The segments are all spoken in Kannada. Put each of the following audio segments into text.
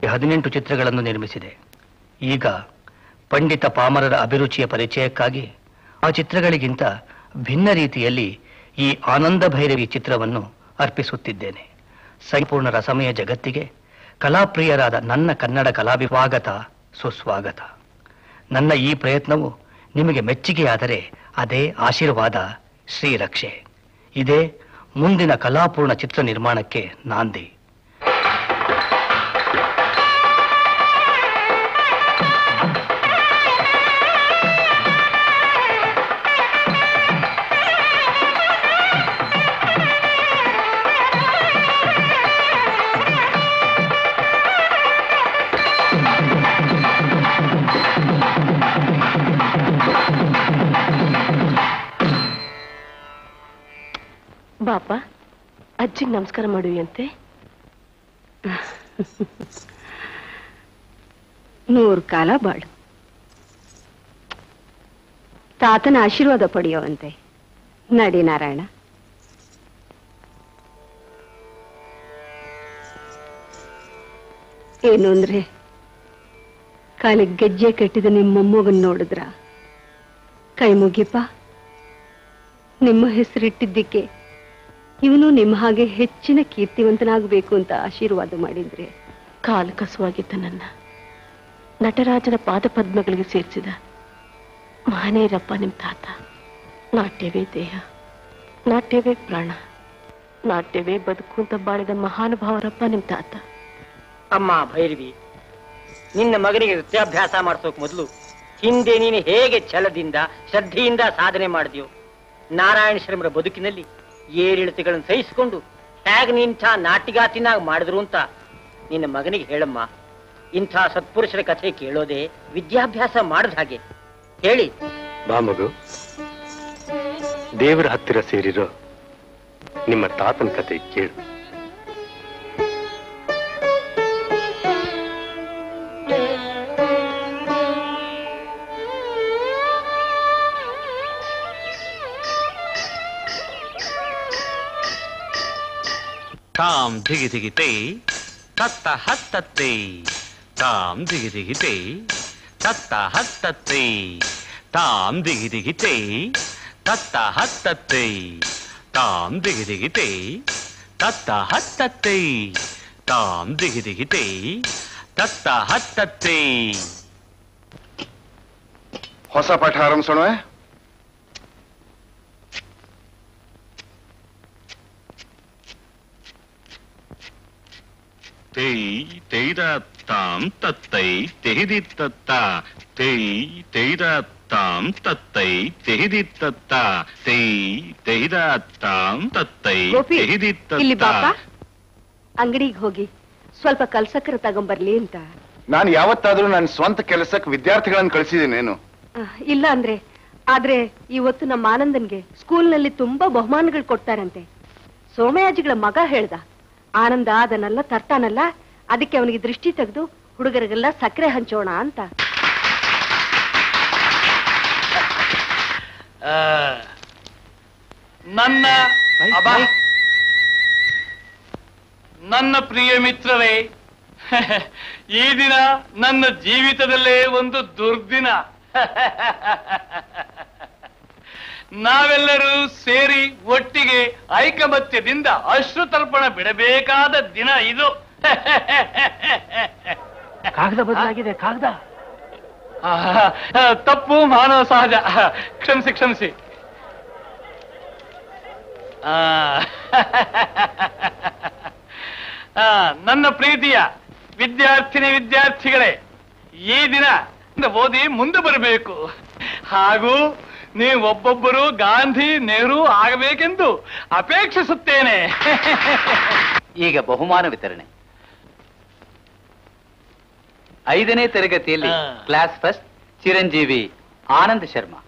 ಹದಿನೆಂಟು ಚಿತ್ರಗಳನ್ನು ನಿರ್ಮಿಸಿದೆ ಈಗ ಪಂಡಿತ ಪಾಮರರ ಅಭಿರುಚಿಯ ಪರಿಚಯಕ್ಕಾಗಿ ಆ ಚಿತ್ರಗಳಿಗಿಂತ ಭಿನ್ನ ರೀತಿಯಲ್ಲಿ ಈ ಆನಂದ ಭೈರವಿ ಚಿತ್ರವನ್ನು ಅರ್ಪಿಸುತ್ತಿದ್ದೇನೆ ಸಂಪೂರ್ಣ ರಸಮಯ ಜಗತ್ತಿಗೆ ಕಲಾಪ್ರಿಯರಾದ ನನ್ನ ಕನ್ನಡ ಕಲಾವಿಭಾಗತ ಸುಸ್ವಾಗತ ನನ್ನ ಈ ಪ್ರಯತ್ನವು ನಿಮಗೆ ಮೆಚ್ಚುಗೆಯಾದರೆ ಅದೇ ಆಶೀರ್ವಾದ ಶ್ರೀರಕ್ಷೆ ಇದೇ ಮುಂದಿನ ಕಲಾಪೂರ್ಣ ಚಿತ್ರ ನಿರ್ಮಾಣಕ್ಕೆ ನಾಂದಿ ಬಾಪ ಅಜ್ಜಿಗೆ ನಮಸ್ಕಾರ ಮಾಡುವಂತೆ ನೂರು ಕಾಲ ಬಾಳು ತಾತನ ಆಶೀರ್ವಾದ ಪಡೆಯುವಂತೆ ನಡಿ ನಾರಾಯಣ ಏನು ಅಂದ್ರೆ ಕಾಲಿಗೆ ಗೆಜ್ಜೆ ಕಟ್ಟಿದ ನಿಮ್ಮ ಮೊಮ್ಮಗನ್ ನೋಡಿದ್ರ ಕೈ ಮುಗಿಪ ನಿಮ್ಮ ಹೆಸರಿಟ್ಟಿದ್ದಕ್ಕೆ ಇವನು ನಿಮ್ಮ ಹಾಗೆ ಹೆಚ್ಚಿನ ಕೀರ್ತಿವಂತನಾಗಬೇಕು ಅಂತ ಆಶೀರ್ವಾದ ಮಾಡಿದ್ರೆ ಕಾಲು ಕಸುವಾಗಿದ್ದ ನನ್ನ ನಟರಾಜನ ಪಾದಪದ್ಮಗಳಿಗೆ ಸೇರಿಸಿದ ಮಹನೀಯರಪ್ಪ ನಿಮ್ ತಾತ ನಾಟ್ಯವೇ ದೇಹ ನಾಟ್ಯವೇ ಪ್ರಾಣ ನಾಟ್ಯವೇ ಬದುಕು ಅಂತ ಬಾಳಿದ ಮಹಾನುಭಾವರಪ್ಪ ನಿಮ್ ತಾತ ಅಮ್ಮ ಭೈರವಿ ನಿನ್ನ ಮಗನಿಗೆ ನೃತ್ಯಾಭ್ಯಾಸ ಮಾಡಿಸೋಕ್ ಮೊದಲು ಹಿಂದೆ ನೀನು ಹೇಗೆ ಛಲದಿಂದ ಶ್ರದ್ಧೆಯಿಂದ ಸಾಧನೆ ಮಾಡಿದ್ಯೋ ನಾರಾಯಣ ಶರ್ಮರ ಬದುಕಿನಲ್ಲಿ ಏರಿಳಿತಗಳನ್ನು ಸಹಿಸಿಕೊಂಡು ಹೇಗೆ ನಿಂಥ ನಾಟಿಗಾತಿನಾಗ ಮಾಡಿದ್ರು ಅಂತ ನಿನ್ನ ಮಗನಿಗೆ ಹೇಳಮ್ಮ ಇಂಥ ಸತ್ಪುರುಷರ ಕಥೆ ಕೇಳೋದೇ ವಿದ್ಯಾಭ್ಯಾಸ ಮಾಡಿದ ಹಾಗೆ ಹೇಳಿ ಬಾ ಮಗು ದೇವರ ಹತ್ತಿರ ಸೇರಿರೋ ನಿಮ್ಮ ತಾತನ ಕತೆ ಕೇಳು ತಾಂ ಧಿಗಿ ಧಿಗಿತೆ ತತ್ತ ಹತ್ತತ್ತೆ ತಾಂ ಧಿಗಿ ಧಿಗಿತೆ ತತ್ತ ಹತ್ತತ್ತೆ ತಾಂ ಧಿಗಿ ಧಿಗಿತೆ ತತ್ತ ಹತ್ತತ್ತೆ ತಾಂ ಧಿಗಿ ಧಿಗಿತೆ ತತ್ತ ಹತ್ತತ್ತೆ ತಾಂ ಧಿಗಿ ಧಿಗಿತೆ ತತ್ತ ಹತ್ತತ್ತೆ ಹೊಸ ಪಾಠ ಆರಂಭಿಸೋಣ ತೈ ತೈದ ತಾಂ ತತ್ತೈ ತೆಹಿದಿ ತತ್ತ ತೈ ತೈದ ತಾಂ ತತ್ತೈ ತೆಹಿದಿ ತತ್ತ ತೈ ತೆಹಿದ ತಾಂ ತತ್ತೈ ಗೋಪಿ ತೆಹಿದಿ ಇಲ್ಲಿ ತತ್ತ ಬಾಪ ಅಂಗಡಿಗೆ ಹೋಗಿ ಸ್ವಲ್ಪ ಕಲ್ಸಕ್ಕರ ತಗೊಂಬರ್ಲಿ ಅಂತ ನಾನು ಯಾವತ್ತಾದ್ರೂ ನನ್ನ ಸ್ವಂತ ಕೆಲಸಕ್ಕೆ ವಿದ್ಯಾರ್ಥಿಗಳನ್ನು ಕಳಿಸಿದ್ದೀನೇನು ಆ, ಇಲ್ಲ ಅಂದ್ರೆ ಆದ್ರೆ ಇವತ್ತು ನಮ್ಮ ಆನಂದನ್ಗೆ ಸ್ಕೂಲ್ನಲ್ಲಿ ತುಂಬಾ ಬಹುಮಾನಗಳು ಕೊಡ್ತಾರಂತೆ ಸೋಮಯಾಜಿಗಳ ಮಗ ಹೇಳ್ದ ಆನಂದ ಅದನ್ನೆಲ್ಲ ತರ್ತಾನಲ್ಲ ಅದಕ್ಕೆ ಅವನಿಗೆ ದೃಷ್ಟಿ ತೆಗೆದು ಹುಡುಗರಿಗೆಲ್ಲ ಸಕ್ಕರೆ ಹಂಚೋಣ ಅಂತ ನನ್ನ ಅಬ್ಬಾ. ನನ್ನ ಪ್ರಿಯ ಮಿತ್ರರೇ ಈ ದಿನ ನನ್ನ ಜೀವಿತದಲ್ಲೇ ಒಂದು ದುರ್ದಿನ ನಾವೆಲ್ಲರೂ ಸೇರಿ ಒಟ್ಟಿಗೆ ಐಕಮತ್ಯದಿಂದ ಅಶ್ರುತರ್ಪಣ ಬಿಡಬೇಕಾದ ದಿನ ಇದು ಕಾಗದ ಬದಲಾಗಿದೆ ಕಾಗದ ಆಹಾ, ತಪ್ಪು ಮಾನವ ಸಹಜ ಕ್ಷಮಿಸಿ ಕ್ಷಮಿಸಿ ಆ, ಆ, ನನ್ನ ಪ್ರೀತಿಯ ವಿದ್ಯಾರ್ಥಿನಿ ವಿದ್ಯಾರ್ಥಿಗಳೇ ಈ ದಿನ ಓದಿ ಮುಂದೆ ಬರಬೇಕು ಹಾಗೂ ನೀವು ಒಬ್ಬೊಬ್ಬರು ಗಾಂಧಿ ನೆಹರು ಆಗಬೇಕೆಂದು ಅಪೇಕ್ಷಿಸುತ್ತೇನೆ ಈಗ ಬಹುಮಾನ ವಿತರಣೆ ಐದನೇ ತರಗತಿಯಲ್ಲಿ ಹಾ. ಕ್ಲಾಸ್ ಫಸ್ಟ್ ಚಿರಂಜೀವಿ ಆನಂದ್ ಶರ್ಮಾ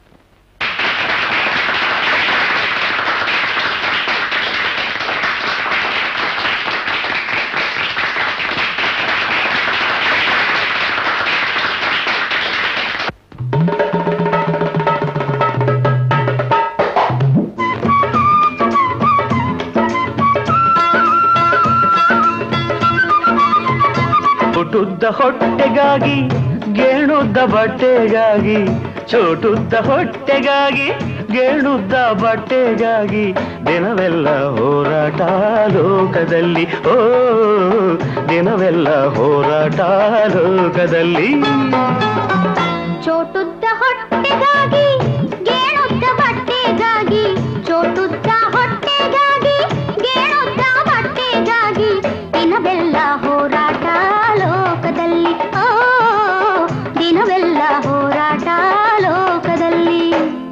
ಚೋಟುದ್ದ ಹೊಟ್ಟೆಗಾಗಿ ಗೇಣುದ್ದ ಬಟ್ಟೆಗಾಗಿ ಚೋಟುದ್ದ ಹೊಟ್ಟೆಗಾಗಿ ಗೇಣುದ್ದ ಬಟ್ಟೆಗಾಗಿ ದಿನವೆಲ್ಲ ಹೋರಾಟ ಲೋಕದಲ್ಲಿ ಓ ದಿನವೆಲ್ಲ ಹೋರಾಟ ಲೋಕದಲ್ಲಿ ಚೋಟುದ್ದ ಹೊಟ್ಟೆಗಾಗಿ ಗೇಣುದ್ದ ಬಟ್ಟೆಗಾಗಿ ಚೋಟುದ್ದ ಹೊಟ್ಟೆಗಾಗಿ ಗೇಣುದ್ದ ಬಟ್ಟೆಗಾಗಿ ದಿನವೆಲ್ಲ ಹೋರಾಟ ಲೋಕದಲ್ಲಿ ಓ ದಿನವೆಲ್ಲ ಹೋರಾಟ ಲೋಕದಲ್ಲಿ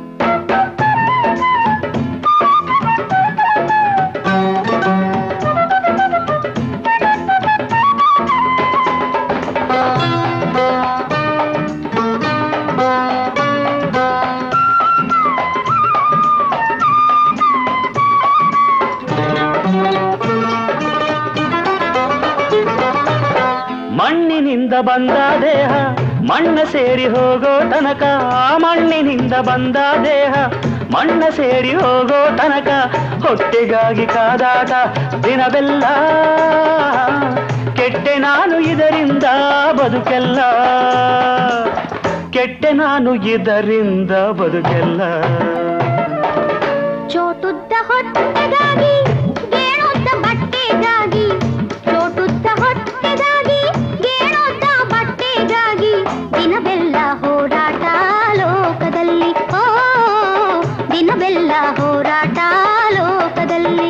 ಮಣ್ಣಿನಿಂದ ಬಂದ ದೇಹ ಮಣ್ಣ ಸೇರಿ ಹೋಗೋ ತನಕ ಆ ಮಣ್ಣಿನಿಂದ ಬಂದ ದೇಹ ಮಣ್ಣ ಸೇರಿ ಹೋಗೋ ತನಕ ಹೊಟ್ಟೆಗಾಗಿ ಕಾದಾಟ ದಿನವೆಲ್ಲ ಕೆಟ್ಟೆ ನಾನು ಇದರಿಂದ ಬದುಕೆಲ್ಲ ಕೆಟ್ಟೆ ನಾನು ಇದರಿಂದ ಬದುಕೆಲ್ಲ ಚೋಟುದ್ದ ಹೊಟ್ಟೆಗಾಗಿ ಗೇಣುದ್ದ ಬಟ್ಟೆಗಾಗಿ ಚೋಟುದ್ದ ಹೊಟ್ಟೆಗಾಗಿ ಗೇಣುದ್ದ ಬಟ್ಟೆಗಾಗಿ ದಿನವೆಲ್ಲ ಹೋರಾಟ ಲೋಕದಲ್ಲಿ ಓ ದಿನವೆಲ್ಲ ಹೋರಾಟ ಲೋಕದಲ್ಲಿ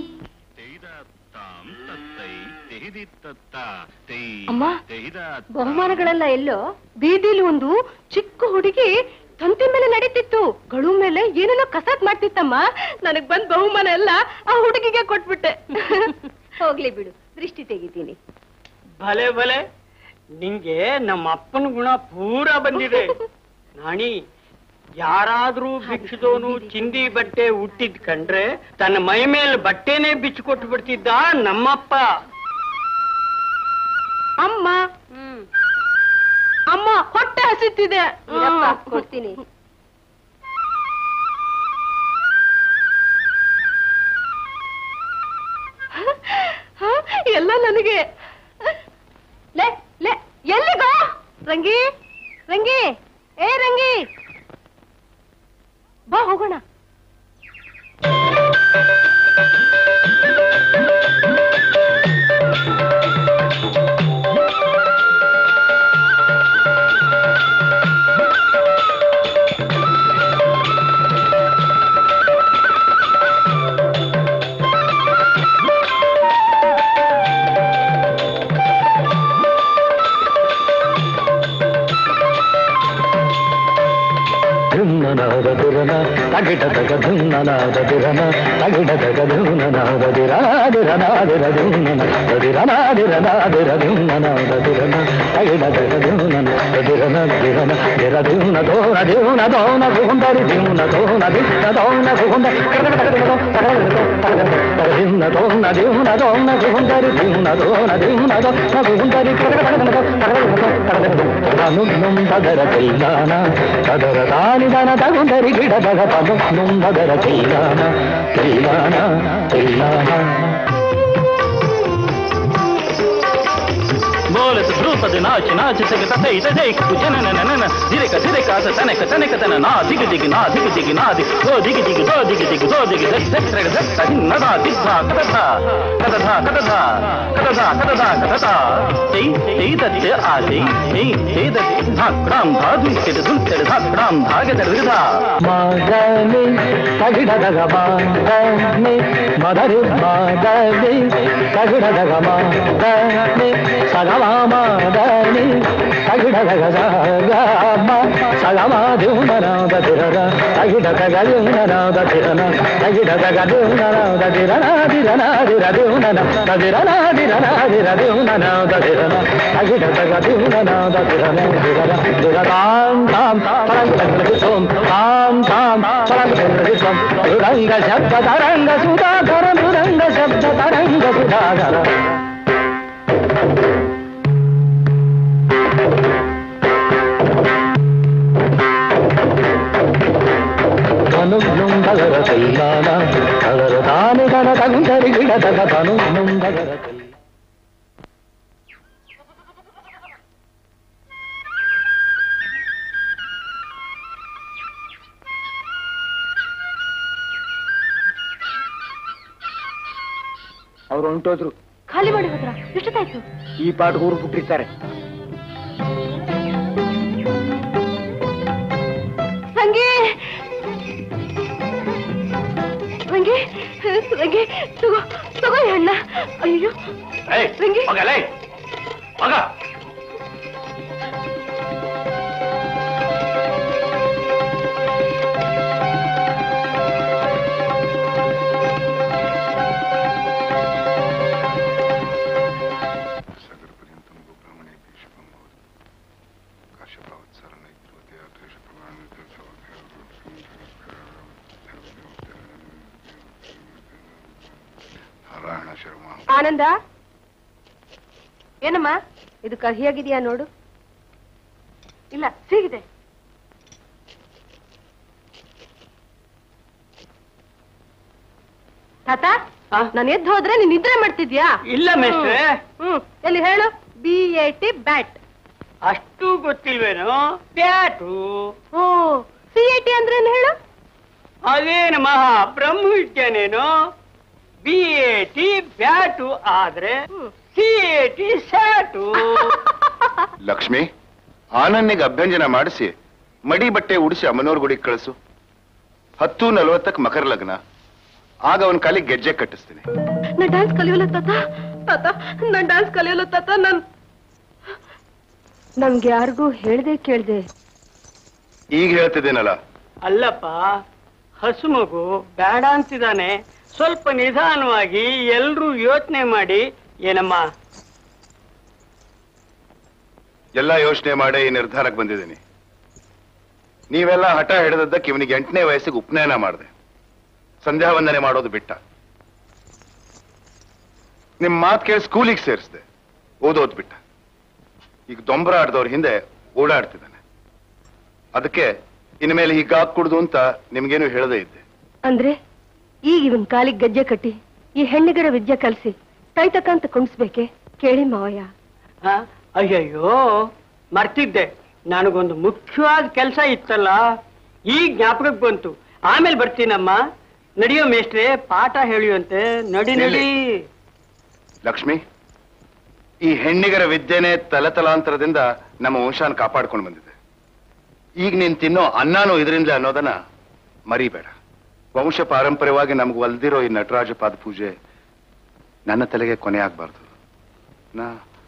ತಾಂ ತತ್ತೈ ತೆಹಿದಿತ್ತತ್ತ ತೈ ಅಮ್ಮ, ತೆಹಿದ ಬಹುಮಾನಗಳೆಲ್ಲ ಎಲ್ಲೋ ಬೀದಿಲಿ ಒಂದು ಚಿಕ್ಕ ಹುಡುಗಿ ತಂತಿ ಮೇಲೆ ನಡೀತಿತ್ತು ಗಳು ಮೇಲೆ ಏನೇನೋ ಕಸರತ್ ಮಾಡ್ತಿತ್ತಮ್ಮ ನನಗ್ ಬಂದ್ ಬಹುಮಾನ ಎಲ್ಲ ಆ ಹುಡುಗಿಗೆ ಕೊಟ್ಬಿಟ್ಟೆ ಹೋಗ್ಲಿ ಬಿಡು ದೃಷ್ಟಿ ತೆಗಿತೀನಿ ಭಲೆ ಭಲೆ ನಿಂಗೆ ನಮ್ಮ ಅಪ್ಪನ ಗುಣ ಪೂರ ಬಂದಿದೆ ನಾಣಿ ಯಾರಾದ್ರೂ ಭಿಕ್ಷದವನು ಚಿಂದಿ ಬಟ್ಟೆ ಹುಟ್ಟಿದ್ ಕಂಡ್ರೆ ತನ್ನ ಮೈ ಮೇಲೆ ಬಟ್ಟೆನೇ ಬಿಚ್ಚಿಕೊಟ್ಟು ಬಿಡ್ತಿದ್ದ ನಮ್ಮಪ್ಪ ಅಮ್ಮ ಅಮ್ಮ ಹೊಟ್ಟೆ ಹಸಿತಿದೆ ಕೊಡ್ತೀನಿ ಎಲ್ಲ ನನಗೆ ಲೇ ಲೇ ಎಲ್ಲಿಗೋ ರಂಗಿ ರಂಗಿ ಏ ರಂಗಿ ಬಾ ಹೋಗೋಣ ಧುನ್ನನಾದ ದುರನ ತಗಿಟ ತಗ ಧುನ್ನನಾದ ದಿರನ ತಗಿಟ ತಗ ಧುನ್ನನಾದ ದಿರಾದಿರನಾದಿರ ಧುನ್ನನ ದಿರನಾದಿರನಾದಿರ ಧುನ್ನನಾದ ದಿರನ ತಗಿಟ ತಗ ಧುನ್ನನ ದಿರನ ದಿರನ ದಿರ ಧುನ್ನ ದೋನ ದಿವ್ನ ದೋನ ಗುಂದರಿ ದಿವ್ನ ದೋನ ದಿನ್ನ ದೋನ ಗುಂದ ದಿನ್ನ ದೋನ ದಿವ್ನ ದೋನ ಗುಂದರಿ ದಿವ್ನ ದೋನ ದಿವ್ನ ದೋನ ಗುಂದರಿ ನಾನು ನೊಂದದರ ಕೈಲಾನ ಕದರ ತಾನಿದನ ತಗುಂದರಿ ಗಿಡದಗ ಪದ ನೊಂದದರ ಕೈಲಾನ ಕೈಲಾನ ಕೈಲಾನ ಬೋಲಸ ಧ್ರುಪದ ನಾಚಿ ನಾಚಿ ಸಗ ತೈ ತೈ ಕುಜನ ನನ ದಿರಕ ದಿರಕ ಅಸ ತನಕ ತನಕ ತನ ನಾ ದಿಗ ದಿಗ ನಾ ದಿಗ ದಿಗ ನಾ ದಿಗ ದೋ ದಿಗ ದಿಗ ದೋ ದಿಗ ದಿಗ ದೋ ದಿಗ ದಕ್ ದಕ್ ರಗ ದಕ್ ತಹಿನ್ನದ ದಿದ್ಧ ಕದಧ ಕದಧ ಕದಧ ಕದಧ ಕದಧ ಕದಧ ತೈ ತೈ ದತ್ತೆ ಆ ತೈ ತೈ ತೈ ದತ್ತೆ ಧಾಕ್ರಾಂ ಧಾದು ಕೆದ ದುಲ್ತೆಡ ಧಾಕ್ರಾಂ ಧಾಗದ ವಿರುಧ ಮಗನೆ ತಗಿಡದಗ ಮಾಗನೆ ಮದರಿ ಮಾಗನೆ ತಗಿಡದಗ ಮಾಗನೆ ಸಗಮ ಮಾದನಿ ತಗಿಡದಗ ಸಗಮ ಸಗಮ ದಿವನನಾದ ತಿರನ ತಗಿಡದಗ ದಿವನನಾದ ತಿರನ ತಗಿಡದಗ ದಿವನನಾದ ತಿರನ ದಿರನ ದಿರ ದಿವನನ ತದಿರನ ದಿರನ ದಿರ ದಿವನನಾದ ತಿರನ ತಗಿಡದಗ ದಿವನನಾದ ತಿರನ ದಿರನ ದಿರ ತಾಂ ತಾಂ ತರಂಗ ಸೋಂ ತಾಂ ತಾಂ ತರಂಗ ಸೋಂ ಮೃದಂಗ ಶಬ್ದ ತರಂಗ ಸುಧಾಕರ ಮೃದಂಗ ಶಬ್ದ ತರಂಗ ಸುಧಾಕರ ನುಂದಗರ ಕೈಲಾನ ಅದರ ತಾನಿಗನ ತಂದರಿ ಗಿಡದಗ ತನು ನುಂದಗರ ಕೈ ಅವ್ರು ಹೊಂಟೋದ್ರು ಖಾಲಿ ಮಾಡಿ ಹೋದ್ರ ಎಷ್ಟೊತ್ತಾಯ್ತು ಈ ಪಾಟ್ ಊರು ಬಿಟ್ಟಿರ್ತಾರೆ ರಂಗಿ ರಂಗಿ ರಂಗಿ ತಗೋ ತಗೋ ಈ ಹಣ್ಣ ಅಯ್ಯೋ ರಂಗಿ ಮಗ ನಾರಾಯಣ ಶರ್ಮ ಆನಂದ ಏನಮ್ಮ ಇದು ಕಹಿಯಾಗಿದೆಯಾ ನೋಡು ಇಲ್ಲ ಸಿಗಿದೆ ತಾತ ನಾನು ಎದ್ದು ಹೋದ್ರೆ ನೀನ್ ನಿದ್ರೆ ಮಾಡ್ತಿದ್ಯಾ ಇಲ್ಲ ಮೇಷ್ಟ್ರೆ. ಹ್ಮ್ ಎಲ್ಲಿ ಹೇಳು ಬಿ ಎ ಟಿ ಬ್ಯಾಟ್ ಅಷ್ಟು ಗೊತ್ತಿಲ್ವೇನೋ ಬ್ಯಾಟು ಓ ಸಿ ಎ ಟಿ ಅಂದ್ರೆ ಏನ್ ಹೇಳು ಅದೇನು ಮಹಾ ಬ್ರಹ್ಮ ವಿದ್ಯಾನೇನು ಬಿ ಎ ಟಿ ಬ್ಯಾಟು ಆದ್ರೆ C A T sat Lakshmi ಆನಂದಿಗೆ ಅಭ್ಯಂಜನ ಮಾಡಿಸಿ ಮಡಿ ಬಟ್ಟೆ ಉಡಿಸಿ ಅಮ್ಮನವ್ರ ಗುಡಿಗೆ ಕಳಿಸು ಹತ್ತು ನಲವತ್ತಕ್ಕೆ ಮಕರ ಲಗ್ನ ಆಗ ಅವನ ಕಾಲಿಗೆ ಗೆಜ್ಜೆ ಕಟ್ಟಿಸ್ತೀನಿ ನಾ ಡ್ಯಾನ್ಸ್ ಕಲಿಯೋಲ್ಲ ತಾತ ತಾತ ನಾನ್ ಡ್ಯಾನ್ಸ್ ಕಲಿಯೋಲ್ಲ ತಾತ ನನ್ ನಮ್ಗೆ ಯಾರಿಗೂ ಹೇಳ್ದೆ ಕೇಳ್ದೆ ಈಗ ಹೇಳ್ತಿದ್ದೇನಲ್ಲ ಅಲ್ಲಪ್ಪ ಹಸು ಮಗು ಬೇಡ ಅಂತಿದ್ದಾನೆ ಸ್ವಲ್ಪ ನಿಧಾನವಾಗಿ ಎಲ್ರೂ ಯೋಚನೆ ಮಾಡಿ ಏನಮ್ಮ ಎಲ್ಲ ಯೋಚನೆ ಮಾಡಿ ಈ ನಿರ್ಧಾರಕ್ಕೆ ಬಂದಿದ್ದೀನಿ ನೀವೆಲ್ಲ ಹಠ ಹಿಡಿದದ್ದಕ್ಕೆ ಇವನಿಗೆ ಎಂಟನೇ ವಯಸ್ಸಿಗೆ ಉಪನಯನ ಮಾಡಿದೆ ಸಂಧ್ಯಾ ವಂದನೆ ಮಾಡೋದು ಬಿಟ್ಟ ನಿಮ್ ಮಾತು ಕೇಳಿ ಸ್ಕೂಲಿಗೆ ಸೇರಿಸ್ದೆ ಓದೋದ್ ಬಿಟ್ಟ ಈಗ ದೊಂಬರ ಆಡ್ದವ್ರ ಹಿಂದೆ ಓಡಾಡ್ತಿದ್ದಾನೆ ಅದಕ್ಕೆ ಇನ್ಮೇಲೆ ಹೀಗಾಗ್ ಕುಡ್ದು ಅಂತ ನಿಮ್ಗೇನು ಹೇಳದೇ ಇದ್ದೆ ಅಂದ್ರೆ ಈಗ ಇವನ್ ಕಾಲಿಗೆ ಗಜ್ಜೆ ಕಟ್ಟಿ ಈ ಹೆಣ್ಣಿಗರ ವಿದ್ಯೆ ಕಲ್ಸಿ ತೈತಕ್ಕಂತ ಕುಣಿಸ್ಬೇಕೆ ಕೇಳಿ ಮಾವಯ್ಯ ಆ, ಅಯ್ಯಯ್ಯೋ ಮರ್ತಿದ್ದೆ ನನಗೊಂದು ಮುಖ್ಯವಾದ ಕೆಲಸ ಇತ್ತಲ್ಲ ಈಗ ಜ್ಞಾಪಕಕ್ಕೆ ಬಂತು ಆಮೇಲೆ ಬರ್ತೀನಮ್ಮ ನಡಿಯೋ ಮೇಷ್ಟ್ರೆ ಪಾಠ ಹೇಳಿಯುವಂತೆ ನಡಿ ನಡಿ ಲಕ್ಷ್ಮಿ ಈ ಹೆಣ್ಣಿಗರ ವಿದ್ಯೆನೆ ತಲತಲಾಂತರದಿಂದ ನಮ್ಮ ವಂಶಾನ ಕಾಪಾಡ್ಕೊಂಡು ಬಂದಿದೆ ಈಗ ನೀನ್ ತಿನ್ನೋ ಅನ್ನನೂ ಇದರಿಂದ ಅನ್ನೋದನ್ನ ಮರಿಬೇಡ ವಂಶ ಪಾರಂಪರ್ಯವಾಗಿ ನಮ್ಗೆ ಒಲ್ದಿರೋ ಈ ನಟರಾಜ ಪಾದ ಪೂಜೆ ನನ್ನ ತಲೆಗೆ ಕೊನೆ ಆಗ್ಬಾರ್ದು ನಾ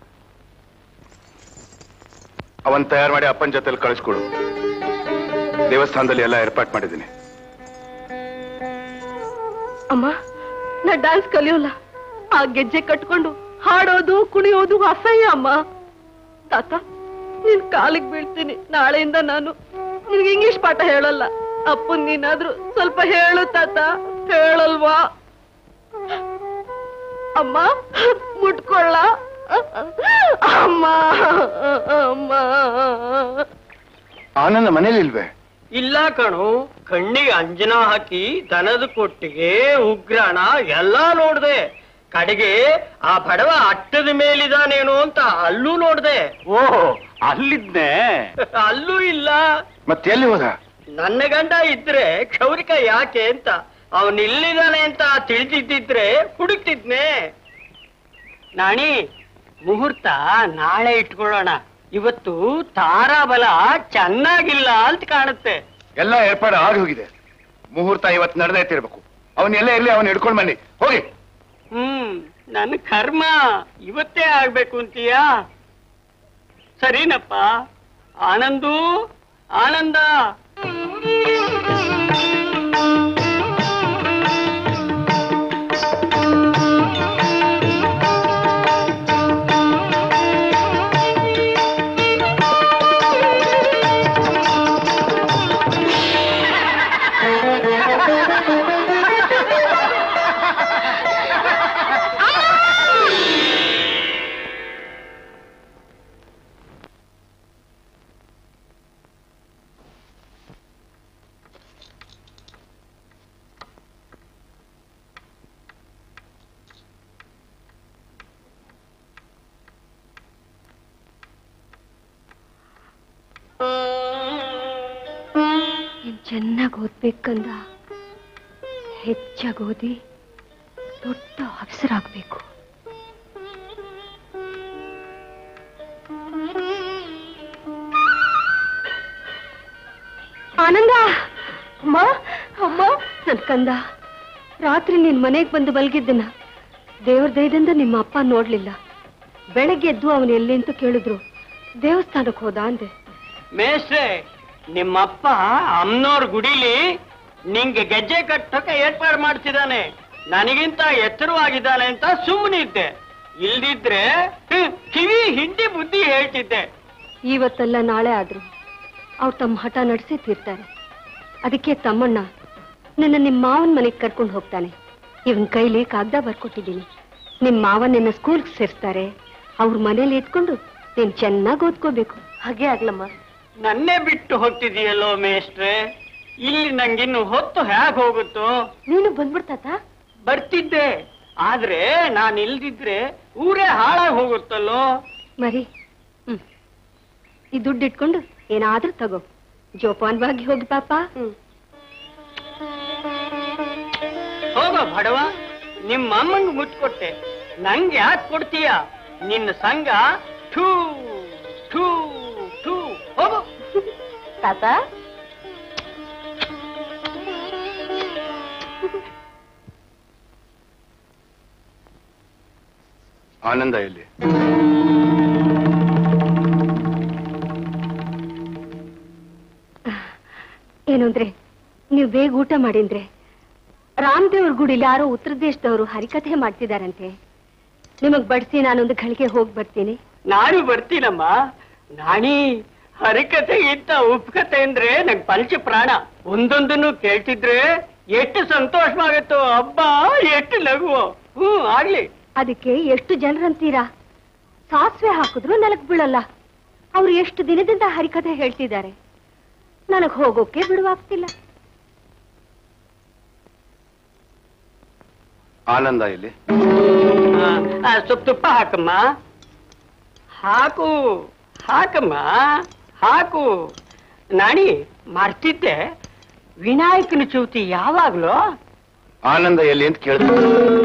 ಅವನ್ ತಯಾರು ಮಾಡಿ ಅಪ್ಪನ ಜೊತೆಲಿ ಕಳಿಸ್ಕೊಡು ದೇವಸ್ಥಾನದಲ್ಲಿ ಎಲ್ಲ ಏರ್ಪಾಟ್ ಮಾಡಿದ್ದೀನಿ ಅಮ್ಮ ನಾ ಡ್ಯಾನ್ಸ್ ಕಲಿಯೋಲ್ಲ ಆ ಗೆಜ್ಜೆ ಕಟ್ಕೊಂಡು ಹಾಡೋದು ಕುಣಿಯೋದು ಅಸಹ್ಯ ಅಮ್ಮ ತಾತ ನಿನ್ ಕಾಲಿಗೆ ಬೀಳ್ತೀನಿ ನಾಳೆಯಿಂದ ನಾನು ನಿನ್ಗೆ ಇಂಗ್ಲಿಷ್ ಪಾಠ ಹೇಳಲ್ಲ ಅಪ್ಪನ್ ನೀನಾದ್ರೂ ಸ್ವಲ್ಪ ಹೇಳು ತಾತ ಹೇಳಲ್ವಾ ಅಮ್ಮ ಮುಟ್ಕೊಳ್ಳ ಅಮ್ಮ ಅಮ್ಮ ಆನಂದ ಮನೇಲಿ ಇಲ್ವೇ ಇಲ್ಲ ಕಣು ಕಣ್ಣಿಗೆ ಅಂಜನ ಹಾಕಿ ದನದ ಕೊಟ್ಟಿಗೆ ಉಗ್ರಾಣ ಎಲ್ಲಾ ನೋಡ್ದೆ ಕಡೆಗೆ ಆ ಬಡವ ಅಟ್ಟದ ಮೇಲಿದಾನೇನೋ ಅಂತ ಅಲ್ಲೂ ನೋಡ್ದೆ ಓಹ್ ಅಲ್ಲಿದ್ನೆ ಅಲ್ಲೂ ಇಲ್ಲ ಮತ್ತೆ ಎಲ್ಲಿ ಹೋದ ನನ್ನ ಗಂಡ ಇದ್ರೆ ಕ್ಷೌರಿಕ ಯಾಕೆ ಅಂತ ಅವನ್ ಇಲ್ಲಿದಾನೆ ಅಂತ ತಿಳಿದಿದ್ದಿದ್ರೆ ಹುಡುಕ್ತಿದ್ನೆ ನಾಣಿ ಮುಹೂರ್ತ ನಾಳೆ ಇಟ್ಕೊಳ್ಳೋಣ ಇವತ್ತು ತಾರಾಬಲ ಚೆನ್ನಾಗಿಲ್ಲ ಅಂತ ಕಾಣುತ್ತೆ ಎಲ್ಲ ಏರ್ಪಾಡು ಆಗಿ ಹೋಗಿದೆ ಮುಹೂರ್ತ ಇವತ್ತು ನಡೆದೈತಿರ್ಬೇಕು ಅವನ್ ಎಲ್ಲೇ ಇರ್ಲಿ ಅವನ್ ಹಿಡ್ಕೊಂಡ್ ಬನ್ನಿ ಹೋಗಿ ಹ್ಮ್ ನನ್ನ ಕರ್ಮ ಇವತ್ತೇ ಆಗ್ಬೇಕು ಅಂತೀಯಾ ಸರಿನಪ್ಪ ಆನಂದು ಆನಂದ ನೀನ್ ಚೆನ್ನಾಗಿ ಓದ್ಬೇಕಂದ ಹೆಚ್ಚಾಗಿ ಓದಿ ದೊಡ್ಡ ಆಫೀಸರ್ ಆಗ್ಬೇಕು ಆನಂದ ಅಮ್ಮ ಅಮ್ಮ ನನ್ ಕಂದ ರಾತ್ರಿ ನೀನ್ ಮನೆಗ್ ಬಂದು ಮಲಗಿದ್ದನ ದೇವ್ರ ದಯದಿಂದ ನಿಮ್ಮ ಅಪ್ಪ ನೋಡ್ಲಿಲ್ಲ ಬೆಳಗ್ಗೆ ಎದ್ದು ಅವನು ಎಲ್ಲಿ ಅಂತ ಕೇಳಿದ್ರು ದೇವಸ್ಥಾನಕ್ಕೆ ಹೋದ ಅಂದೆ ಮೇಷ್ಟ್ರೆ ನಿಮ್ಮಪ್ಪ ಅಮ್ನೋರ್ ಗುಡಿಲಿ ನಿಂಗೆ ಗೆಜ್ಜೆ ಕಟ್ಟೋಕೆ ಏರ್ಪಾಡು ಮಾಡ್ತಿದ್ದಾನೆ ನನಗಿಂತ ಎತ್ತರವಾಗಿದ್ದಾನೆ ಅಂತ ಸುಮ್ಮನಿದ್ದೆ ಇಲ್ದಿದ್ರೆ ಹ್ಮ್, ಕಿವಿ ಹಿಂಡಿ ಬುದ್ಧಿ ಹೇಳ್ತಿದ್ದೆ ಇವತ್ತಲ್ಲ ನಾಳೆ ಆದ್ರು ಅವ್ರು ತಮ್ಮ ಹಠ ನಡೆಸಿ ತೀರ್ತಾರೆ ಅದಕ್ಕೆ ತಮ್ಮಣ್ಣ ನಿನ್ನ ನಿಮ್ಮ ಮಾವನ್ ಮನೆಗೆ ಕರ್ಕೊಂಡು ಹೋಗ್ತಾನೆ ಇವನ್ ಕೈಲಿ ಕಾಗ್ದ ಬರ್ಕೊಟ್ಟಿದ್ದೀನಿ ನಿಮ್ ಮಾವ ನಿನ್ನ ಸ್ಕೂಲ್ಗೆ ಸೇರಿಸ್ತಾರೆ ಅವ್ರ ಮನೇಲಿ ಇಟ್ಕೊಂಡು ನೀನ್ ಚೆನ್ನಾಗಿ ಓದ್ಕೋಬೇಕು ಹಾಗೆ ಆಗ್ಲಮ್ಮ ನನ್ನೇ ಬಿಟ್ಟು ಹೋಗ್ತಿದೀಯಲ್ಲೋ ಮೇಷ್ಟ್ರೆ ಇಲ್ಲಿ ನಂಗಿನ್ನು ಹೊತ್ತು ಹೇಗ್ ಹೋಗುತ್ತೋ ನೀನು ಬಂದ್ಬಿಡ್ತಾತ ಬರ್ತಿದ್ದೆ ಆದ್ರೆ ನಾನು ಇಲ್ದಿದ್ರೆ ಊರೇ ಹಾಳಾಗಿ ಹೋಗುತ್ತಲ್ಲೋ ಮರಿ ಹ್ಮ್ ಈ ದುಡ್ಡು ಇಟ್ಕೊಂಡು ಏನಾದ್ರೂ ತಗೋ ಜೋಪಾನವಾಗಿ ಹೋಗಿ ಪಾಪ ಹೋಗೋ ಬಡವ ನಿಮ್ಮ ಅಮ್ಮಂಗ್ ಮುಟ್ಕೊಟ್ಟೆ ನಂಗೆ ಯಾಕೆ ಕೊಡ್ತೀಯ ನಿನ್ನ ಸಂಘ ಥೂ ಥೂ ಥೂ ಹೋಗು ತಾತ ಆನಂದ ಎಲ್ಲಿ ಏನು ಅಂದ್ರೆ ನೀವು ಬೇಗ ಊಟ ಮಾಡಿಂದ್ರೆ ರಾಮದೇವ್ರ ಗುಡಿಲಿ ಯಾರೋ ಉತ್ತರ ದೇಶದವರು ಹರಿಕಥೆ ಮಾಡ್ತಿದಾರಂತೆ ನಿಮಗ್ ಬಡಿಸಿ ನಾನೊಂದು ಗಳಿಗೆ ಹೋಗಿ ಬರ್ತೀನಿ ನಾನು ಬರ್ತೀನಮ್ಮ ನಾಣಿ ಹರಿಕತೆ ಇದ್ದ ಉಪಕತೆ ಅಂದ್ರೆ ನಂಗ್ ಪಂಚ ಪ್ರಾಣ ಒಂದೊಂದನ್ನು ಕೇಳ್ತಿದ್ರೆ ಎಷ್ಟು ಸಂತೋಷವಾಗತ್ತೋ ಹಬ್ಬ ಎಷ್ಟು ಲಘುವೋ ಹ್ಮ್ ಆಗ್ಲಿ ಅದಕ್ಕೆ ಎಷ್ಟು ಜನರಂತೀರಾ ಸಾಸಿವೆ ಹಾಕಿದ್ರು ನೆಲಕ್ ಬೀಳಲ್ಲ ಅವ್ರು ಎಷ್ಟು ದಿನದಿಂದ ಹರಿಕಥೆ ಹೇಳ್ತಿದ್ದಾರೆ ನನಗ್ ಹೋಗೋಕೆ ಬಿಡುವಾಗ್ತಿಲ್ಲ ಆನಂದ ಎಲ್ಲಿ ಆ, ಆ, ಸ್ವಲ್ಪ ತುಪ್ಪ ಹಾಕಮ್ಮ ಹಾಕು ಹಾಕಮ್ಮ ಹಾಕು ನಾಣಿ ಮರ್ತಿದ್ದೆ ವಿನಾಯಕನ ಚೌತಿ ಯಾವಾಗ್ಲೂ ಆನಂದ ಎಲ್ಲಿ ಅಂತ ಕೇಳಿದ್ರು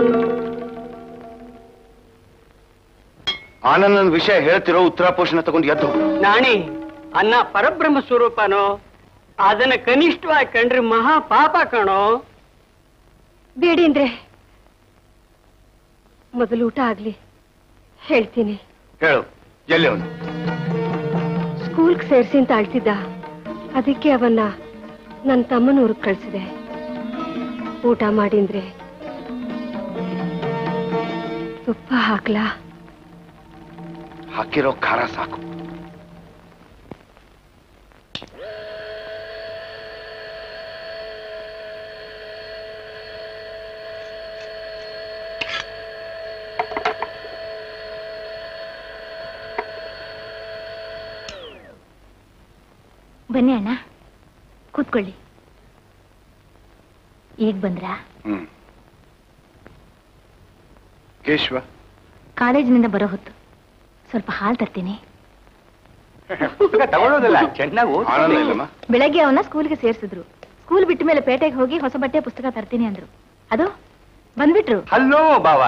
ಆನಂದನ ವಿಷಯ ಹೇಳ್ತಿರೋ ಉತ್ತರ ಪೋಷಣ ತಗೊಂಡು ಎದ್ದು ಹೋಗು. ನಾಣಿ ಅನ್ನ ಪರಬ್ರಹ್ಮ ಸ್ವರೂಪನೋ ಅದನ್ನ ಕನಿಷ್ಠವಾಗಿ ಕಂಡ್ರೆ ಮಹಾ ಪಾಪ ಕಣೋ ಬೇಡಿ ಅಂದ್ರೆ ಮೊದಲು ಊಟ ಆಗ್ಲಿ ಹೇಳ್ತೀನಿ ಹೇಳು ಎಲ್ಲಿ ಅವನು ಸ್ಕೂಲ್ಗೆ ಸೇರಿಸಿ ಅಂತ ಅಳ್ತಿದ್ದ ಅದಕ್ಕೆ ಅವನ್ನ ನನ್ನ ತಮ್ಮನ ಊರಿಗೆ ಕಳ್ಸಿದೆ ಊಟ ಮಾಡಿಂದ್ರೆ ತುಪ್ಪ ಹಾಕ್ಲಾ ಹಾಕಿರೋ ಖಾರ ಸಾಕು ಬನ್ನಿ ಅಣ್ಣ ಕೂತ್ಕೊಳ್ಳಿ ಈಗ ಬಂದ್ರಾ ಹ್ಮ್ ಕೇಶವ ಕಾಲೇಜಿನಿಂದ ಬರೋ ಹೊತ್ತು ಸ್ವಲ್ಪ ಹಾಲು ತರ್ತೀನಿ ತಗೊಳ್ಳೋದಲ್ಲ ಚೆನ್ನಾಗಿ ಆನಂದ ಇಲ್ಲಮ್ಮ ಬೆಳಗ್ಗೆ ಅವನ್ನ ಸ್ಕೂಲ್ಗೆ ಸೇರಿಸಿದ್ರು ಸ್ಕೂಲ್ ಬಿಟ್ಟ ಮೇಲೆ ಪೇಟೆಗೆ ಹೋಗಿ ಹೊಸ ಬಟ್ಟೆ ಪುಸ್ತಕ ತರ್ತೀನಿ ಅಂದ್ರು ಅದು ಬಂದ್ಬಿಟ್ರು ಹಲೋ ಬಾವ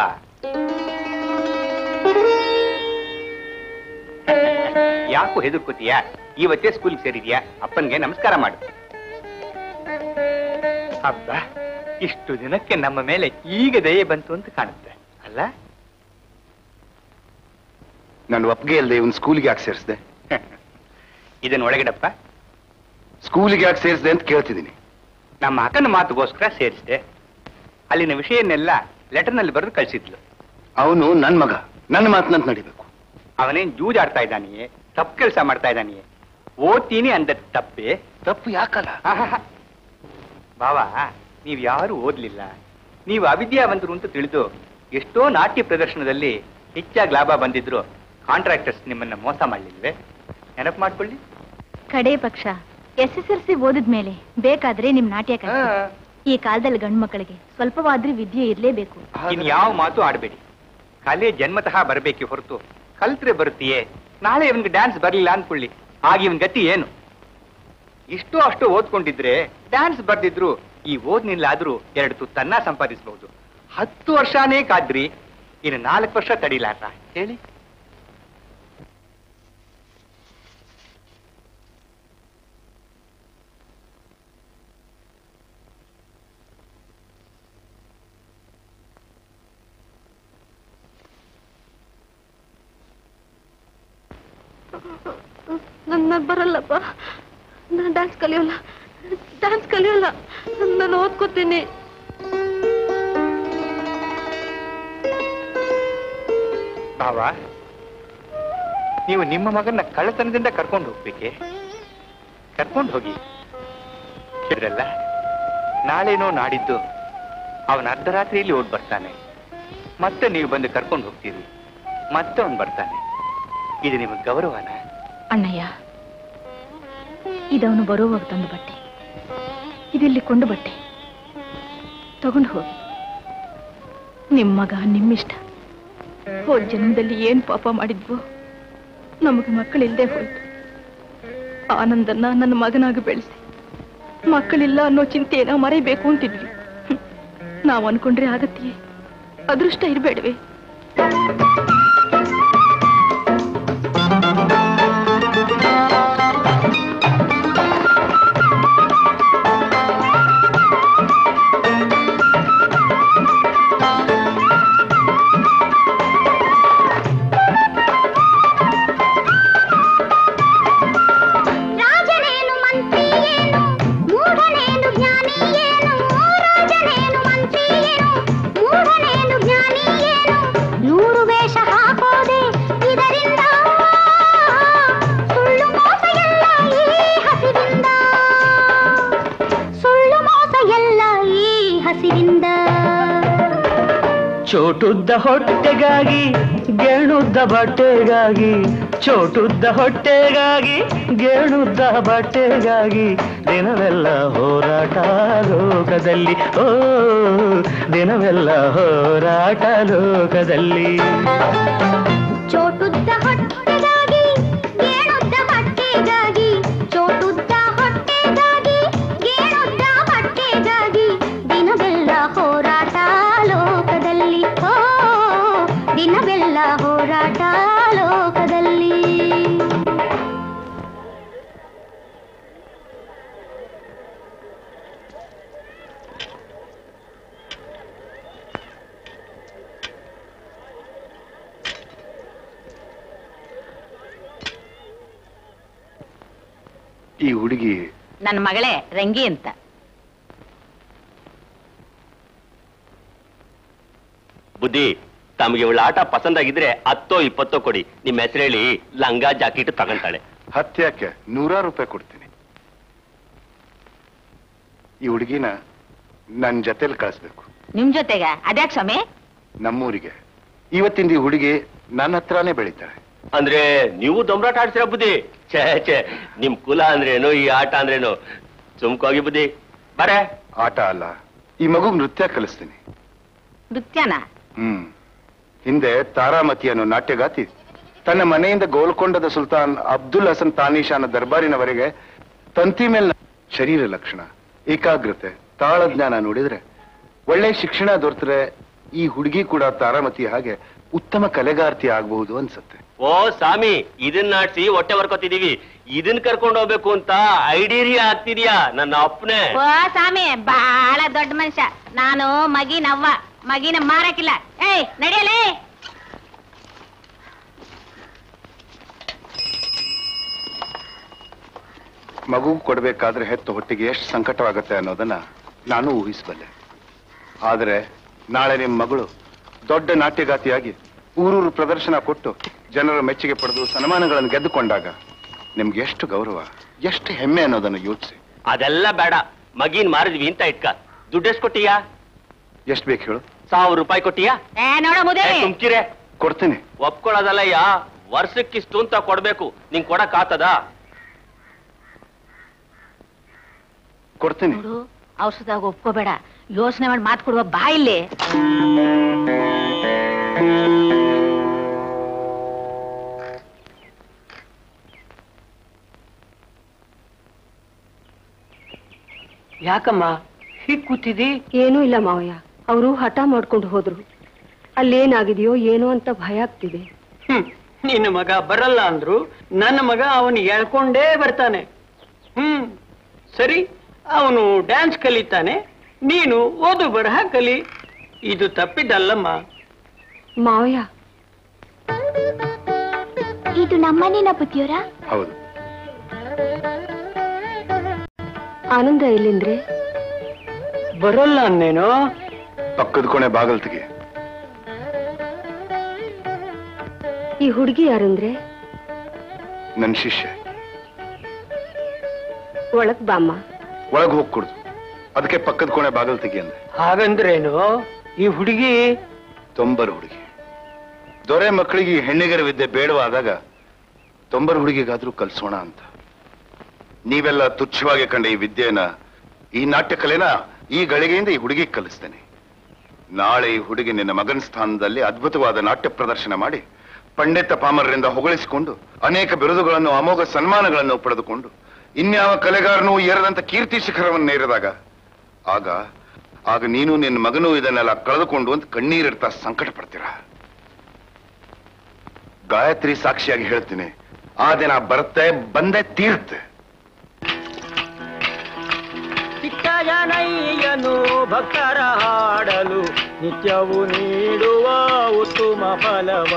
ಯಾಕೋ ಹೆದರ್ಕೋತೀಯ ಇವತ್ತೇ ಸ್ಕೂಲ್ ಸೇರಿದ್ಯಾ ಅಪ್ಪನ್ಗೆ ನಮಸ್ಕಾರ ಮಾಡು ಹಬ್ಬ ಇಷ್ಟು ದಿನಕ್ಕೆ ನಮ್ಮ ಮೇಲೆ ಈಗ ದಯೆ ಬಂತು ಅಂತ ಕಾಣುತ್ತೆ ಅಲ್ಲ ನಾನು ಒಪ್ಪಿಗೆ ಇಲ್ಲದೆ ಇವನ್ ಸ್ಕೂಲಿಗೆ ಯಾಕೆ ಸೇರಿಸಿದೆ ಇದನ್ನ ಒಳಗಿಡಪ್ಪ ಸ್ಕೂಲಿಗೆ ಯಾಕೆ ಸೇರಿಸಿದೆ ಅಂತ ಕೇಳ್ತಿದ್ದೀನಿ ನಮ್ಮ ಅಕ್ಕನ ಮಾತುಗೋಸ್ಕರ ಸೇರಿಸಿದೆ ಅಲ್ಲಿನ ವಿಷಯನ್ನೆಲ್ಲ ಲೆಟರ್ನಲ್ಲಿ ಬರೆದು ಕಳಿಸಿದ್ಲು ಅವನು ನನ್ ಮಗ ನನ್ನ ಮಾತಿನಂತ ನಡಿಬೇಕು ಅವನೇನ್ ಜೂಜಾಡ್ತಾ ಇದ್ದಾನೆಯೇ ತಪ್ಪು ಕೆಲಸ ಮಾಡ್ತಾ ಇದ್ದಾನೆಯೇ ಓದ್ತೀನಿ ಅಂದ ತಪ್ಪೆ ತಪ್ಪು ಯಾಕಲ್ಲ ಬಾವ ನೀವ್ ಯಾರು ಓದ್ಲಿಲ್ಲ ನೀವು ಅವಿದ್ಯಾವಂತರು ಅಂತ ತಿಳಿದು ಎಷ್ಟೋ ನಾಟ್ಯ ಪ್ರದರ್ಶನದಲ್ಲಿ ಹೆಚ್ಚಾಗಿ ಲಾಭ ಬಂದಿದ್ರು ಕಾಂಟ್ರಾಕ್ಟರ್ಸ್ ನಿಮ್ಮನ್ನ ಮೋಸ ಮಾಡ್ಲಿಲ್ವೇ ನೆನಪು ಮಾಡ್ಕೊಳ್ಳಿ ಕಡೆ ಪಕ್ಷ ಎಸ್ ಎಸ್ ಎಲ್ ಸಿ ಓದಿದ್ಮೇಲೆ ಬೇಕಾದ್ರೆ ನಿಮ್ ನಾಟ್ಯ ಕಲಿಸಿ. ಈ ಕಾಲದಲ್ಲಿ ಗಂಡು ಮಕ್ಕಳಿಗೆ ಸ್ವಲ್ಪವಾದ್ರೂ ವಿದ್ಯೆ ಇರ್ಲೇಬೇಕು ಇನ್ ಯಾವ ಮಾತು ಆಡಬೇಡಿ ಕಲೆ ಜನ್ಮತಃ ಬರಬೇಕೆ ಹೊರತು ಕಲ್ತ್ರೆ ಬರುತ್ತೀಯೇ ನಾಳೆ ಇವನ್ಗೆ ಡ್ಯಾನ್ಸ್ ಬರ್ಲಿಲ್ಲ ಅನ್ಕೊಳ್ಳಿ ಆಗ ಇವನ್ ಗತಿ ಏನು ಇಷ್ಟು ಅಷ್ಟು ಓದ್ಕೊಂಡಿದ್ರೆ ಡ್ಯಾನ್ಸ್ ಬರ್ದಿದ್ರು ಈ ಓದ್ನಿಲ್ಲಾದ್ರೂ ಎರಡು ತುತ್ತನ್ನ ಸಂಪಾದಿಸಬಹುದು ಹತ್ತು ವರ್ಷನೇ ಕಾದ್ರಿ ಇನ್ನು ನಾಲ್ಕು ವರ್ಷ ತಡಿಲಾರ ಹೇಳಿ ನನ್ನ ಬರಲ್ಲಪ್ಪ ನಾನು ಡ್ಯಾನ್ಸ್ ಕಲಿಯೋಲ್ಲ ಡ್ಯಾನ್ಸ್ ಕಲಿಯೋಲ್ಲ ನಾನು ಓದ್ಕೋತೀನಿ ಭಾವ ನೀವು ನಿಮ್ಮ ಮಗನ ಕಳ್ಳತನದಿಂದ ಕರ್ಕೊಂಡು ಹೋಗ್ಬೇಕೆ ಕರ್ಕೊಂಡು ಹೋಗಿ ಹೇಳಿದ್ರಲ್ಲ ನಾಳೆನೋ ನಾಡಿದ್ದು ಅವನ ಅರ್ಧರಾತ್ರಿಯಲ್ಲಿ ಓಡ್ ಬರ್ತಾನೆ ಮತ್ತೆ ನೀವು ಬಂದು ಕರ್ಕೊಂಡು ಹೋಗ್ತೀರಿ ಮತ್ತೆ ಅವನು ಬರ್ತಾನೆ ಇದು ನಿಮಗೆ ಗೌರವನ ಅಣ್ಣಯ್ಯ ಇದವನು ಬರುವಾಗ ತಂದು ಬಟ್ಟೆ ಇದಿಲ್ಲಿ ಕೊಂಡು ಬಟ್ಟೆ ತಗೊಂಡು ಹೋಗಿ ನಿಮ್ಮ ಮಗ ನಿಮ್ಮಿಷ್ಟ ಹೋದ ಜನ್ಮದಲ್ಲಿ ಏನ್ ಪಾಪ ಮಾಡಿದ್ವೋ ನಮಗೆ ಮಕ್ಕಳಿಲ್ಲದೆ ಹೋಯ್ತು ಆನಂದನ್ನ ನನ್ನ ಮಗನಾಗಿ ಬೆಳೆಸಿ ಮಕ್ಕಳಿಲ್ಲ ಅನ್ನೋ ಚಿಂತೆನ ಮರೆಯಬೇಕು ಅಂತಿದ್ವಿ ಹ್ಮ್. ನಾವ್ ಅನ್ಕೊಂಡ್ರೆ ಆಗತ್ತೆಯೇ ಅದೃಷ್ಟ ಇರಬೇಡವೆ ರಾಜನೇನು ಮಂತ್ರಿ ಏನು ಮೂಢನೇನು ಜ್ಞಾನಿ ಏನು ರಾಜನೇನು ಮಂತ್ರಿ ಏನು ಮೂಢನೇನು ಜ್ಞಾನಿ ಏನು ನೂರು ವೇಷ ಹಾಕೋದೆ ಇದರಿಂದ ಸುಳ್ಳು ಮೋಸ ಎಲ್ಲ ಈ ಹಸಿವಿಂದ ಸುಳ್ಳು ಮೋಸ ಎಲ್ಲ ಈ ಹಸಿವಿಂದ ಚೋಟುದ್ದ ಹೊಟ್ಟೆಗಾಗಿ ಗೇಣುದ್ದ ಬಟ್ಟೆಗಾಗಿ ಚೋಟುದ್ದ ಹೊಟ್ಟೆಗಾಗಿ ಗೇಣುದ್ದ ಬಟ್ಟೆಗಾಗಿ ದಿನವೆಲ್ಲ ಹೋರಾಟ ಲೋಕದಲ್ಲಿ ಓ ದಿನವೆಲ್ಲ ಹೋರಾಟ ಲೋಕದಲ್ಲಿ ಚೋಟುದ್ದ ಹೊಟ್ಟೆಗಾಗಿ ಗೇಣುದ್ದ ಬಟ್ಟೆಗಾಗಿ ಚೋಟುದ್ದ ಹೊಟ್ಟೆಗಾಗಿ ಗೇಣುದ್ದ ಬಟ್ಟೆಗಾಗಿ ದಿನವೆಲ್ಲ ಹೋರಾಟ ಲೋಕದಲ್ಲಿ ಓ ದಿನವೆಲ್ಲ ಹೋರಾಟ ಲೋಕದಲ್ಲಿ ಈ ಹುಡುಗಿ ನನ್ನ ಮಗಳೇ ರಂಗಿ ಅಂತ ಬುದ್ಧಿ ತಮಗೆ ಇವಳ ಆಟ ಪಸಂದಾಗಿದ್ರೆ ಹತ್ತೋ ಇಪ್ಪತ್ತೋ ಕೊಡಿ ನಿಮ್ಮ ಹೆಸರೇಳಿ ಲಂಗ ಜಾಕೆಟ್ ತಗೊಂತಾಳೆ ಹತ್ಯಾಕೆ ನೂರಾರು ರೂಪಾಯಿ ಕೊಡ್ತೀನಿ ಈ ಹುಡುಗಿನ ನನ್ನ ಜೊತೆಲಿ ಕಳಿಸ್ಬೇಕು ನಿಮ್ ಜೊತೆಗ ಅದ್ಯಾಕ್ ಸ್ವಾಮಿ ನಮ್ಮೂರಿಗೆ ಇವತ್ತಿಂದ ಈ ಹುಡುಗಿ ನನ್ನ ಹತ್ರನೇ ಬೆಳೀತಾಳೆ ಅಂದ್ರೆ ನೀವು ದೊಂಬರಾಟ ಆಡ್ತೀರ ಬುದ್ಧಿ ಛೇ ಛೇ ನಿಮ್ ಕುಲ ಅಂದ್ರೇನು ಈ ಆಟ ಅಂದ್ರೇನು ಸುಮ್ಕೋಗಿ ಬುದ್ಧಿ ಬರೇ ಆಟ ಅಲ್ಲ ಈ ಮಗುಗ್ ನೃತ್ಯ ಕಲಿಸ್ತೀನಿ ನೃತ್ಯನ ಹ್ಮ್ ಹಿಂದೆ ತಾರಾಮತಿ ಅನ್ನೋ ನಾಟ್ಯಗಾತಿ ತನ್ನ ಮನೆಯಿಂದ ಗೋಲ್ಕೊಂಡದ ಸುಲ್ತಾನ್ ಅಬ್ದುಲ್ ಹಸನ್ ತಾನೀಶಾನ ದರ್ಬಾರಿನವರೆಗೆ ತಂತಿ ಮೇಲ್ ಶರೀರ ಲಕ್ಷಣ ಏಕಾಗ್ರತೆ ತಾಳಜ್ಞಾನ ನೋಡಿದ್ರೆ ಒಳ್ಳೆ ಶಿಕ್ಷಣ ದೊರೆತರೆ ಈ ಹುಡುಗಿ ಕೂಡ ತಾರಾಮತಿ ಹಾಗೆ ಉತ್ತಮ ಕಲೆಗಾರ್ತಿ ಆಗಬಹುದು ಅನ್ಸುತ್ತೆ ಓ ಸ್ವಾಮಿ ಇದನ್ನ ನಾಡ್ಸಿ ಹೊಟ್ಟೆ ಬರ್ಕೊತಿದೀವಿ ಇದನ್ ಕರ್ಕೊಂಡು ಹೋಗ್ಬೇಕು ಅಂತ ಐಡೀರಿಯಾ ಆಗ್ತಿದ್ಯಾ ನನ್ನ ಅಪ್ಪನೇ ಓ ಸ್ವಾಮಿ ಬಹಳ ದೊಡ್ಡ ಮನುಷ್ಯ ನಾನು ಮಗಿನವ್ವ ಮಗಿನ ಮಾರಕ್ಕಿಲ್ಲ ಏಯ್ ನಡೆಯಲೇ ಮಗು ಕೊಡ್ಬೇಕಾದ್ರೆ ಹೆತ್ತು ಹೊಟ್ಟಿಗೆ ಎಷ್ಟು ಸಂಕಟವಾಗುತ್ತೆ ಅನ್ನೋದನ್ನ ನಾನು ಊಹಿಸಬಲ್ಲೆ ಆದರೆ ನಾಳೆ ನಿಮ್ಮ ಮಗಳು ದೊಡ್ಡ ನಾಟ್ಯಗಾತಿಯಾಗಿ ಊರೂರು ಪ್ರದರ್ಶನ ಕೊಟ್ಟು ಜನರ ಮೆಚ್ಚುಗೆ ಪಡೆದು ಸನ್ಮಾನಗಳನ್ನು ಗೆದ್ದುಕೊಂಡಾಗ ನಿಮ್ಗೆ ಎಷ್ಟು ಗೌರವ ಎಷ್ಟು ಹೆಮ್ಮೆ ಅನ್ನೋದನ್ನು ಯೋಚಿಸಿ ಅದೆಲ್ಲ ಬೇಡ ಮಗಿನ್ ಮಾರಿದ್ವಿ ಅಂತ ಇಟ್ಕ ದುಡ್ಡು ಎಷ್ಟು ಕೊಟ್ಟಿಯಾ ಎಷ್ಟು ಬೇಕು ಹೇಳು ಸಾವಿರ ರೂಪಾಯಿ ಕೊಟ್ಟಿಯಾ ಏ ನೋಡ ಮುದೇ ಸುಮ್ಕಿರೆ ಕೊಡ್ತೀನಿ ಒಪ್ಕೊಳ್ಳೋದಲ್ಲಯ್ಯ ವರ್ಷಕ್ಕಿಷ್ಟು ಅಂತ ಕೊಡ್ಬೇಕು ನಿಂಗ್ ಕೊಡಕ್ ಆತದ ಕೊಡ್ತೀನಿ ನೋಡು ಔಷಧಾಗ ಒಪ್ಕೋಬೇಡ ಯೋಚನೆ ಮಾಡಿ ಮಾತು ಕೊಡುವ ಬಾ ಇಲ್ಲಿ ಯಾಕಮ್ಮ ಹೀಗ್ ಕೂತಿದಿ ಏನೂ ಇಲ್ಲ ಮಾವಯ್ಯ ಅವರು ಹಠ ಮಾಡ್ಕೊಂಡು ಹೋದ್ರು ಅಲ್ಲೇನಾಗಿದೆಯೋ ಏನೋ ಅಂತ ಭಯ ಆಗ್ತಿದೆ ಹ್ಮ್ ನಿನ್ನ ಮಗ ಬರಲ್ಲ ಅಂದ್ರು ನನ್ನ ಮಗ ಅವನು ಎಳ್ಕೊಂಡೇ ಬರ್ತಾನೆ ಹ್ಮ್ ಸರಿ ಅವನು ಡ್ಯಾನ್ಸ್ ಕಲಿತಾನೆ ನೀನು ಓದು ಬರಹ ಕಲಿ ಇದು ತಪ್ಪಿದ್ದಲ್ಲಮ್ಮ ಮಾವಯ್ಯ ಇದು ನಮ್ಮನೇನ ಬುದ್ಧಿಯವರ ಹೌದು ಆನಂದ ಎಲ್ಲಿಂದ್ರೆ ಬರಲ್ಲ ಅನ್ನೇನು ಪಕ್ಕದ ಕೊನೆ ಬಾಗಲ್ ತೆಗೆ ಈ ಹುಡುಗಿ ಯಾರಂದ್ರೆ ನನ್ನ ಶಿಷ್ಯ ಒಳಗ್ ಬಾಮ್ಮ ಒಳಗೆ ಹೋಗಿ ಕುಡ್ದು ಅದಕ್ಕೆ ಪಕ್ಕದ ಕೋಣೆ ಬಾಗಲ್ ತೆಗಿ ಅಂದೆ ಹಾಗಂದ್ರೇನು ಈ ಹುಡುಗಿ ತೊಂಬರು ಹುಡುಗಿ ದೊರೆ ಮಕ್ಕಳಿಗೆ ಈ ಹೆಣ್ಣಿಗರ ವಿದ್ಯೆ ಬೇಡವಾದಾಗ ತೊಂಬರು ಹುಡುಗಿಗಾದ್ರೂ ಕಲ್ಸೋಣ ಅಂತ ನೀವೆಲ್ಲ ತುಚ್ಛವಾಗಿ ಕಂಡ ಈ ವಿದ್ಯೆನ ಈ ನಾಟ್ಯ ಕಲೆನ ಈ ಗಳಿಗೆಯಿಂದ ಈ ಹುಡುಗಿಗೆ ಕಲಿಸ್ತೇನೆ ನಾಳೆ ಈ ಹುಡುಗಿ ನಿನ್ನ ಮಗನ ಸ್ಥಾನದಲ್ಲಿ ಅದ್ಭುತವಾದ ನಾಟ್ಯ ಪ್ರದರ್ಶನ ಮಾಡಿ ಪಂಡಿತ ಪಾಮರರಿಂದ ಹೊಗಳಿಸಿಕೊಂಡು ಅನೇಕ ಬಿರುದುಗಳನ್ನು ಅಮೋಘ ಸನ್ಮಾನಗಳನ್ನು ಪಡೆದುಕೊಂಡು ಇನ್ಯಾವ ಕಲೆಗಾರನೂ ಏರದಂತ ಕೀರ್ತಿ ಶಿಖರವನ್ನು ಏರಿದಾಗ ಆಗ ಆಗ ನೀನು ನಿನ್ನ ಮಗನೂ ಇದನ್ನೆಲ್ಲ ಕಳೆದುಕೊಂಡು ಅಂತ ಕಣ್ಣೀರಿಡ್ತಾ ಸಂಕಟ ಪಡ್ತೀರಾ ಗಾಯತ್ರಿ ಸಾಕ್ಷಿಯಾಗಿ ಹೇಳ್ತೀನಿ ಆ ದಿನ ಬರುತ್ತೆ ಬಂದೆ ತೀರ್ತೆ ಚಿಕ್ಕಜನಯ್ಯನು ಭಕ್ತರ ಹಾಡಲು ನಿತ್ಯವೂ ನೀಡುವ ಉತ್ತಮ ಫಲವ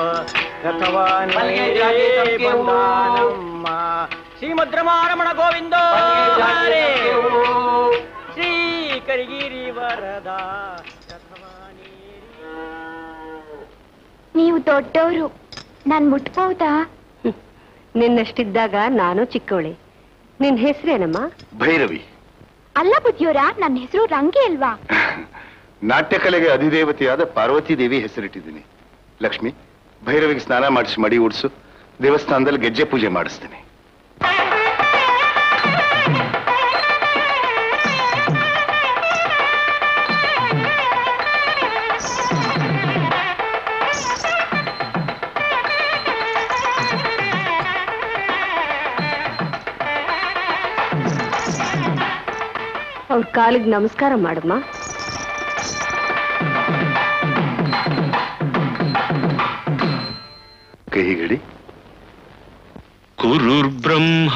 ಬಂದಾನಮ್ಮ ಶ್ರೀಮದ್ ರಮಾರಮಣ ಗೋವಿಂದ ಹರೇ. ಶ್ರೀ ಕರಿಗಿರಿ ವರದ ನೀವು ದೊಡ್ಡವರು ನಾನ್ ಮುಟ್ಬಹುದಾ ನಿನ್ನಷ್ಟಿದ್ದಾಗ ನಾನು ಚಿಕ್ಕವಳೆ ನಿನ್ ಹೆಸರೇನಮ್ಮ ಭೈರವಿ ಅಲ್ಲ ಬುದ್ಧಿಯವರ ನನ್ನ ಹೆಸರು ರಂಗಿ ಅಲ್ವಾ ನಾಟ್ಯ ಕಲೆಗೆ ಅಧಿದೇವತೆಯಾದ ಪಾರ್ವತಿ ದೇವಿ ಹೆಸರಿಟ್ಟಿದ್ದೀನಿ ಲಕ್ಷ್ಮಿ ಭೈರವಿಗೆ ಸ್ನಾನ ಮಾಡಿಸಿ ಮಡಿ ಉಡ್ಸು ದೇವಸ್ಥಾನದಲ್ಲಿ ಗೆಜ್ಜೆ ಪೂಜೆ ಮಾಡಿಸ್ತೀನಿ ಅವ್ರ ಕಾಲಿಗೆ ನಮಸ್ಕಾರ ಮಾಡಮ್ಮ ಕೈ ಹೀಗಡಿ ಗುರುರ್ಬ್ರಹ್ಮ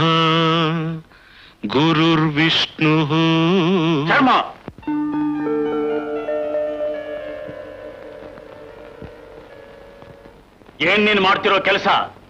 ಗುರುರ್ವಿಷ್ಣು ಧರ್ಮ ಏನ್ ನೀನ್ ಮಾಡ್ತಿರೋ ಕೆಲಸ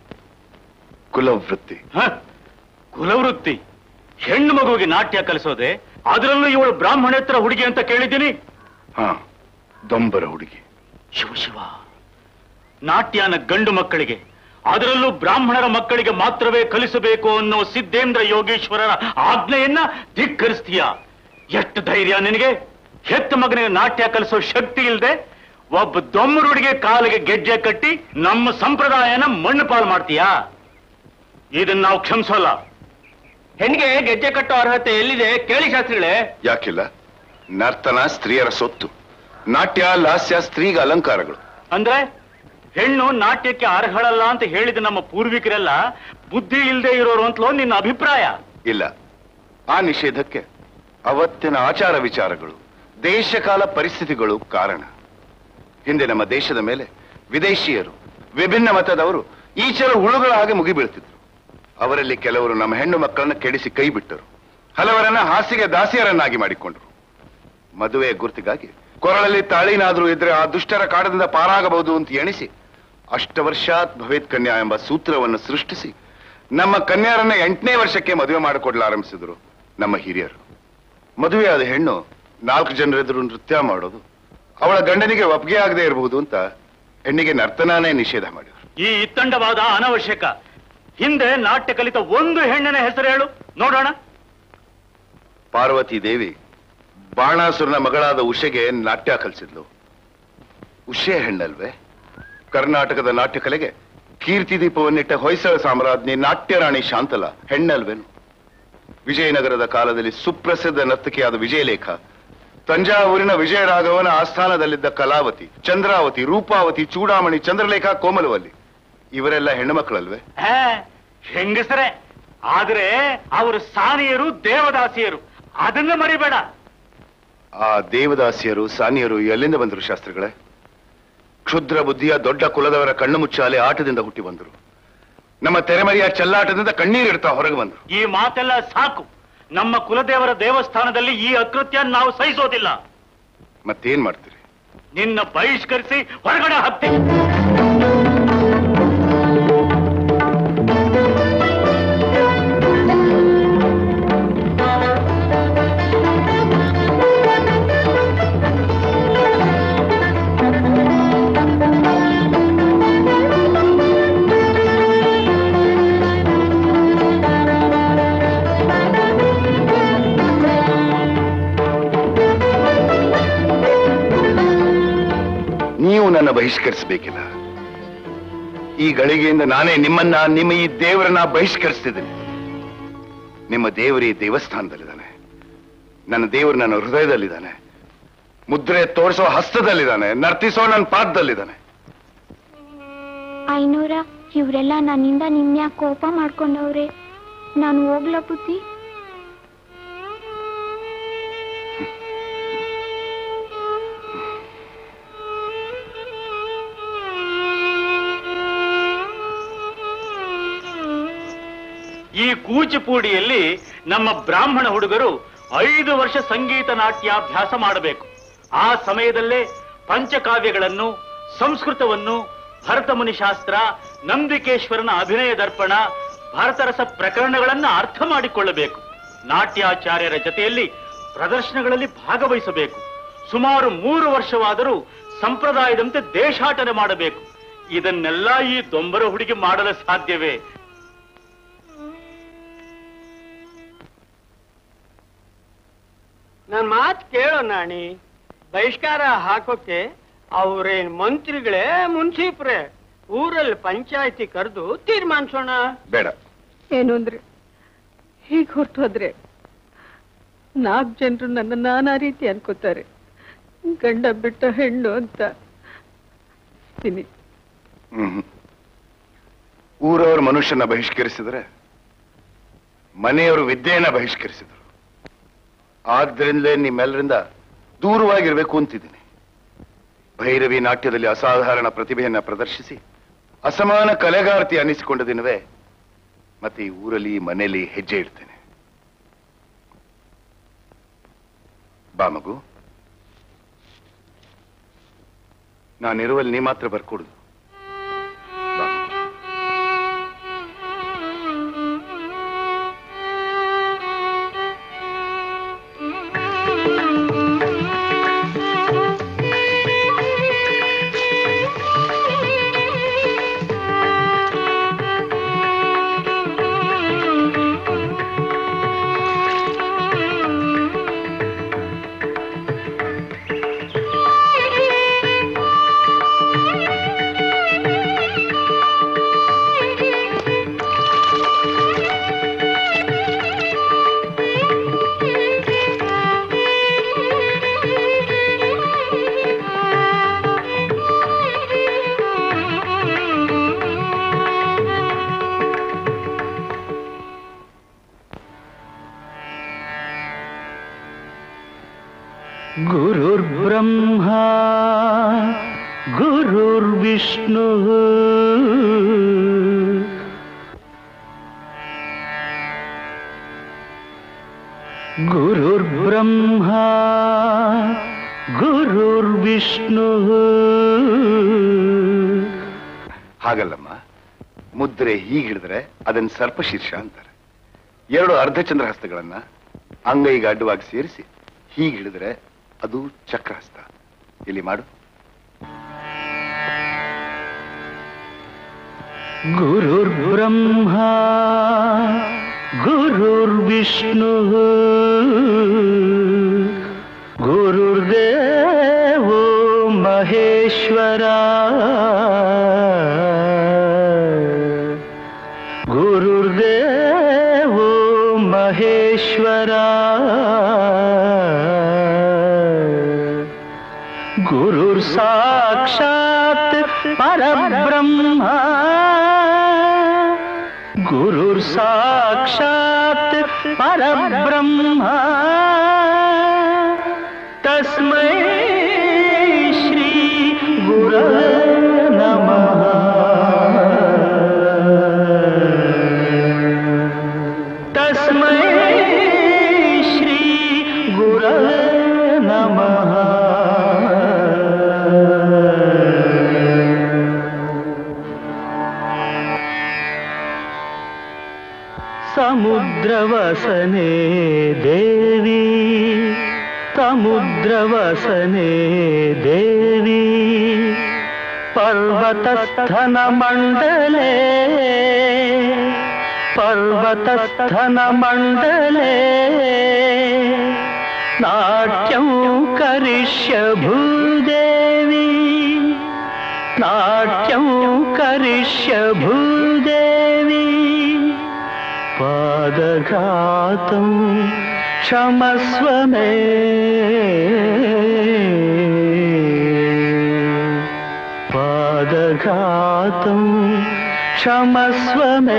ಕುಲವೃತ್ತಿ ಕುಲವೃತ್ತಿ ಹೆಣ್ಣು ಮಗುವಿಗೆ ನಾಟ್ಯ ಕಲಿಸೋದೆ ಅದರಲ್ಲೂ ಇವಳು ಬ್ರಾಹ್ಮಣೇತರ ಹುಡುಗಿ ಅಂತ ಕೇಳಿದ್ದೀನಿ ಹಾ ದೊಂಬರ ಹುಡುಗಿ ಶಿವ ಶಿವ ನಾಟ್ಯನ ಗಂಡು ಮಕ್ಕಳಿಗೆ ಅದರಲ್ಲೂ ಬ್ರಾಹ್ಮಣರ ಮಕ್ಕಳಿಗೆ ಮಾತ್ರವೇ ಕಲಿಸಬೇಕು ಅನ್ನೋ ಸಿದ್ದೇಂದ್ರ ಯೋಗೇಶ್ವರರ ಆಜ್ಞೆಯನ್ನ ಧಿಕ್ಕರಿಸ್ತೀಯ ಎಷ್ಟು ಧೈರ್ಯ ನಿನಗೆ ಹೆತ್ತ ಮಗನಿಗೆ ನಾಟ್ಯ ಕಲಿಸೋ ಶಕ್ತಿ ಇಲ್ಲದೆ ಒಬ್ಬ ದೊಮ್ಮರುಡಿಗೆ ಕಾಲಿಗೆ ಗೆಜ್ಜೆ ಕಟ್ಟಿ ನಮ್ಮ ಸಂಪ್ರದಾಯನ ಮಣ್ಣು ಪಾಲು ಮಾಡ್ತೀಯಾ ಇದನ್ನ ನಾವು ಕ್ಷಮಿಸೋಲ್ಲ ಹೆಣ್ಣಿಗೆ ಗೆಜ್ಜೆ ಕಟ್ಟೋ ಅರ್ಹತೆ ಎಲ್ಲಿದೆ ಕೇಳಿ ಶಾಸ್ತ್ರಿಗಳೇ ಯಾಕಿಲ್ಲ ನರ್ತನ ಸ್ತ್ರೀಯರ ಸೊತ್ತು ನಾಟ್ಯ ಲಾಸ್ಯ ಸ್ತ್ರೀಗ ಅಲಂಕಾರಗಳು ಅಂದ್ರೆ ಹೆಣ್ಣು ನಾಟ್ಯಕ್ಕೆ ಅರ್ಹಳಲ್ಲ ಅಂತ ಹೇಳಿದ ನಮ್ಮ ಪೂರ್ವಿಕರೆಲ್ಲ ಬುದ್ಧಿ ಇಲ್ಲದೆ ಇರೋರು ಅಂತಲೋ ನಿನ್ನ ಅಭಿಪ್ರಾಯ ಇಲ್ಲ ಆ ನಿಷೇಧಕ್ಕೆ ಅವತ್ತಿನ ಆಚಾರ ವಿಚಾರಗಳು ದೇಶಕಾಲ ಪರಿಸ್ಥಿತಿಗಳು ಕಾರಣ ಹಿಂದೆ ನಮ್ಮ ದೇಶದ ಮೇಲೆ ವಿದೇಶಿಯರು ವಿಭಿನ್ನ ಮತದವರು ಈಚರ ಹುಳುಗಳ ಹಾಗೆ ಮುಗಿಬೀಳ್ತಿದ್ರು ಅವರಲ್ಲಿ ಕೆಲವರು ನಮ್ಮ ಹೆಣ್ಣು ಮಕ್ಕಳನ್ನ ಕೆಡಿಸಿ ಕೈ ಬಿಟ್ಟರು ಹಲವರನ್ನ ಹಾಸಿಗೆ ದಾಸಿಯರನ್ನಾಗಿ ಮಾಡಿಕೊಂಡರು ಮದುವೆಯ ಗುರ್ತಿಗಾಗಿ ಕೊರಳಲ್ಲಿ ತಾಳಿನಾದ್ರೂ ಇದ್ರೆ ಆ ದುಷ್ಟರ ಕಾಡದಿಂದ ಪಾರಾಗಬಹುದು ಅಂತ ಎಣಿಸಿ ಅಷ್ಟವರ್ಷಾತ್ ಭವೇತ್ ಕನ್ಯಾ ಎಂಬ ಸೂತ್ರವನ್ನು ಸೃಷ್ಟಿಸಿ ನಮ್ಮ ಕನ್ಯಾರನ್ನ ಎಂಟನೇ ವರ್ಷಕ್ಕೆ ಮದುವೆ ಮಾಡಿಕೊಡ್ಲಾರಂಭಿಸಿದ್ರು ನಮ್ಮ ಹಿರಿಯರು ಮದುವೆಯಾದ ಹೆಣ್ಣು ನಾಲ್ಕು ಜನರೆದುರು ನೃತ್ಯ ಮಾಡೋದು ಅವಳ ಗಂಡನಿಗೆ ಒಪ್ಪಿಗೆ ಆಗದೆ ಇರಬಹುದು ಅಂತ ಹೆಣ್ಣಿಗೆ ನರ್ತನಾನೇ ನಿಷೇಧ ಮಾಡಿದ್ರು ಈ ಇತ್ತಂಡವಾದ ಅನವಶ್ಯಕ ಹಿಂದೆ ನಾಟ್ಯ ಕಲಿತ ಒಂದು ಹೆಣ್ಣಿನ ಹೆಸರು ಹೇಳು ನೋಡೋಣ ಪಾರ್ವತಿ ದೇವಿ ಬಾಣಾಸುರನ ಮಗಳಾದ ಉಷೆಗೆ ನಾಟ್ಯ ಕಲಿಸಿದ್ಲು ಉಷೆ ಹೆಣ್ಣಲ್ವೇ ಕರ್ನಾಟಕದ ನಾಟ್ಯ ಕಲೆಗೆ ಕೀರ್ತಿ ದೀಪವನ್ನಿಟ್ಟ ಹೊಯ್ಸಳ ಸಾಮ್ರಾಜ್ಞಿ ನಾಟ್ಯ ರಾಣಿ ಶಾಂತಲ ಹೆಣ್ಣಲ್ವೇನು ವಿಜಯನಗರದ ಕಾಲದಲ್ಲಿ ಸುಪ್ರಸಿದ್ಧ ನರ್ತಕಿಯಾದ ವಿಜಯಲೇಖ ತಂಜಾವೂರಿನ ವಿಜಯರಾಘವನ ಆಸ್ಥಾನದಲ್ಲಿದ್ದ ಕಲಾವತಿ ಚಂದ್ರಾವತಿ ರೂಪಾವತಿ ಚೂಡಾಮಣಿ ಚಂದ್ರಲೇಖ ಕೋಮಲವಲ್ಲಿ ಇವರೆಲ್ಲ ಹೆಣ್ಣು ಮಕ್ಕಳಲ್ವೇ ಹೇ, ಹೆಂಗಸರೇ ಆದ್ರೆ ಅವರು ಸಾನಿಯರು ದೇವದಾಸಿಯರು ಅದನ್ನ ಮರಿಬೇಡ ಆ ದೇವದಾಸಿಯರು ಸಾನಿಯರು ಎಲ್ಲಿಂದ ಬಂದರು ಶಾಸ್ತ್ರಿಗಳೇ ಕ್ಷುದ್ರ ಬುದ್ಧಿಯ ದೊಡ್ಡ ಕುಲದವರ ಕಣ್ಣು ಮುಚ್ಚಾಲೆ ಆಟದಿಂದ ಹುಟ್ಟಿ ಬಂದರು ನಮ್ಮ ತೆರೆಮರೆಯ ಚೆಲ್ಲಾಟದಿಂದ ಕಣ್ಣೀರಿಡ್ತಾ ಹೊರಗೆ ಬಂದರು ಈ ಮಾತೆಲ್ಲ ಸಾಕು ನಮ್ಮ ಕುಲದೇವರ ದೇವಸ್ಥಾನದಲ್ಲಿ ಈ ಅಕೃತ್ಯ ನಾವು ಸಹಿಸೋದಿಲ್ಲ ಮತ್ತೇನ್ ಮಾಡ್ತೀರಿ ನಿನ್ನ ಬಹಿಷ್ಕರಿಸಿ ಹೊರಗಡೆ ಹತ್ತಿ ನೀವು ನನ್ನ ಬಹಿಷ್ಕರಿಸಬೇಕಿಲ್ಲ ಈ ಗಳಿಗೆಯಿಂದ ನಾನೇ ನಿಮ್ಮನ್ನ ನಿಮ್ಮ ಈ ದೇವರನ್ನ ಬಹಿಷ್ಕರಿಸ್ತಿದ್ದೀನಿ ನಿಮ್ಮ ದೇವರು ಈ ದೇವಸ್ಥಾನದಲ್ಲಿದ್ದಾನೆ ನನ್ನ ದೇವರು ನನ್ನ ಹೃದಯದಲ್ಲಿದ್ದಾನೆ ಮುದ್ರೆ ತೋರಿಸೋ ಹಸ್ತದಲ್ಲಿದ್ದಾನೆ ನರ್ತಿಸೋ ನನ್ನ ಪಾದದಲ್ಲಿದ್ದಾನೆ ಐನೂರ ಇವರೆಲ್ಲ ನನ್ನಿಂದ ನಿನ್ಯಾಕ್ ಕೋಪ ಮಾಡ್ಕೊಂಡವ್ರೆ ನಾನು ಹೋಗ್ಲಾ ಬುದ್ಧಿ ಈ ಕೂಚಿಪೂಡಿಯಲ್ಲಿ ನಮ್ಮ ಬ್ರಾಹ್ಮಣ ಹುಡುಗರು ಐದು ವರ್ಷ ಸಂಗೀತ ನಾಟ್ಯಾಭ್ಯಾಸ ಮಾಡಬೇಕು ಆ ಸಮಯದಲ್ಲೇ ಪಂಚಕಾವ್ಯಗಳನ್ನು ಸಂಸ್ಕೃತವನ್ನು ಭರತ ಮುನಿಶಾಸ್ತ್ರ ನಂಬಿಕೇಶ್ವರನ ಅಭಿನಯ ದರ್ಪಣ ಭಾರತರಸ ಪ್ರಕರಣಗಳನ್ನ ಅರ್ಥ ಮಾಡಿಕೊಳ್ಳಬೇಕು ನಾಟ್ಯಾಚಾರ್ಯರ ಜೊತೆಯಲ್ಲಿ ಪ್ರದರ್ಶನಗಳಲ್ಲಿ ಭಾಗವಹಿಸಬೇಕು ಸುಮಾರು ಮೂರು ವರ್ಷವಾದರೂ ಸಂಪ್ರದಾಯದಂತೆ ದೇಶಾಟನೆ ಮಾಡಬೇಕು ಇದನ್ನೆಲ್ಲ ಈ ದೊಂಬರ ಹುಡುಗಿ ಮಾಡಲು ಸಾಧ್ಯವೇ ನನ್ ಮಾತ್ ಕೇಳೋ ನಾಣಿ ಬಹಿಷ್ಕಾರ ಹಾಕೋಕೆ ಅವ್ರೇನ್ ಮಂತ್ರಿಗಳೇ ಮುನ್ಸೀಪ್ರೆ ಊರಲ್ಲಿ ಪಂಚಾಯತಿ ಕರೆದು ತೀರ್ಮಾನಿಸೋಣ ಬೇಡ ಏನು ಅಂದ್ರೆ ಹೀಗೆ ಹೊರಟು ಹೋದ್ರೆ ನಾಲ್ಕು ಜನರು ನನ್ನ ನಾನಾ ರೀತಿ ಅನ್ಕೋತಾರೆ ಗಂಡ ಬಿಟ್ಟ ಹೆಣ್ಣು ಅಂತ ತಿನಿ ಹ್ಮ್ ಊರವ್ರ ಮನುಷ್ಯನ ಬಹಿಷ್ಕರಿಸಿದ್ರೆ ಮನೆಯವರು ವಿದ್ಯೆಯನ್ನ ಬಹಿಷ್ಕರಿಸಿದ್ರು ಆದ್ರಿಂದಲೇ ನಿಮ್ಮೆಲ್ಲರಿಂದ ದೂರವಾಗಿರ್ಬೇಕು ಅಂತಿದ್ದೀನಿ ಭೈರವಿ ನಾಟ್ಯದಲ್ಲಿ ಅಸಾಧಾರಣ ಪ್ರತಿಭೆಯನ್ನ ಪ್ರದರ್ಶಿಸಿ ಅಸಮಾನ ಕಲೆಗಾರ್ತಿ ಅನ್ನಿಸಿಕೊಂಡ ದಿನವೇ ಮತ್ತೆ ಈ ಊರಲ್ಲಿ ಈ ಮನೆಯಲ್ಲಿ ಹೆಜ್ಜೆ ಇಡ್ತೇನೆ ಬಾ ಮಗು ನಾನಿರುವಲ್ಲಿ ನೀ ಮಾತ್ರ ಬರ್ಕೊಡುದು गुरुर्ब्रह्मा गुरुर्विष्णुः गुरुर्ब्रह्मा गुरुर्विष्णुः ಹಾಗಲ್ಲಮ್ಮ ಮುದ್ರೆ ಹೀಗೆ ಹಿಡಿದ್ರೆ ಅದನ್ನ ಸರ್ಪಶೀರ್ಷ ಅಂತಾರೆ ಎರಡು ಅರ್ಧಚಂದ್ರ ಹಸ್ತಗಳನ್ನ ಅಂಗೈಗೆ ಅಡ್ಡವಾಗಿ ಸೇರಿಸಿ ಹೀಗೆ ಹಿಡಿದ್ರೆ ಅದು ಚಕ್ರಹಸ್ತ ಇಲ್ಲಿ ಮಾಡು गुरुर्ब्रह्मा गुरुर्विष्णुः गुरुर्देवो महेश्वरा गुरुर्देवो महेश्वरा गुरुर्साक्षात् परब्रह्मा गुरुर्साक्षात् परब्रह्मा तस्मै श्री गुरवे नमः तस्मै श्री गुरवे नमः समुद्रवसने देवी समुद्रवसने देवी पर्वतस्थनमण्डले पर्वतस्थनमण्डले नाट्यं करिष्य भूदेवी नाट्यं करिष्य भूदेवी पादघातं क्षमस्व मे पादघातं क्षमस्व मे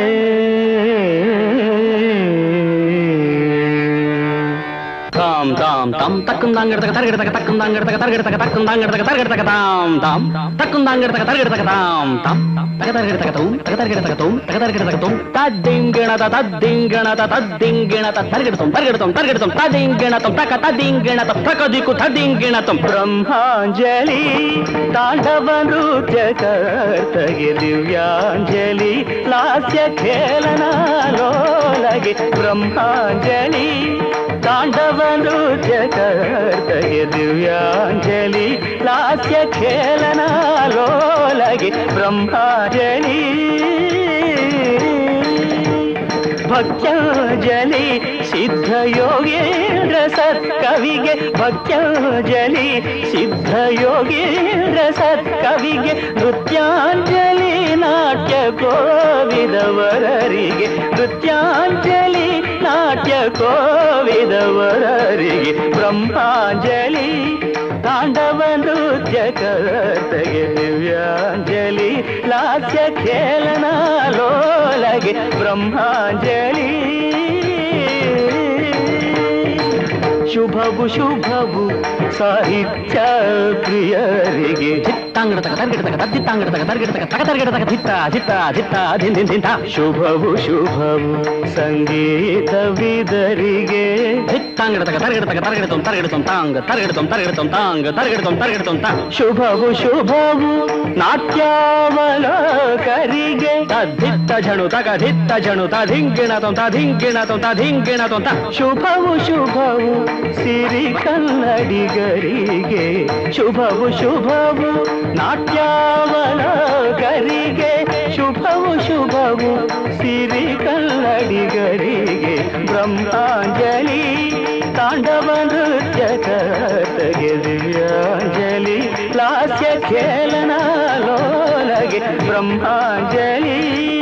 ತಾಂ ತಾಂ ತಾಂ ತಕ್ಕಂದಾಂಗಡತಕ ತರಗಡತಕ ತಕ್ಕಂದಾಂಗಡತಕ ತರಗಡತಕ ತಕ್ಕಂದಾಂಗಡತಕ ತರಗಡತಕ ತಾಂ ತಾಂ ತಕ್ಕಂದಾಂಗಡತಕ ತರಗಡತಕ ತಾಂ ತಾಂ ತಕ ತರಗಡತಕ ತೌಂ ತಕ ತರಗಡತಕ ತೌಂ ತಕ ತರಗಡತಕ ತೌಂ ತದ್ದಿಂಗಣತ ತದ್ದಿಂಗಣತ ತದ್ದಿಂಗಣತ ತರಗಡತಂ ತರಗಡತಂ ತರಗಡತಂ ತದಿಂಗಣತಂ ತಕ ತದಿಂಗಣತ ತಕ ದಿಕ್ಕು ತದಿಂಗಣತಂ ಬ್ರಹ್ಮಾಂಜಲಿ ತಾಂಡವ ನೃತ್ಯ ಕರ್ತಗೆ ದಿವ್ಯಾಂಜಲಿ ಲಾಸ್ಯ ಖೇಲನ ಲೋಲಗೆ ಬ್ರಹ್ಮಾಂಜಲಿ ತಾಂಡವ ನೃತ್ಯ ಕರ್ತಗೆ ದಿವ್ಯಾಂಜಲಿ ಲಾಸ್ಯ ಖೇಲನ ಲೋಲಗೆ ಬ್ರಹ್ಮಾಂಜಲಿ ಭಕ್ತ್ಯಾಂಜಲಿ ಸಿದ್ಧ ಯೋಗೇಂದ್ರ ಸತ್ಕವಿಗೆ ಭಕ್ತ್ಯಾಂಜಲಿ ಸಿದ್ಧ ಯೋಗೇಂದ್ರ ಸತ್ಕವಿಗೆ ನೃತ್ಯಾಂಜಲಿ ನಾಟ್ಯ ಕೋವಿದವರರಿಗೆ ನೃತ್ಯಾಂಜಲಿ ನಾಟ್ಯ ಕೋವಿದವರರಿಗೆ ಬ್ರಹ್ಮಾಂಜಲಿ ತಾಂಡವ ನೃತ್ಯ ಕರ್ತಗೆ ದಿವ್ಯಾಂಜಲಿ ಲಾಸ್ಯ ಖೇಲನ ಲೋಲಗೆ ಬ್ರಹ್ಮಾಂಜಲಿ ಶುಭವು ಶುಭವು ಸಾಹಿತ್ಯ ಪ್ರಿಯರಿಗೆ ಚಿತ್ತಾಂಗಡತಕ ತರ್ಗಿಡತಕ ತದ್ದಿತ್ತಾಂಗಡತಕ ತರ್ಗಿಡತಕ ತಕ ತರ್ಗಿಡತಕ ಧಿತ್ತ ಧಿತ್ತ ಧಿತ್ತ ಧಿನ್ ಧಿನ್ ಧಿಂತ ಶುಭವು ಶುಭವು ಸಂಗೀತ ವಿದರಿಗೆ ಧಿತ್ತಾಂಗಡತಕ ತರ್ಗಿಡತಕ ತರ್ಗಿಡತಂ ತರ್ಗಿಡತಂ ತಾಂಗ ತರ್ಗಿಡತಂ ತರ್ಗಿಡತಂ ತಾಂಗ ತರ್ಗಿಡತಂ ತರ್ಗಿಡತಂ ತಾ ಶುಭವು ಶುಭವು ನಾಟ್ಯಾವಲೋಕರಿಗೆ ತದ್ದಿತ್ತ ಝಣು ತಗ ಧಿತ್ತ ಝಣು ತಧಿಂಗಿಣತಂ ತಧಿಂಗಿಣತಂ ತಧಿಂಗಿಣತಂ ತ ಶುಭವು ಶುಭವು ಸಿರಿ ಕನ್ನಡಿಗರಿಗೆ ಶುಭವು ಶುಭವು ನಾಟ್ಯಾವಲೋಕರಿಗೆ ಶುಭವು ಶುಭವು ಸಿರಿ ಕನ್ನಡಿಗರಿಗೆ ಬ್ರಹ್ಮಾಂಜಲಿ ತಾಂಡವ ನೃತ್ಯ ಕರ್ತಗೆ ದಿವ್ಯಾಂಜಲಿ ಲಾಸ್ಯ ಖೇಲನ ಲೋಲಗೆ ಬ್ರಹ್ಮಾಂಜಲಿ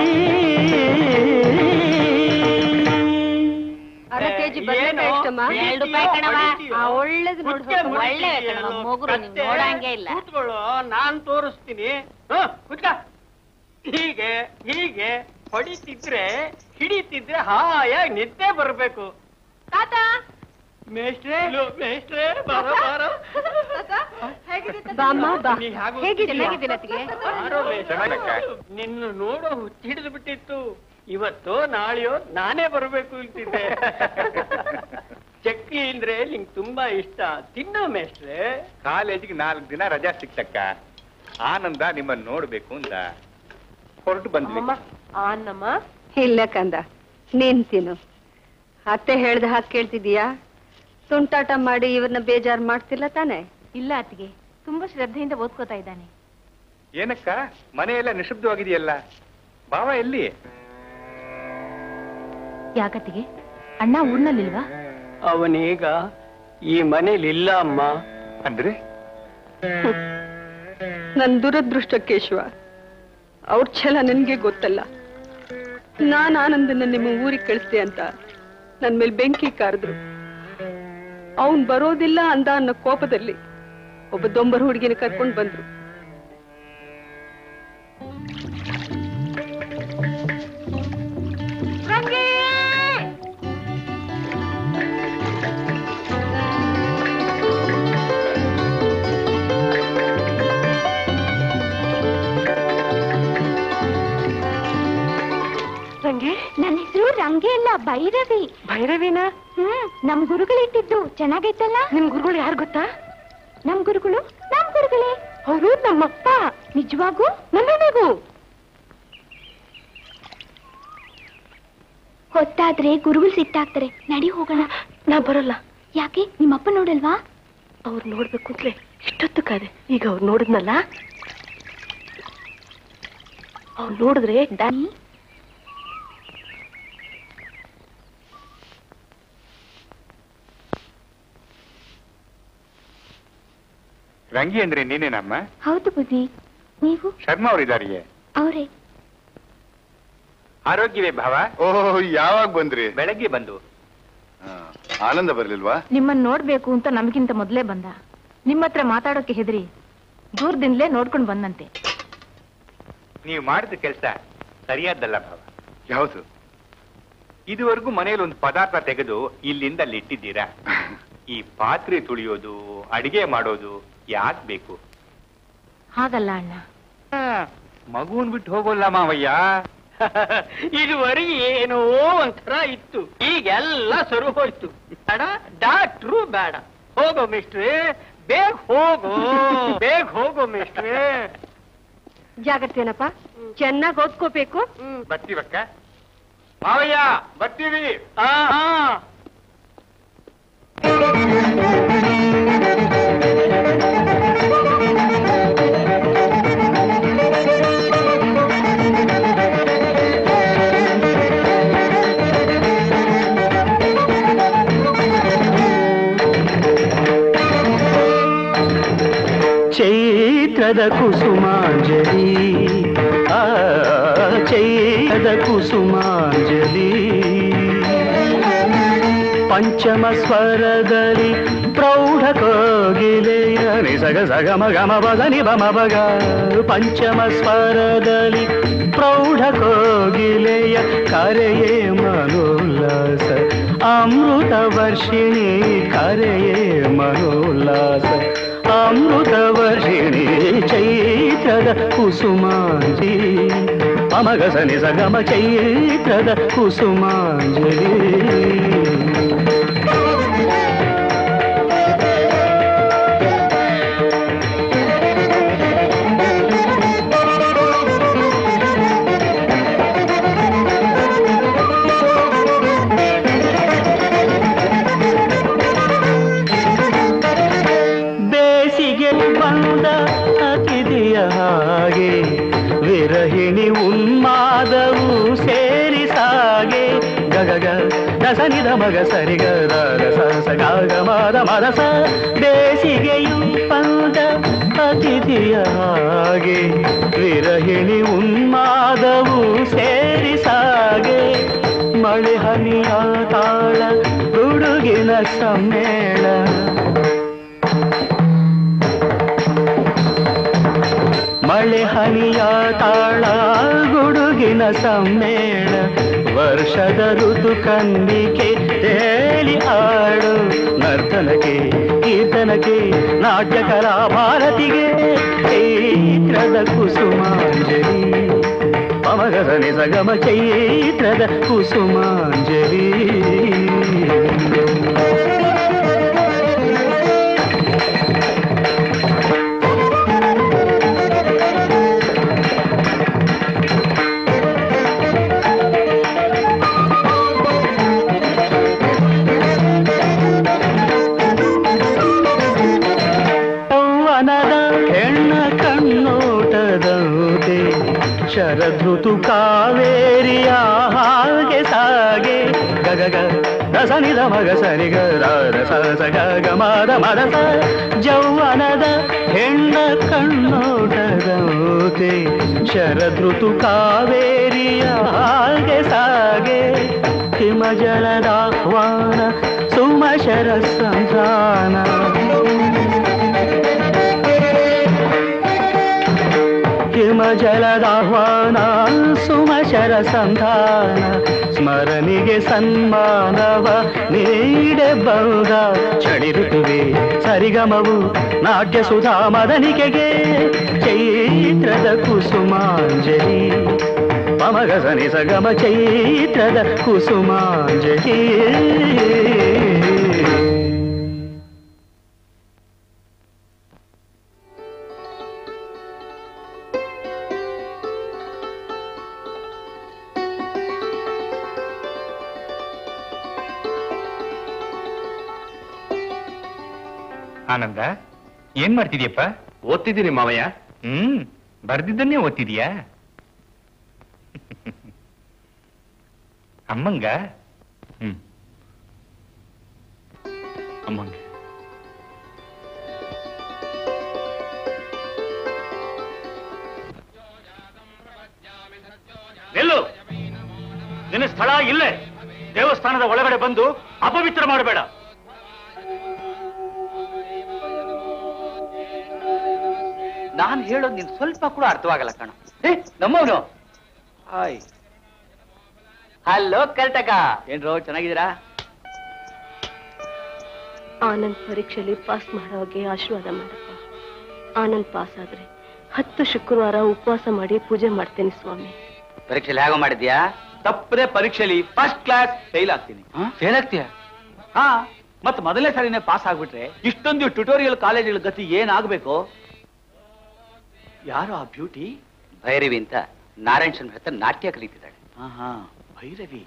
ಅರ ಕೆಜಿ ಬದನೆಕಾಯಿ ಎಷ್ಟಮ್ಮ ಎರಡು ರೂಪಾಯಿ ಕಣವ ಆ, ಒಳ್ಳೇದು ನೋಡು ಸ್ವಲ್ಪ. ಒಳ್ಳೆ ಕಣವ ಮೊಗುರು ನೀನ್ ನೋಡಂಗೆ ಇಲ್ಲ ಕೂತ್ಕೊಳ್ಳು ನಾನ್ ತೋರಿಸ್ತೀನಿ ಹ, ಕೂತ್ಕ ಹೀಗೆ ಹೀಗೆ ಹೊಡಿತಿದ್ರೆ ಹಿಡಿತಿದ್ರೆ ಹಾಯಾಗಿ ನಿದ್ದೆ ಬರ್ಬೇಕು ತಾತ ಮೇಷ್ಟ್ರೆ ಲೋ, ಮೇಷ್ಟ್ರೆ ಬಾರೋ ಬಾರೋ ಬಾಮ್ಮ ಬಾ ನೀ ಹಾಗೂ ಹೇಗಿದ್ದೀಯ? ಬಾರೋ ಮೇಷ್ಟ್ರೆ. ನಿನ್ನ ನೋಡೋ ಹಿಡಿದು ಬಿಟ್ಟಿತ್ತು ಇವತ್ತು ನಾಳೆಯೋ ನಾನೇ ಬರಬೇಕು ಅಂತಿದ್ದೆ ಚಕ್ಕಿ ಅಂದ್ರೆ ನಿಂಗೆ ತುಂಬಾ ಇಷ್ಟ ತಿನ್ನೋ ಮೇಷ್ಟ್ರೆ ಕಾಲೇಜಿಗೆ ನಾಲ್ಕು ದಿನ ರಜಾ ಸಿಕ್ತಕ್ಕ ಆನಂದ ನಿಮ್ಮನ್ನ ನೋಡ್ಬೇಕು ಅಂದ ಹೊರಟು ಬಂದ್ವಿ ಅನ್ನಮ್ಮ ಇಲ್ಲ ಕಂದ ನೀನ್ ತಿನ್ನು ಅತ್ತೆ ಹೇಳ್ದ ಹಾಗೆ ಕೇಳ್ತಿದೀಯಾ ತುಂಟಾಟ ಮಾಡಿ ಇವ್ರನ್ನ ಬೇಜಾರ್ ಮಾಡ್ತಿಲ್ಲ ತಾನೆ ಇಲ್ಲ ಅತ್ತಿಗೆ ತುಂಬಾ ಶ್ರದ್ಧೆಯಿಂದ ಓದ್ಕೋತಾ ಇದ್ದಾನೆ ಏನಕ್ಕ ಮನೆಯೆಲ್ಲ ನಿಶಬ್ದವಾಗಿದೆಯಲ್ಲ ಬಾವ ಎಲ್ಲಿ ಯಾಕತ್ತಿಗೆ ಅಣ್ಣ ಊರ್ನಲ್ಲಿಲ್ವಾ ಅವನೀಗ ಈ ಮನೇಲಿ ಇಲ್ಲ ಅಮ್ಮ ಅಂದ್ರೆ ನನ್ ದುರದೃಷ್ಟ ಕೇಶವ ಅವ್ರ ಛಲ ನನ್ಗೆ ಗೊತ್ತಲ್ಲ ನಾನ್ ಆನಂದನ ನಿಮ್ಮ ಊರಿಗೆ ಕಳಿಸ್ದೆ ಅಂತ ನನ್ ಮೇಲೆ ಬೆಂಕಿ ಕಾರಿದ್ರು ಅವನ್ ಬರೋದಿಲ್ಲ ಅಂದ ಅನ್ನೋ ಕೋಪದಲ್ಲಿ ಒಬ್ಬ ದೊಂಬರ ಹುಡುಗಿನ ಕರ್ಕೊಂಡ್ ಬಂದ್ರು ರಂಗೆ ಅಲ್ಲ ಭೈರವಿ ಭೈರವಿನ ಹ್ಮ್ ನಮ್ ಗುರುಗಳಿಟ್ಟಿದ್ದು ಚೆನ್ನಾಗೈತಲ್ಲ ನಿಮ್ ಗುರುಗಳು ಯಾರು ಗೊತ್ತಾ ನಮ್ ಗುರುಗಳು ನಮ್ ಗುರುಗಳೇ ಅವರು ನಮ್ಮಪ್ಪ ನಿಜವಾಗೂ ನನ್ನಗೂ ಹೊತ್ತಾದ್ರೆ ಗುರುಗಳು ಸಿಟ್ಟಾಗ್ತಾರೆ ನಡಿ ಹೋಗೋಣ ನಾ ಬರಲ್ಲ ಯಾಕೆ ನಿಮ್ಮಪ್ಪ ನೋಡಲ್ವಾ ಅವ್ರು ನೋಡ್ಬೇಕು ಅಂತಲೇ ಇಷ್ಟೊತ್ತು ಕಾದೆ ಈಗ ಅವ್ರು ನೋಡಿದ್ನಲ್ಲ ಅವ್ರು ನೋಡಿದ್ರೆ ಡ- ರಂಗಿ ಅಂದ್ರೆ ನೀನೇನಮ್ಮ ಹೌದು ಬುದ್ಧಿ ನೀವು ಶರ್ಮಾ ಅವರಿದಾರಿಯೇ ಅವರೇ ಆರೋಗ್ಯವೇ ಭಾವ ಓಹ್ ಯಾವಾಗ ಬಂದ್ರಿ ಬೆಳಗ್ಗೆ ಬಂದು ಆ, ಆನಂದ ಬರ್ಲಿಲ್ವಾ ನಿಮ್ಮನ್ನ ನೋಡ್ಬೇಕು ಅಂತ ನಮಗಿಂತ ಮೊದಲೇ ಬಂದ ನಿಮ್ಮ ಹತ್ರ ಮಾತಾಡೋಕೆ ಹೆದರಿ ದೂರದಿಂದಲೇ ನೋಡ್ಕೊಂಡು ಬಂದಂತೆ ನೀವು ಮಾಡಿದ ಕೆಲಸ ಸರಿಯಾದ್ದಲ್ಲ ಭಾವ ಯಾವುದು ಇದುವರೆಗೂ ಮನೆಯಲ್ಲಿ ಒಂದು ಪದಾರ್ಥ ತೆಗೆದು ಇಲ್ಲಿಂದ ಅಲ್ಲಿ ಇಟ್ಟಿದ್ದೀರಾ ಈ ಪಾತ್ರೆ ತುಳಿಯೋದು ಅಡಿಗೆ ಮಾಡೋದು ಯಾಕ್ ಬೇಕು ಹಾಗಲ್ಲ ಅಣ್ಣ ಮಗುವನ್ ಬಿಟ್ಟು ಹೋಗೋಲ್ಲ ಮಾವಯ್ಯ ಇದುವರೆಗೆ ಏನೋ ಒಂಥರ ಇತ್ತು ಈಗೆಲ್ಲ ಸರು ಹೋಯ್ತು ಬೇಡ ಡಾಕ್ಟ್ರು ಬೇಡ ಹೋಗೋ ಮಿಸ್ಟ್ರಿ ಬೇಗ ಹೋಗೋ ಬೇಗ ಹೋಗೋ ಮಿಸ್ಟ್ರಿ ಜಾಗ್ರತೆ ಏನಪ್ಪ ಚೆನ್ನಾಗಿ ಓದ್ಕೋಬೇಕು ಬರ್ತೀವಕ್ಕ ಮಾವಯ್ಯ ಬರ್ತೀವಿ ಆ ಹಾ ಚೈತ್ರದ ಕುಸುಮಾಂಜಲಿ ಆ ಚೈತ್ರದ ಕುಸುಮಾಂಜಲಿ ಪಂಚಮ ಸ್ವರದಲ್ಲಿ ಪ್ರೌಢ ಕೋಗಿಲೆಯ ನಿಸಗ ಸಗಮ ಗಮ ಬಗನಿ ಬಮ ಬಗ ಪಂಚಮ ಸ್ವರದಲ್ಲಿ ಪ್ರೌಢ ಕೋಗಿಲೆಯ ಕರೆಯೇ ಮನೋಲ್ಲಾಸ ಅಮೃತ ವರ್ಷಿಣಿ ಕರೆಯೇ ಮನೋಲ್ಲಾಸ ಅಮೃತ ವರ್ಷಿಣಿ ಚೈತ್ರದ ಕುಸುಮಾಂಜಿ ಅಮಗ ಸನಿ ಸಗಮ ಚೈತ್ರದ ಕುಸುಮಾಂಜಲಿ ಬೇಸಿಗೆ ಬಂದ ಅತಿಥಿಯ ಹಾಗೆ ವಿರಹಿಣಿ ಉನ್ಮಾದವು ಸೇರಿ ಸಾಗೆ ಗಗಗ ದಸನಿದ ಮಗ ಸರಿಗ ರಸ ಗಾಗ ಮದ ಮರಸ ಬೇಸಿಗೆಯು ಬಂದ ಅತಿಥಿಯ ಹಾಗೆ ವಿರಹಿಣಿ ಉನ್ಮಾದವು ಸೇರಿ ಸಾಗೆ ಮಳೆ ಹನಿಯ ತಾಳ ಹುಡುಗಿನ ಸಮ್ಮೇಳ ಮಳೆ ಹನಿಯ ತಾಳ ಗುಡುಗಿನ ಸಮ್ಮೇಳ ವರ್ಷದ ಋತು ಕಂದಿಕೆ ತೇಲಿ ಆಡು ನರ್ತನಕ್ಕೆ ಕೀರ್ತನಕ್ಕೆ ನಾಟ್ಯ ಕಲಾ ಭಾರತಿಗೆ ಚೈತ್ರದ ಕುಸುಮಾಂಜಲಿ ಪಮಗದ ನಿಸಗಮ ಚೈತ್ರದ ಕುಸುಮಾಂಜಲಿ ಯೌವನದ ಹೆಣ್ಣ ಕಣ್ಣೋಟದಂತೆ ಶರದೃತು ಕಾವೇರಿಯ ಹಾಗೆ ಸಾಗೆ ಗಗಗ ರಸನಿದ ಮಗ ಸರಿಗ ರಸ ಸಗ ಮದ ಮದಸ ಜೌವನದ ಹೆಣ್ಣ ಕಣ್ಣೋಟದಂತೆ ಶರದೃತು ಕಾವೇರಿಯ ಹಾಗೆ ಸಾಗೆ ಹಿಮಜಲದ ವಾನ ಸುಮಶರ ಸಂಧಾನ ಹಿಮಜಲದಾಹ್ವಾನ ಸುಮಶರ ಸಂಧಾನ ಸ್ಮರಣಿಗೆ ಸನ್ಮಾನವ ನೀಡೆ ಬಂದ ಚಳಿ ಋತುವೆ ಸರಿಗಮವು ನಾಟ್ಯ ಸುಧಾ ಮದನಿಕೆಗೆ ಚೈತ್ರದ ಕುಸುಮಾಂಜಲಿ ಪಮಗ ಸನಿ ಸಗಮ ಚೈತ್ರದ ಕುಸುಮಾಂಜಲಿ ಆನಂದ ಏನ್ ಮಾಡ್ತಿದ್ಯಪ್ಪ ಓದ್ತಿದ್ದೀನಿ ಮಾವಯ್ಯ ಹ್ಮ್ ಬರ್ದಿದ್ದನ್ನೇ ಓದ್ತಿದ್ಯಾ ಅಮ್ಮಂಗ ಹ್ಮ್ ಅಮ್ಮಂಗೆ ನಿಲ್ಲು ನಿನ್ನ ಸ್ಥಳ ಇಲ್ಲೇ ದೇವಸ್ಥಾನದ ಒಳಗಡೆ ಬಂದು ಅಪವಿತ್ರ ಮಾಡಬೇಡ ನಾನು ಹೇಳೋದು ನಿನ್ ಸ್ವಲ್ಪ ಕೂಡ ಅರ್ಥವಾಗಲ್ಲ ಕಣ ಏ ನಮ್ಮವನು ಹಾಯ್ ಹಲೋ ಕಲ್ಟಕ ಏನ್ರೋ ಚೆನ್ನಾಗಿದ್ದೀರಾ ಆನಂದ್ ಪರೀಕ್ಷೆಯಲ್ಲಿ ಪಾಸ್ ಮಾಡೋ ಹಾಗೆ ಆಶೀರ್ವಾದ ಮಾಡಪ್ಪ ಆನಂದ್ ಪಾಸ್ ಆದ್ರೆ ಹತ್ತು ಶುಕ್ರವಾರ ಉಪವಾಸ ಮಾಡಿ ಪೂಜೆ ಮಾಡ್ತೇನೆ ಸ್ವಾಮಿ ಪರೀಕ್ಷೆಲಿ ಹೇಗೋ ಮಾಡಿದ್ಯಾ ತಪ್ಪದೆ ಪರೀಕ್ಷೆಲಿ ಫಸ್ಟ್ ಕ್ಲಾಸ್ ಫೇಲ್ ಆಗ್ತೀನಿ ಫೇಲ್ ಆಗ್ತೀಯಾ ಹಾ ಮತ್ ಮೊದಲನೇ ಸಾರಿನೇ ಪಾಸ್ ಆಗ್ಬಿಟ್ರೆ ಇಷ್ಟೊಂದು ಟ್ಯುಟೋರಿಯಲ್ ಕಾಲೇಜುಗಳ ಗತಿ ಏನಾಗ್ಬೇಕು ಯಾರು ಆ ಬ್ಯೂಟಿ ಭೈರವಿ ಅಂತ ನಾರಾಯಣ್ ಶರ್ಮ ಹತ್ರ ನಾಟ್ಯ ಕಲಿತಿದ್ದಾಳೆ ಹಾ ಭೈರವಿ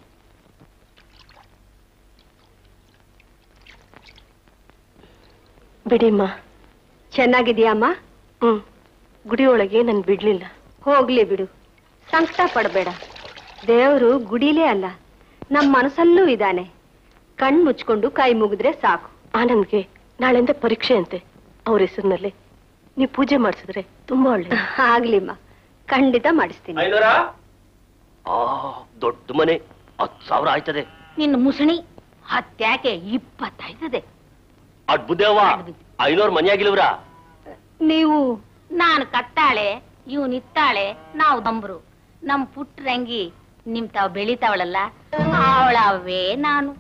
ಬಿಡಿಮ್ಮ ಚೆನ್ನಾಗಿದ್ಯಾ ಅಮ್ಮ ಹ್ಮ್ ಗುಡಿ ಒಳಗೆ ನನ್ ಬಿಡ್ಲಿಲ್ಲ ಹೋಗ್ಲಿ ಬಿಡು ಸಂಕಟ ಪಡಬೇಡ ದೇವರು ಗುಡಿಲೇ ಅಲ್ಲ ನಮ್ಮ ಮನಸ್ಸಲ್ಲೂ ಇದ್ದಾನೆ ಕಣ್ ಮುಚ್ಕೊಂಡು ಕೈ ಮುಗಿದ್ರೆ ಸಾಕು ಆನಂದ್ಗೆ ನಾಳೆಯಿಂದ ಪರೀಕ್ಷೆ ಅಂತೆ ಅವ್ರ ಹೆಸರಿನಲ್ಲಿ ನೀವು ಪೂಜೆ ಮಾಡಿಸಿದ್ರೆ ತುಂಬಾ ಒಳ್ಳೆ ಆಗ್ಲಿಮ್ಮ ಖಂಡಿತ ಮಾಡಿಸ್ತೀನಿ ಆ ದೊಡ್ಡ ಮನೆ ಹತ್ತು ಸಾವಿರ ಆಯ್ತದೆ ನಿನ್ನ ಮುಸಣಿ ಹತ್ಯಾಕೆ ಇಪ್ಪತ್ತೈದದೆ ಅಡ್ಬುದೇವ ಐನೂರು ಮನೆಯಾಗಿಲ್ವ್ರ ನೀವು ನಾನು ಕತ್ತಾಳೆ ಇವನ್ ಇತ್ತಾಳೆ ನಾವು ದಂಬ್ರು ನಮ್ ಪುಟ್ರಂಗಿ ನಿಮ್ ತಾವ್ ಬೆಳಿತಾವಳಲ್ಲ ಅವಳವೇ ನಾನು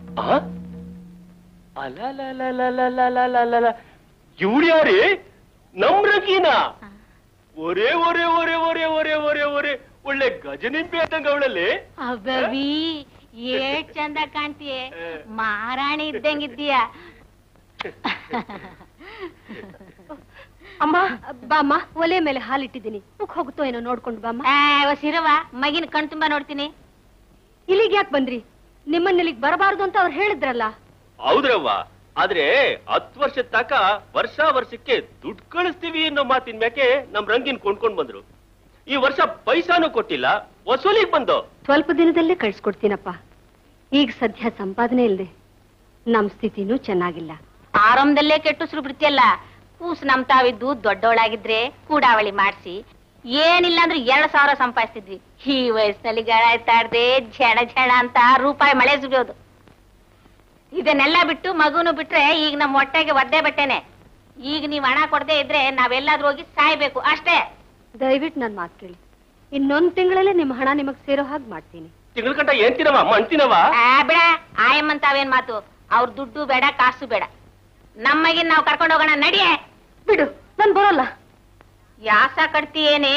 ಇವಳು ಯಾರೇ ನಮ್ರಕೀನ ಒರೇ ಒರೇ ಒರೇ ಒರೇ ಒರೇ ಒರೇ ಒರೇ ಒಳ್ಳೆ ಗಜನಿಂಬೆ ಆದಂಗ ಅವಳಲ್ಲಿ ಅಬ್ಬವಿ ಏಟ್ ಚಂದ ಕಾಣ್ತೀಯ ಮಹಾರಾಣಿ ಇದ್ದಂಗಿದ್ದೀಯ ಅಮ್ಮ ಬಾಮ್ಮ ಒಲೆ ಮೇಲೆ ಹಾಲಿಟ್ಟಿದ್ದೀನಿ ಮುಖ ಹೋಗುತ್ತೋ ಏನೋ ನೋಡ್ಕೊಂಡು ಬಾಮ್ಮ ಸಿರವ ಮಗಿನ ಕಣ್ ತುಂಬಾ ನೋಡ್ತೀನಿ ಇಲ್ಲಿಗೆ ಯಾಕೆ ಬಂದ್ರಿ ನಿಮ್ಮನ್ನ ಇಲ್ಲಿಗೆ ಬರಬಾರ್ದು ಅಂತ ಅವ್ರು ಹೇಳಿದ್ರಲ್ಲ ಹೌದ್ರವ್ವ ಆದ್ರೆ ಹತ್ತು ವರ್ಷದ ತಕ ವರ್ಷ ವರ್ಷಕ್ಕೆ ದುಡ್ಡು ಕಳಿಸ್ತೀವಿ ಅನ್ನೋ ಮಾತಿನ ಮ್ಯಾಕೆ ನಮ್ ರಂಗಿನ್ ಕೊಂಡ್ಕೊಂಡ್ ಬಂದ್ರು ಈ ವರ್ಷ ಪೈಸಾನು ಕೊಟ್ಟಿಲ್ಲ ವಸೂಲಿಗ್ ಬಂದು ಸ್ವಲ್ಪ ದಿನದಲ್ಲೇ ಕಳ್ಸ್ಕೊಡ್ತೀನಪ್ಪ ಈಗ ಸದ್ಯ ಸಂಪಾದನೆ ಇಲ್ದೆ ನಮ್ ಸ್ಥಿತಿನೂ ಚೆನ್ನಾಗಿಲ್ಲ ಆರಂಭದಲ್ಲೇ ಕೆಟ್ಟುಸ್ರು ಬಿಡ್ತಿಯಲ್ಲ ಕೂಸು ನಮ್ ತಾವಿದ್ದು ದೊಡ್ಡವಳಾಗಿದ್ರೆ ಕೂಡಾವಳಿ ಮಾಡ್ಸಿ ಏನಿಲ್ಲ ಅಂದ್ರೆ ಎರಡ್ ಸಾವಿರ ಸಂಪಾದಿಸ್ತಿದ್ವಿ ಈ ವಯಸ್ಸಿನಲ್ಲಿ ಗಾಳಾಯ್ತಾಡ್ದೆ ಝಣ ಝಣ ಅಂತ ರೂಪಾಯಿ ಮಳೆ ಸುರಿಯೋದು ಇದನ್ನೆಲ್ಲ ಬಿಟ್ಟು ಮಗುನು ಬಿಟ್ರೆ ಈಗ ನಮ್ ಹೊಟ್ಟೆಗೆ ಒದ್ದೆ ಬಟ್ಟೆನೆ ಈಗ ನೀವ್ ಹಣ ಕೊಡದೆ ಇದ್ರೆ ನಾವೆಲ್ಲಾದ್ರೂ ಹೋಗಿ ಸಾಯ್ಬೇಕು ಅಷ್ಟೇ ದಯವಿಟ್ಟು ನನ್ ಮಾತು ಕೇಳಿ ಇನ್ನೊಂದ್ ತಿಂಗಳಲ್ಲೇ ನಿಮ್ ಹಣ ನಿಮಗ್ ಸೇರೋ ಹಾಗೆ ಮಾಡ್ತೀನಿ ತಿಂಗಳ ಗಂಟ ಏನ್ ತಿನ್ನವ ಮಣ್ತಿನವ ಆ, ಬಿಡ ಆಯಮ್ಮಂತಾವೇನ್ ಮಾತು ಅವ್ರ ದುಡ್ಡು ಬೇಡ ಕಾಸು ಬೇಡ ನಮ್ಮಗಿನ್ ನಾವ್ ಕರ್ಕೊಂಡು ಹೋಗೋಣ ನಡಿಯೇ ಬಿಡು ನಾನ್ ಬರೋಲ್ಲ ಯಾಸ ಕಟ್ತೀಯೇನೆ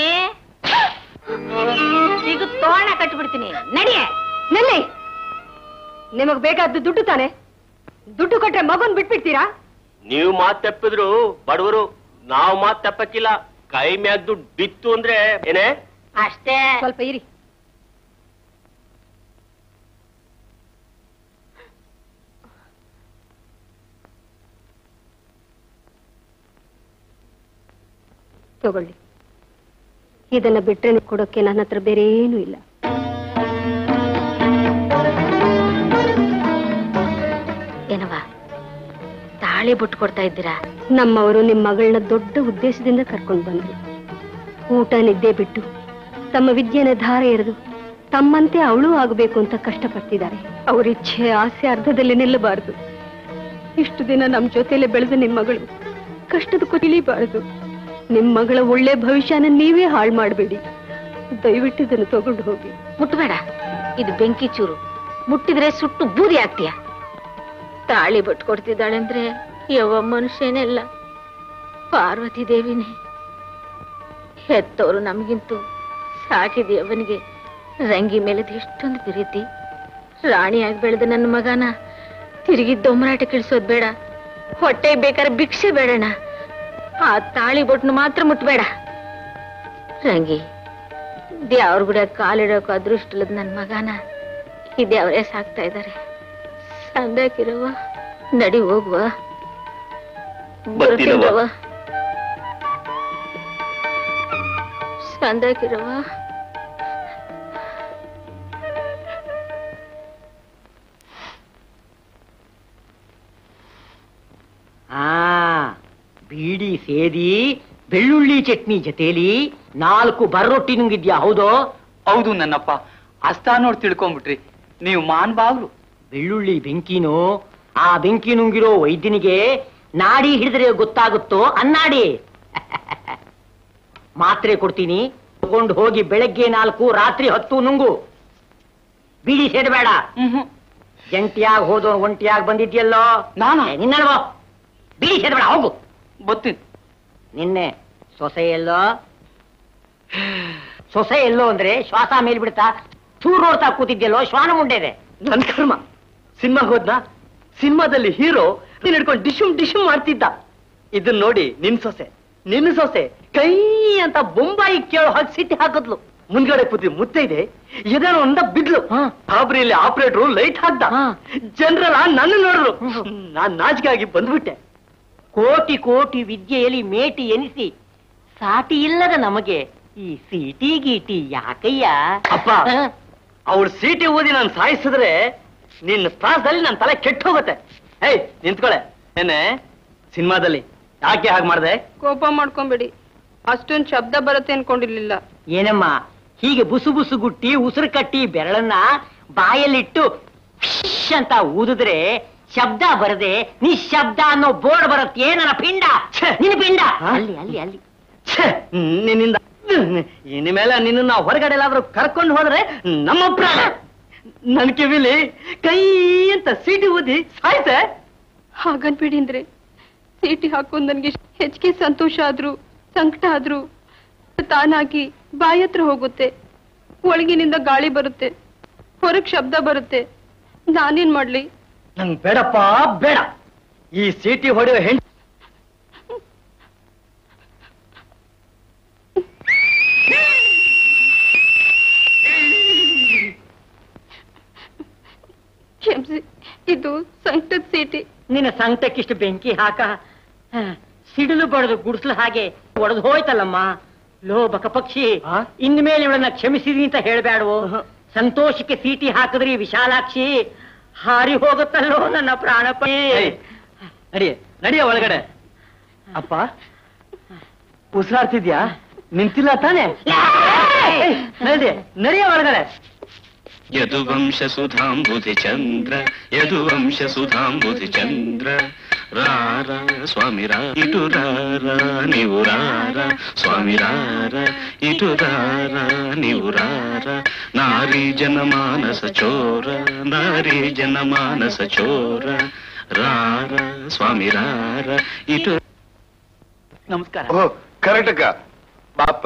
ಈಗ ತೋರಣ ಕಟ್ಬಿಡ್ತೀನಿ ನಡಿಯೇ ನಿಲ್ಲಿ ನಿಮಗ್ ಬೇಕಾದ್ದು ದುಡ್ಡು ತಾನೆ ದುಡ್ಡು ಕೊಟ್ರೆ ಮಗುನ್ ಬಿಟ್ಬಿಡ್ತೀರಾ ನೀವು ಮಾತ್ ತಪ್ಪಿದ್ರು ಬಡವರು ನಾವು ಮಾತ್ ತಪ್ಪಕ್ಕಿಲ್ಲ ಕೈ ಮ್ಯಾಗ್ ದುಡ್ಡು ಬಿತ್ತು ಅಂದ್ರೆ ಏನೇ ಅಷ್ಟೇ ಸ್ವಲ್ಪ ಇರಿ ತಗೊಳ್ಳಿ ಇದನ್ನ ಬಿಟ್ರೆ ನೀವು ಕೊಡೋಕೆ ನನ್ನ ಹತ್ರ ಬೇರೆ ಏನೂ ಇಲ್ಲ ಏನವ ತಾಳಿ ಬಿಟ್ಟು ಕೊಡ್ತಾ ಇದ್ದೀರಾ ನಮ್ಮವರು ನಿಮ್ಮ ಮಗಳನ್ನ ದೊಡ್ಡ ಉದ್ದೇಶದಿಂದ ಕರ್ಕೊಂಡು ಬಂದ್ರು ಊಟ ನಿದ್ದೆ ಬಿಟ್ಟು ತಮ್ಮ ವಿದ್ಯೆನ ಧಾರೆ ಎರೆದು ತಮ್ಮಂತೆ ಅವಳು ಆಗಬೇಕು ಅಂತ ಕಷ್ಟಪಡ್ತಿದ್ದಾರೆ ಅವ್ರ ಇಚ್ಛೆ ಆಸೆ ಅರ್ಧದಲ್ಲಿ ನಿಲ್ಲಬಾರದು ಇಷ್ಟು ದಿನ ನಮ್ಮ ಜೊತೆಲೆ ಬೆಳೆದ ನಿಮ್ಮ ಮಗಳು ಕಷ್ಟದ ಕೊಟ್ಟಿಳಿಬಾರದು ನಿಮ್ಮ ಮಗಳ ಒಳ್ಳೆ ಭವಿಷ್ಯನ ನೀವೇ ಹಾಳು ಮಾಡಬೇಡಿ ದಯವಿಟ್ಟು ಇದನ್ನು ತಗೊಂಡು ಹೋಗಿ ಮುಟ್ಬೇಡ ಇದು ಬೆಂಕಿ ಚೂರು ಮುಟ್ಟಿದ್ರೆ ಸುಟ್ಟು ಬೂದಿ ಆಗ್ತೀಯ ತಾಳಿ ಬಿಟ್ಟು ಕೊಡ್ತಿದ್ದಾಳೆ ಅಂದ್ರೆ ಯಾವ ಮನುಷ್ಯನೆಲ್ಲ ಪಾರ್ವತಿ ದೇವಿನೇ ಹೆತ್ತವರು ನಮಗಿಂತೂ ಸಾಕಿದೆ ಅವನಿಗೆ ರಂಗಿ ಮೇಲದ ಎಷ್ಟೊಂದು ಪ್ರೀತಿ ರಾಣಿಯಾಗಿ ಬೆಳೆದ ನನ್ನ ಮಗನ ತಿರುಗಿ ದೊಂಬರಾಟ ಕಿಳಿಸೋದ್ ಬೇಡ ಹೊಟ್ಟೆ ಬೇಕಾದ್ರೆ ಭಿಕ್ಷೆ ಬೇಡಣ ಆ ತಾಳಿ ಬೊಟ್ನ ಮಾತ್ರ ಮುಟ್ಬೇಡ ರಂಗಿ ದ್ಯಾವ್ರ ಗುಡ ಕಾಲಿಡೋಕೆ ಅದೃಷ್ಟ ಇಲ್ಲದ ನನ್ನ ಮಗನ ಈ ದೇವರೇ ಸಾಕ್ತಾ ಇದ್ದಾರೆ ಸಂದಾಕಿರವ ನಡಿ ಹೋಗುವ ಬರ್ತೀನವ್ವ. ಬರ್ತೀನವ್ವ. ಸಂದಾಕಿರವ ಆ ಬೀಡಿ ಸೇದಿ ಬೆಳ್ಳುಳ್ಳಿ ಚಟ್ನಿ ಜೊತೆಲಿ ನಾಲ್ಕು ಬರ್ರೊಟ್ಟಿ ನುಂಗಿದ್ಯಾ ಹೌದೋ ಹೌದು ನನ್ನಪ್ಪ ಅಸ್ತಾ ನೋಡಿ ತಿಳ್ಕೊಂಬಿಟ್ರಿ ನೀವು ಮಾನ್ಬಾವ್ರು ಬೆಳ್ಳುಳ್ಳಿ ಬೆಂಕಿನೋ ಆ ಬೆಂಕಿ ನುಂಗಿರೋ ವೈದ್ಯನಿಗೆ ನಾಡಿ ಹಿಡಿದ್ರೆ ಗೊತ್ತಾಗುತ್ತೋ ಅನ್ನಾಡಿ ಮಾತ್ರೆ ಕೊಡ್ತೀನಿ ತಗೊಂಡು ಹೋಗಿ ಬೆಳಗ್ಗೆ ನಾಲ್ಕು ರಾತ್ರಿ ಹತ್ತು ನುಂಗು ಬೀಡಿ ಸೇದಬೇಡ ಜಂಟಿಯಾಗಿ ಹೋದೋ ಒಂಟಿಯಾಗಿ ಬಂದಿದ್ಯಲ್ಲೋ ನಾನು ನಿನ್ನಲ್ವೋ ಬೀಡಿ ಸೇದಬೇಡ ಹೋಗು ಗೊತ್ತೀನಿ ನಿನ್ನೆ ಸೊಸೆ ಎಲ್ಲೋ ಸೊಸೆ ಎಲ್ಲೋ ಅಂದ್ರೆ ಶ್ವಾಸ ಮೇಲ್ ಬಿಡ್ತಾ ಚೂರ್ ನೋಡ್ತಾ ಕೂತಿದ್ಯಲ್ಲೋ ಶ್ವಾನ ಮುಂಡೆದೆ ನನ್ ಕರ್ಮ ಸಿನಿಮಾ ಹೋದ್ನ ಸಿನಿಮಾದಲ್ಲಿ ಹೀರೋ ನೀನ್ ಹಿಡ್ಕೊಂಡು ಡಿಶುಮ್ ಡಿಶುಮ್ ಮಾಡ್ತಿದ್ದ ಇದನ್ ನೋಡಿ ನಿನ್ ಸೊಸೆ ನಿನ್ನ ಸೊಸೆ ಕೈ ಅಂತ ಬೊಂಬಾಯಿ ಕೇಳೋ ಹಾಗೆ ಸಿಟ್ಟಿ ಹಾಕದ್ಲು ಮುಂದ್ಗಡೆ ಕೂತಿ ಮುತ್ತೆ ಇದೆ ಎದೇನೋ ಒಂದ ಬಿದ್ಲು ಆಬ್ರಿಯಲ್ಲಿ ಆಪರೇಟ್ರು ಲೈಟ್ ಹಾಕ್ದ ಜನರಲ್ಲ ನನ್ನ ನೋಡ್ರು ನಾನ್ ನಾಚಿಕೆಯಾಗಿ ಬಂದ್ಬಿಟ್ಟೆ ಕೋಟಿ ಕೋಟಿ ವಿದ್ಯೆಯಲ್ಲಿ ಮೇಟಿ ಎನಿಸಿ ಸಾಟಿ ಇಲ್ಲದ ನಮಗೆ ಈ ಸಿಟಿ ಗೀಟಿ ಯಾಕಯ್ಯ ಅಪ್ಪ ಅವಳು ಸೀಟಿ ಓದಿ ನಾನು ಸಾಯಿಸಿದ್ರೆ ನಿನ್ನ ಸ್ಥಾನದಲ್ಲಿ ನನ್ನ ತಲೆ ಕೆಟ್ಟ ಹೋಗುತ್ತೆ ಏಯ್ ನಿಂತ್ಕೊಳೆ ಏನೇ ಸಿನಿಮಾದಲ್ಲಿ ಯಾಕೆ ಹಾಗೆ ಮಾಡ್ದೆ ಕೋಪ ಮಾಡ್ಕೊಂಬೇಡಿ ಅಷ್ಟೊಂದ್ ಶಬ್ದ ಬರುತ್ತೆ ಅನ್ಕೊಂಡಿರ್ಲಿಲ್ಲ ಏನಮ್ಮ ಹೀಗೆ ಬುಸು ಬುಸು ಗುಟ್ಟಿ ಉಸಿರು ಕಟ್ಟಿ ಬೆರಳನ್ನ ಬಾಯಲ್ಲಿಟ್ಟು ಫಿಶ್ ಅಂತ ಊದಿದ್ರೆ ಶಬ್ದ ಬರದೆ ನಿಶಬ್ದ ಅನ್ನೋ ಬೋರ್ಡ್ ಬರುತ್ತೆ ನನ್ನ ಪಿಂಡ ನಿನ್ನ ಪಿಂಡ ಅಲ್ಲಿ ಅಲ್ಲಿ ಅಲ್ಲಿ ಛೇ, ನಿನ್ನಿಂದ ಇನ್ನು ಮೇಲೆ ನಿನ್ನ ಹೊರಗಡೆ ಎಲ್ಲಾದ್ರೂ ಕರ್ಕೊಂಡು ಹೋದ್ರೆ ನಮ್ಮ ಪ್ರಾಣ ನನ್ ಕಿವಿಲಿ ಕೈ ಅಂತ ಸೀಟಿ ಊದಿ ಸಾಯ್ತೆ ಹಾಗನ್ಬೇಡಿ ಅಂದ್ರೆ ಸೀಟಿ ಹಾಕೊಂಡ್ ನನ್ಗೆ ಹೆಚ್ಚಿಗೆ ಸಂತೋಷ ಆದ್ರೂ ಸಂಕಟ ಆದ್ರೂ ತಾನಾಗಿ ಬಾಯಿ ಹತ್ರ ಹೋಗುತ್ತೆ ಒಳಗಿನಿಂದ ಗಾಳಿ ಬರುತ್ತೆ ಹೊರಗ್ ಶಬ್ದ ಬರುತ್ತೆ ನಾನೇನ್ ಮಾಡ್ಲಿ ನಂಗ್ ಬೇಡಪ್ಪ ಬೇಡ ಈ ಸೀಟಿ ಹೊಡೆಯೋ ಹೆಣ್ ಕ್ಷಮಿಸಿ ಇದು ಸಂಕಟದ ಸೀಟಿ ನಿನ್ನ ಸಂಕಟಕ್ಕಿಷ್ಟು ಬೆಂಕಿ ಹಾಕ ಹ, ಸಿಡಿಲು ಬಡದು ಗುಡಿಸ್ಲು ಹಾಗೆ ಒಡೆದು ಹೋಯ್ತಲ್ಲಮ್ಮ ಲೋ ಬಕ ಪಕ್ಷಿ ಇನ್ಮೇಲೆ ಇವಳನ್ನ ಕ್ಷಮಿಸಿದಿ ಅಂತ ಹೇಳ್ಬೇಡವು ಸಂತೋಷಕ್ಕೆ ಸೀಟಿ ಹಾಕಿದ್ರಿ ವಿಶಾಲಾಕ್ಷಿ ಹಾರಿ ಹೋಗುತ್ತಲ್ಲೋ ನನ್ನ ಪ್ರಾಣಪ್ಪ ನಡಿಯ ನಡಿಯ ಒಳಗಡೆ ಅಪ್ಪ ಉಸಿರಾಡ್ತಿದ್ಯಾ ನಿಂತಿಲ್ಲ ತಾನೆ ನಡಿಯ ನಡಿಯ ಒಳಗಡೆ ಯದುವಂಶ ಸುಧಾಂಬುಧಿ ಚಂದ್ರ ಯದುವಂಶ ಸುಧಾಂಬುಧಿ ಚಂದ್ರ ರಾರ ಸ್ವಾಮಿ ರಾ ಇಟು ರಾರ ನೀವು ರಾರ ಸ್ವಾಮಿ ರಾರ ಇಟು ರಾರ ನೀವು ರಾರ ನಾರಿ ಜನಮಾನಸ ಚೋರ ನಾರಿ ಜನಮಾನಸ ಚೋರ ರಾರ ಸ್ವಾಮಿ ರಾರ ಇಟು ನಮಸ್ಕಾರ ಓ ಕರೆಕ್ಟಕ್ಕ ಬಾಪ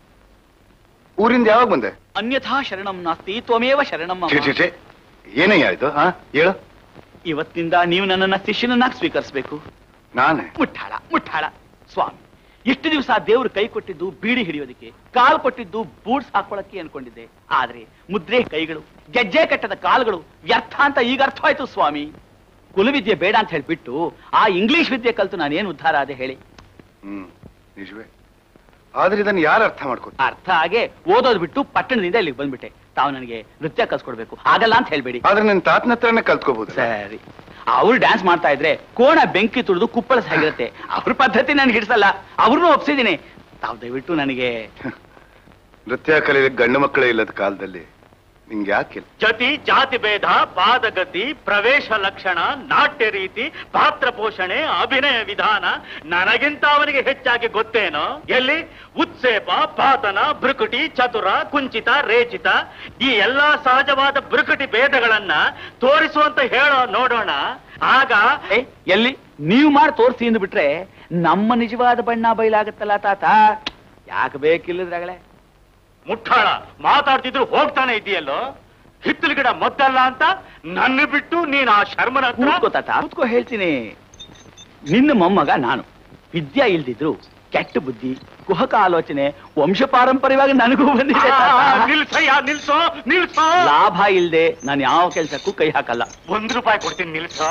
ಊರಿಂದ ಯಾವಾಗ ಬಂದೆ ಅನ್ಯಥಾ ಶರಣಂ ನಾಸ್ತಿ ತ್ವಮೇವ ಶರಣಂ ಮಮ. ಛೇ ಛೇ ಛೇ ಏನಯ್ಯ ಇದು ಹಾ ಹೇಳು ಇವತ್ತಿನಿಂದ ನೀವು ನನ್ನನ್ನ ಶಿಷ್ಯನನ್ನಾಗಿ ಸ್ವೀಕರಿಸಬೇಕು ನಾನೇ ಮುಟ್ಟಾಳ ಮುಟ್ಟಾಳ ಸ್ವಾಮಿ ಇಷ್ಟು ದಿವಸ ದೇವರು ಕೈ ಕೊಟ್ಟಿದ್ದು ಬೀಡಿ ಹಿಡಿಯೋದಕ್ಕೆ ಕಾಲ್ ಕೊಟ್ಟಿದ್ದು ಬೂಟ್ಸ್ ಹಾಕೊಳ್ಳಕ್ಕೆ ಅನ್ಕೊಂಡಿದ್ದೆ ಆದ್ರೆ ಮುದ್ರೆ ಕೈಗಳು ಗೆಜ್ಜೆ ಕಟ್ಟದ ಕಾಲುಗಳು ವ್ಯರ್ಥ ಅಂತ ಈಗ ಅರ್ಥ ಆಯ್ತು ಸ್ವಾಮಿ ಕುಲವಿದ್ಯೆ ಬೇಡ ಅಂತ ಹೇಳ್ಬಿಟ್ಟು ಆ ಇಂಗ್ಲಿಷ್ ವಿದ್ಯೆ ಕಲ್ತು ನಾನೇನು ಉದ್ಧಾರ ಆದೆ ಹೇಳಿ ಹ್ಮ್ ನಿಜವೇ ಆದ್ರೆ ಇದನ್ನ ಯಾರು ಅರ್ಥ ಮಾಡ್ಕೊ ಅರ್ಥ ಹಾಗೆ ಓದೋದ್ ಬಿಟ್ಟು ಪಟ್ಟಣದಿಂದ ಇಲ್ಲಿಗೆ ಬಂದ್ಬಿಟ್ಟೆ ತಾವು ನನಗೆ ನೃತ್ಯ ಕಲ್ಸ್ಕೊಡ್ಬೇಕು ಆಗಲ್ಲ ಅಂತ ಹೇಳ್ಬೇಡಿ ಆದ್ರೆ ನಿನ್ ತಾತನ ಹತ್ರನೇ ಕಲ್ತ್ಕೋಬಹುದು ಸರಿ ಅವ್ರು ಡ್ಯಾನ್ಸ್ ಮಾಡ್ತಾ ಇದ್ರೆ ಕೋಣ ಬೆಂಕಿ ತುಳಿದು ಕುಪ್ಪಳ ಹೇಗಿರುತ್ತೆ ಅವ್ರ ಪದ್ಧತಿ ನನ್ಗೆ ಹಿಡಿಸಲ್ಲ ಅವ್ರನ್ನೂ ಒಪ್ಸಿದ್ದೀನಿ ತಾವು ದಯವಿಟ್ಟು ನನಗೆ ನೃತ್ಯ ಕಲಿಯಲಿಕ್ಕೆ ಗಂಡು ಮಕ್ಕಳೇ ಇಲ್ಲದ ಕಾಲದಲ್ಲಿ ನಿಂಗೆ ಯಾಕೆ ಜತಿ ಜಾತಿ ಭೇದ ಪಾದಗತಿ ಪ್ರವೇಶ ಲಕ್ಷಣ ನಾಟ್ಯ ರೀತಿ ಪಾತ್ರ ಪೋಷಣೆ ಅಭಿನಯ ವಿಧಾನ ನನಗಿಂತ ಅವನಿಗೆ ಹೆಚ್ಚಾಗಿ ಗೊತ್ತೇನೋ ಎಲ್ಲಿ ಉತ್ಸೇಪ ಪಾತನ ಭೃಕುಟಿ ಚತುರ ಕುಂಚಿತ ರೇಚಿತ ಈ ಎಲ್ಲಾ ಸಹಜವಾದ ಭೃಕುಟಿ ಭೇದಗಳನ್ನ ತೋರಿಸುವಂತ ಹೇಳೋ ನೋಡೋಣ ಆಗ ಏ, ಎಲ್ಲಿ ನೀವು ಮಾಡಿ ತೋರಿಸಿ ಬಿಟ್ರೆ ನಮ್ಮ ನಿಜವಾದ ಬಣ್ಣ ಬಯಲಾಗತ್ತಲ್ಲ ತಾತ ಯಾಕೆ ಬೇಕಿಲ್ಲದ್ರಾಗಳೆ ಮುಟ್ಟಾಳ ಮಾತಾಡ್ತಿದ್ರು ಹೋಗ್ತಾನೆ ಇದೆಯಲ್ಲೋ ಹಿತ್ತಲು ಗಿಡ ಮದ್ದಲ್ಲ ಅಂತ ನನ್ನ ಬಿಟ್ಟು ನೀನ್ ಆ ಶರ್ಮನ ಹತ್ರ ಕೂತ್ಕೋ ತಾತ ಕೂತ್ಕೋ ಹೇಳ್ತೀನಿ ನಿನ್ನ ಮೊಮ್ಮಗ ನಾನು ವಿದ್ಯಾ ಇಲ್ದಿದ್ರು ಕೆಟ್ಟ ಬುದ್ಧಿ ಕುಹಕ ಆಲೋಚನೆ ವಂಶ ಪಾರಂಪರ್ಯವಾಗಿ ನನಗೂ ಬಂದಿದೆ ಆ, ತಾತ. ನಿಲ್ಸಯ್ಯ ನಿಲ್ಸೋ ನಿಲ್ಸೋ ಲಾಭ ಇಲ್ದೆ ನಾನು ಯಾವ ಕೆಲಸಕ್ಕೂ ಕೈ ಹಾಕಲ್ಲ ಒಂದ್ ರೂಪಾಯಿ ಕೊಡ್ತೀನಿ ನಿಲ್ಸೋ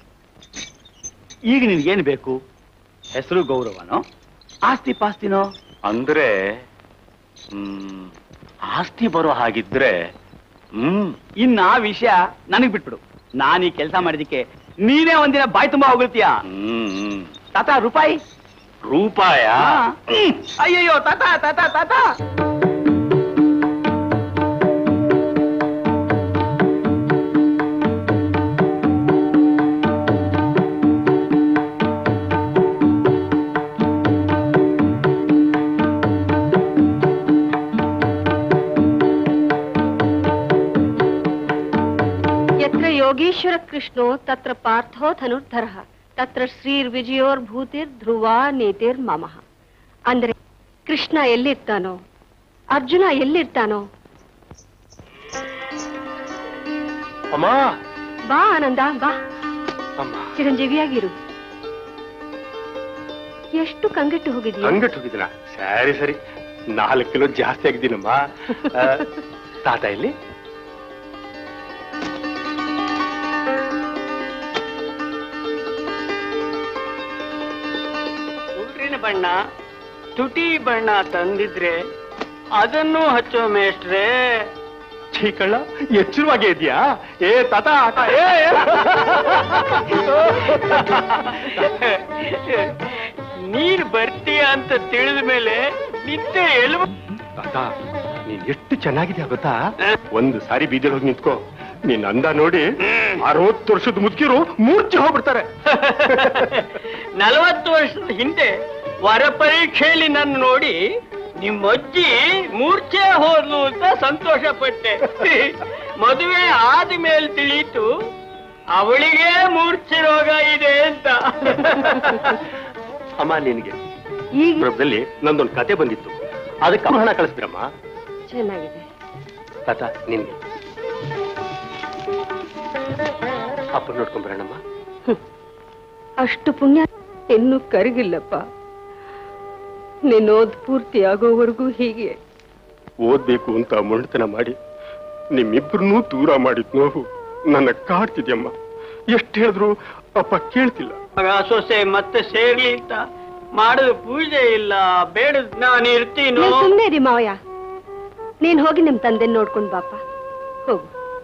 ಈಗ ನಿನ್ಗೇನು ಬೇಕು ಹೆಸರು ಗೌರವನೋ ಆಸ್ತಿ ಪಾಸ್ತಿನೋ ಅಂದ್ರೆ ಹ್ಮ್ ಆಸ್ತಿ ಬರೋ ಹಾಗಿದ್ರೆ ಹ್ಮ್ ಇನ್ನ ಆ ವಿಷಯ ನನಗ್ ಬಿಟ್ಬಿಡು ನಾನು ಈ ಕೆಲಸ ಮಾಡಿದಕ್ಕೆ ನೀನೇ ಒಂದಿನ ಬಾಯ್ ತುಂಬಾ ಹೊಗಳ್ತೀಯ ಹ್ಮ್ ಹ್ಮ್ ತಾತ ರೂಪಾಯಿ ರೂಪಾಯ ಹಾ. ಹ್ಮ್. ಅಯ್ಯಯ್ಯೋ ತಾತ ತಾತ ತಾತ ಯತ್ರ ಯೋಗೀಶ್ವರ ಕೃಷ್ಣೋ ತತ್ರ ಪಾರ್ಥೋ ಧನುರ್ಧರ ತತ್ರ ಶ್ರೀರ್ ವಿಜಯೋರ್ ಭೂತಿರ್ ಧ್ರುವ ನೀತಿರ್ ಮಮಃ ಅಂದ್ರೆ ಕೃಷ್ಣ ಎಲ್ಲಿರ್ತಾನೋ ಅರ್ಜುನ ಎಲ್ಲಿರ್ತಾನೋ ಅಮ್ಮ ಬಾ ಆನಂದ ಬಾ ಅಮ್ಮ ಚಿರಂಜೀವಿಯಾಗಿರು ಎಷ್ಟು ಕಂಗೆಟ್ಟು ಹೋಗಿದೀಯ ಹಂಗಟ್ ಹೋಗಿದ್ದೀನ ಸರಿ ಸರಿ ನಾಲ್ಕು ಕಿಲೋ ಜಾಸ್ತಿ ಆಗಿದ್ದೀನಮ್ಮ ಆ, ತಾತ ಇಲ್ಲಿ ಉಳ್ರಿನ ಬಣ್ಣ ತುಟಿ ಬಣ್ಣ ತಂದಿದ್ರೆ ಅದನ್ನು ಹಚ್ಚೋ ಮೇಷ್ಟ್ರೆ ಚೀಕಳ್ಳ ಎಚ್ಚರವಾಗೇ ಇದೆಯಾ ಏ ತಾತ ಏ ಏ. ನೀರ್ ಬರ್ತೀಯ ಅಂತ ತಿಳಿದ ಮೇಲೆ ನಿದ್ದೆ ಎಲ್ವ ತಾತ ನೀನ್ ಎಷ್ಟು ಚೆನ್ನಾಗಿದ್ಯಾ ಗೊತ್ತಾ ಒಂದು ಸಾರಿ ಬೀದಿಲ್ ಹೋಗಿ ನಿಂತ್ಕೋ ನಿನ್ ಅಂದ ನೋಡಿ ಅರವತ್ತು ವರ್ಷದ ಮುದುಕಿರು ಮೂರ್ಛೆ ಹೋಗ್ಬಿಡ್ತಾರೆ ನಲವತ್ತು ವರ್ಷದ ಹಿಂದೆ ವರ ಪರೀಕ್ಷೆಯಲ್ಲಿ ನನ್ನ ನೋಡಿ ನಿಮ್ಮಜ್ಜಿ ಮೂರ್ಛೆ ಹೋದ್ಲು ಅಂತ ಸಂತೋಷ ಪಟ್ಟೆ ಮದುವೆ ಆದ್ಮೇಲೆ ತಿಳಿಯಿತು ಅವಳಿಗೆ ಮೂರ್ಛೆ ರೋಗ ಇದೆ ಅಂತ ಅಮ್ಮ ನಿನಗೆ ಈ ಪ್ರಭದಲ್ಲಿ ನಂದೊಂದು ಕತೆ ಬಂದಿತ್ತು ಅದಕ್ಕೆ ಹಣ ಕಳಿಸ್ಬಿರಮ್ಮ ಚೆನ್ನಾಗಿದೆ ತಾತ ನಿನ್ಗೆ ಅಪ್ಪ ನೋಡ್ಕೊಂಬರೋಣಮ್ಮ ಅಷ್ಟು ಪುಣ್ಯ ಇನ್ನೂ ಕರಗಿಲ್ಲಪ್ಪ ನಿನ್ನೋದ್ ಪೂರ್ತಿ ಆಗೋವರೆಗೂ ಹೀಗೆ ಓದ್ಬೇಕು ಅಂತ ಮೊಂಡತನ ಮಾಡಿ ನಿಮ್ಮಿಬ್ಬರನ್ನೂ ದೂರ ಮಾಡಿದ್ ನೋವು ನನ್ನ ಕಾಡ್ತಿದ್ಯಮ್ಮ ಎಷ್ಟು ಹೇಳಿದ್ರು ಅಪ್ಪ ಕೇಳ್ತಿಲ್ಲ ಮಗ ಸೊಸೆ ಮತ್ತೆ ಸೇರ್ಲಿ ಅಂತ ಮಾಡದ ಪೂಜೆ ಇಲ್ಲ ಬೇಡದ್ ನಾನು ಇರ್ತೀನೋ ನೀನ್ ಸುಮ್ನೆ ಇರಿ ಮಾವಯ್ಯ ನೀನ್ ಹೋಗಿ ನಿಮ್ ತಂದೆ ನೋಡ್ಕೊಂಡ್ ಬಾಪ ಹೋಗು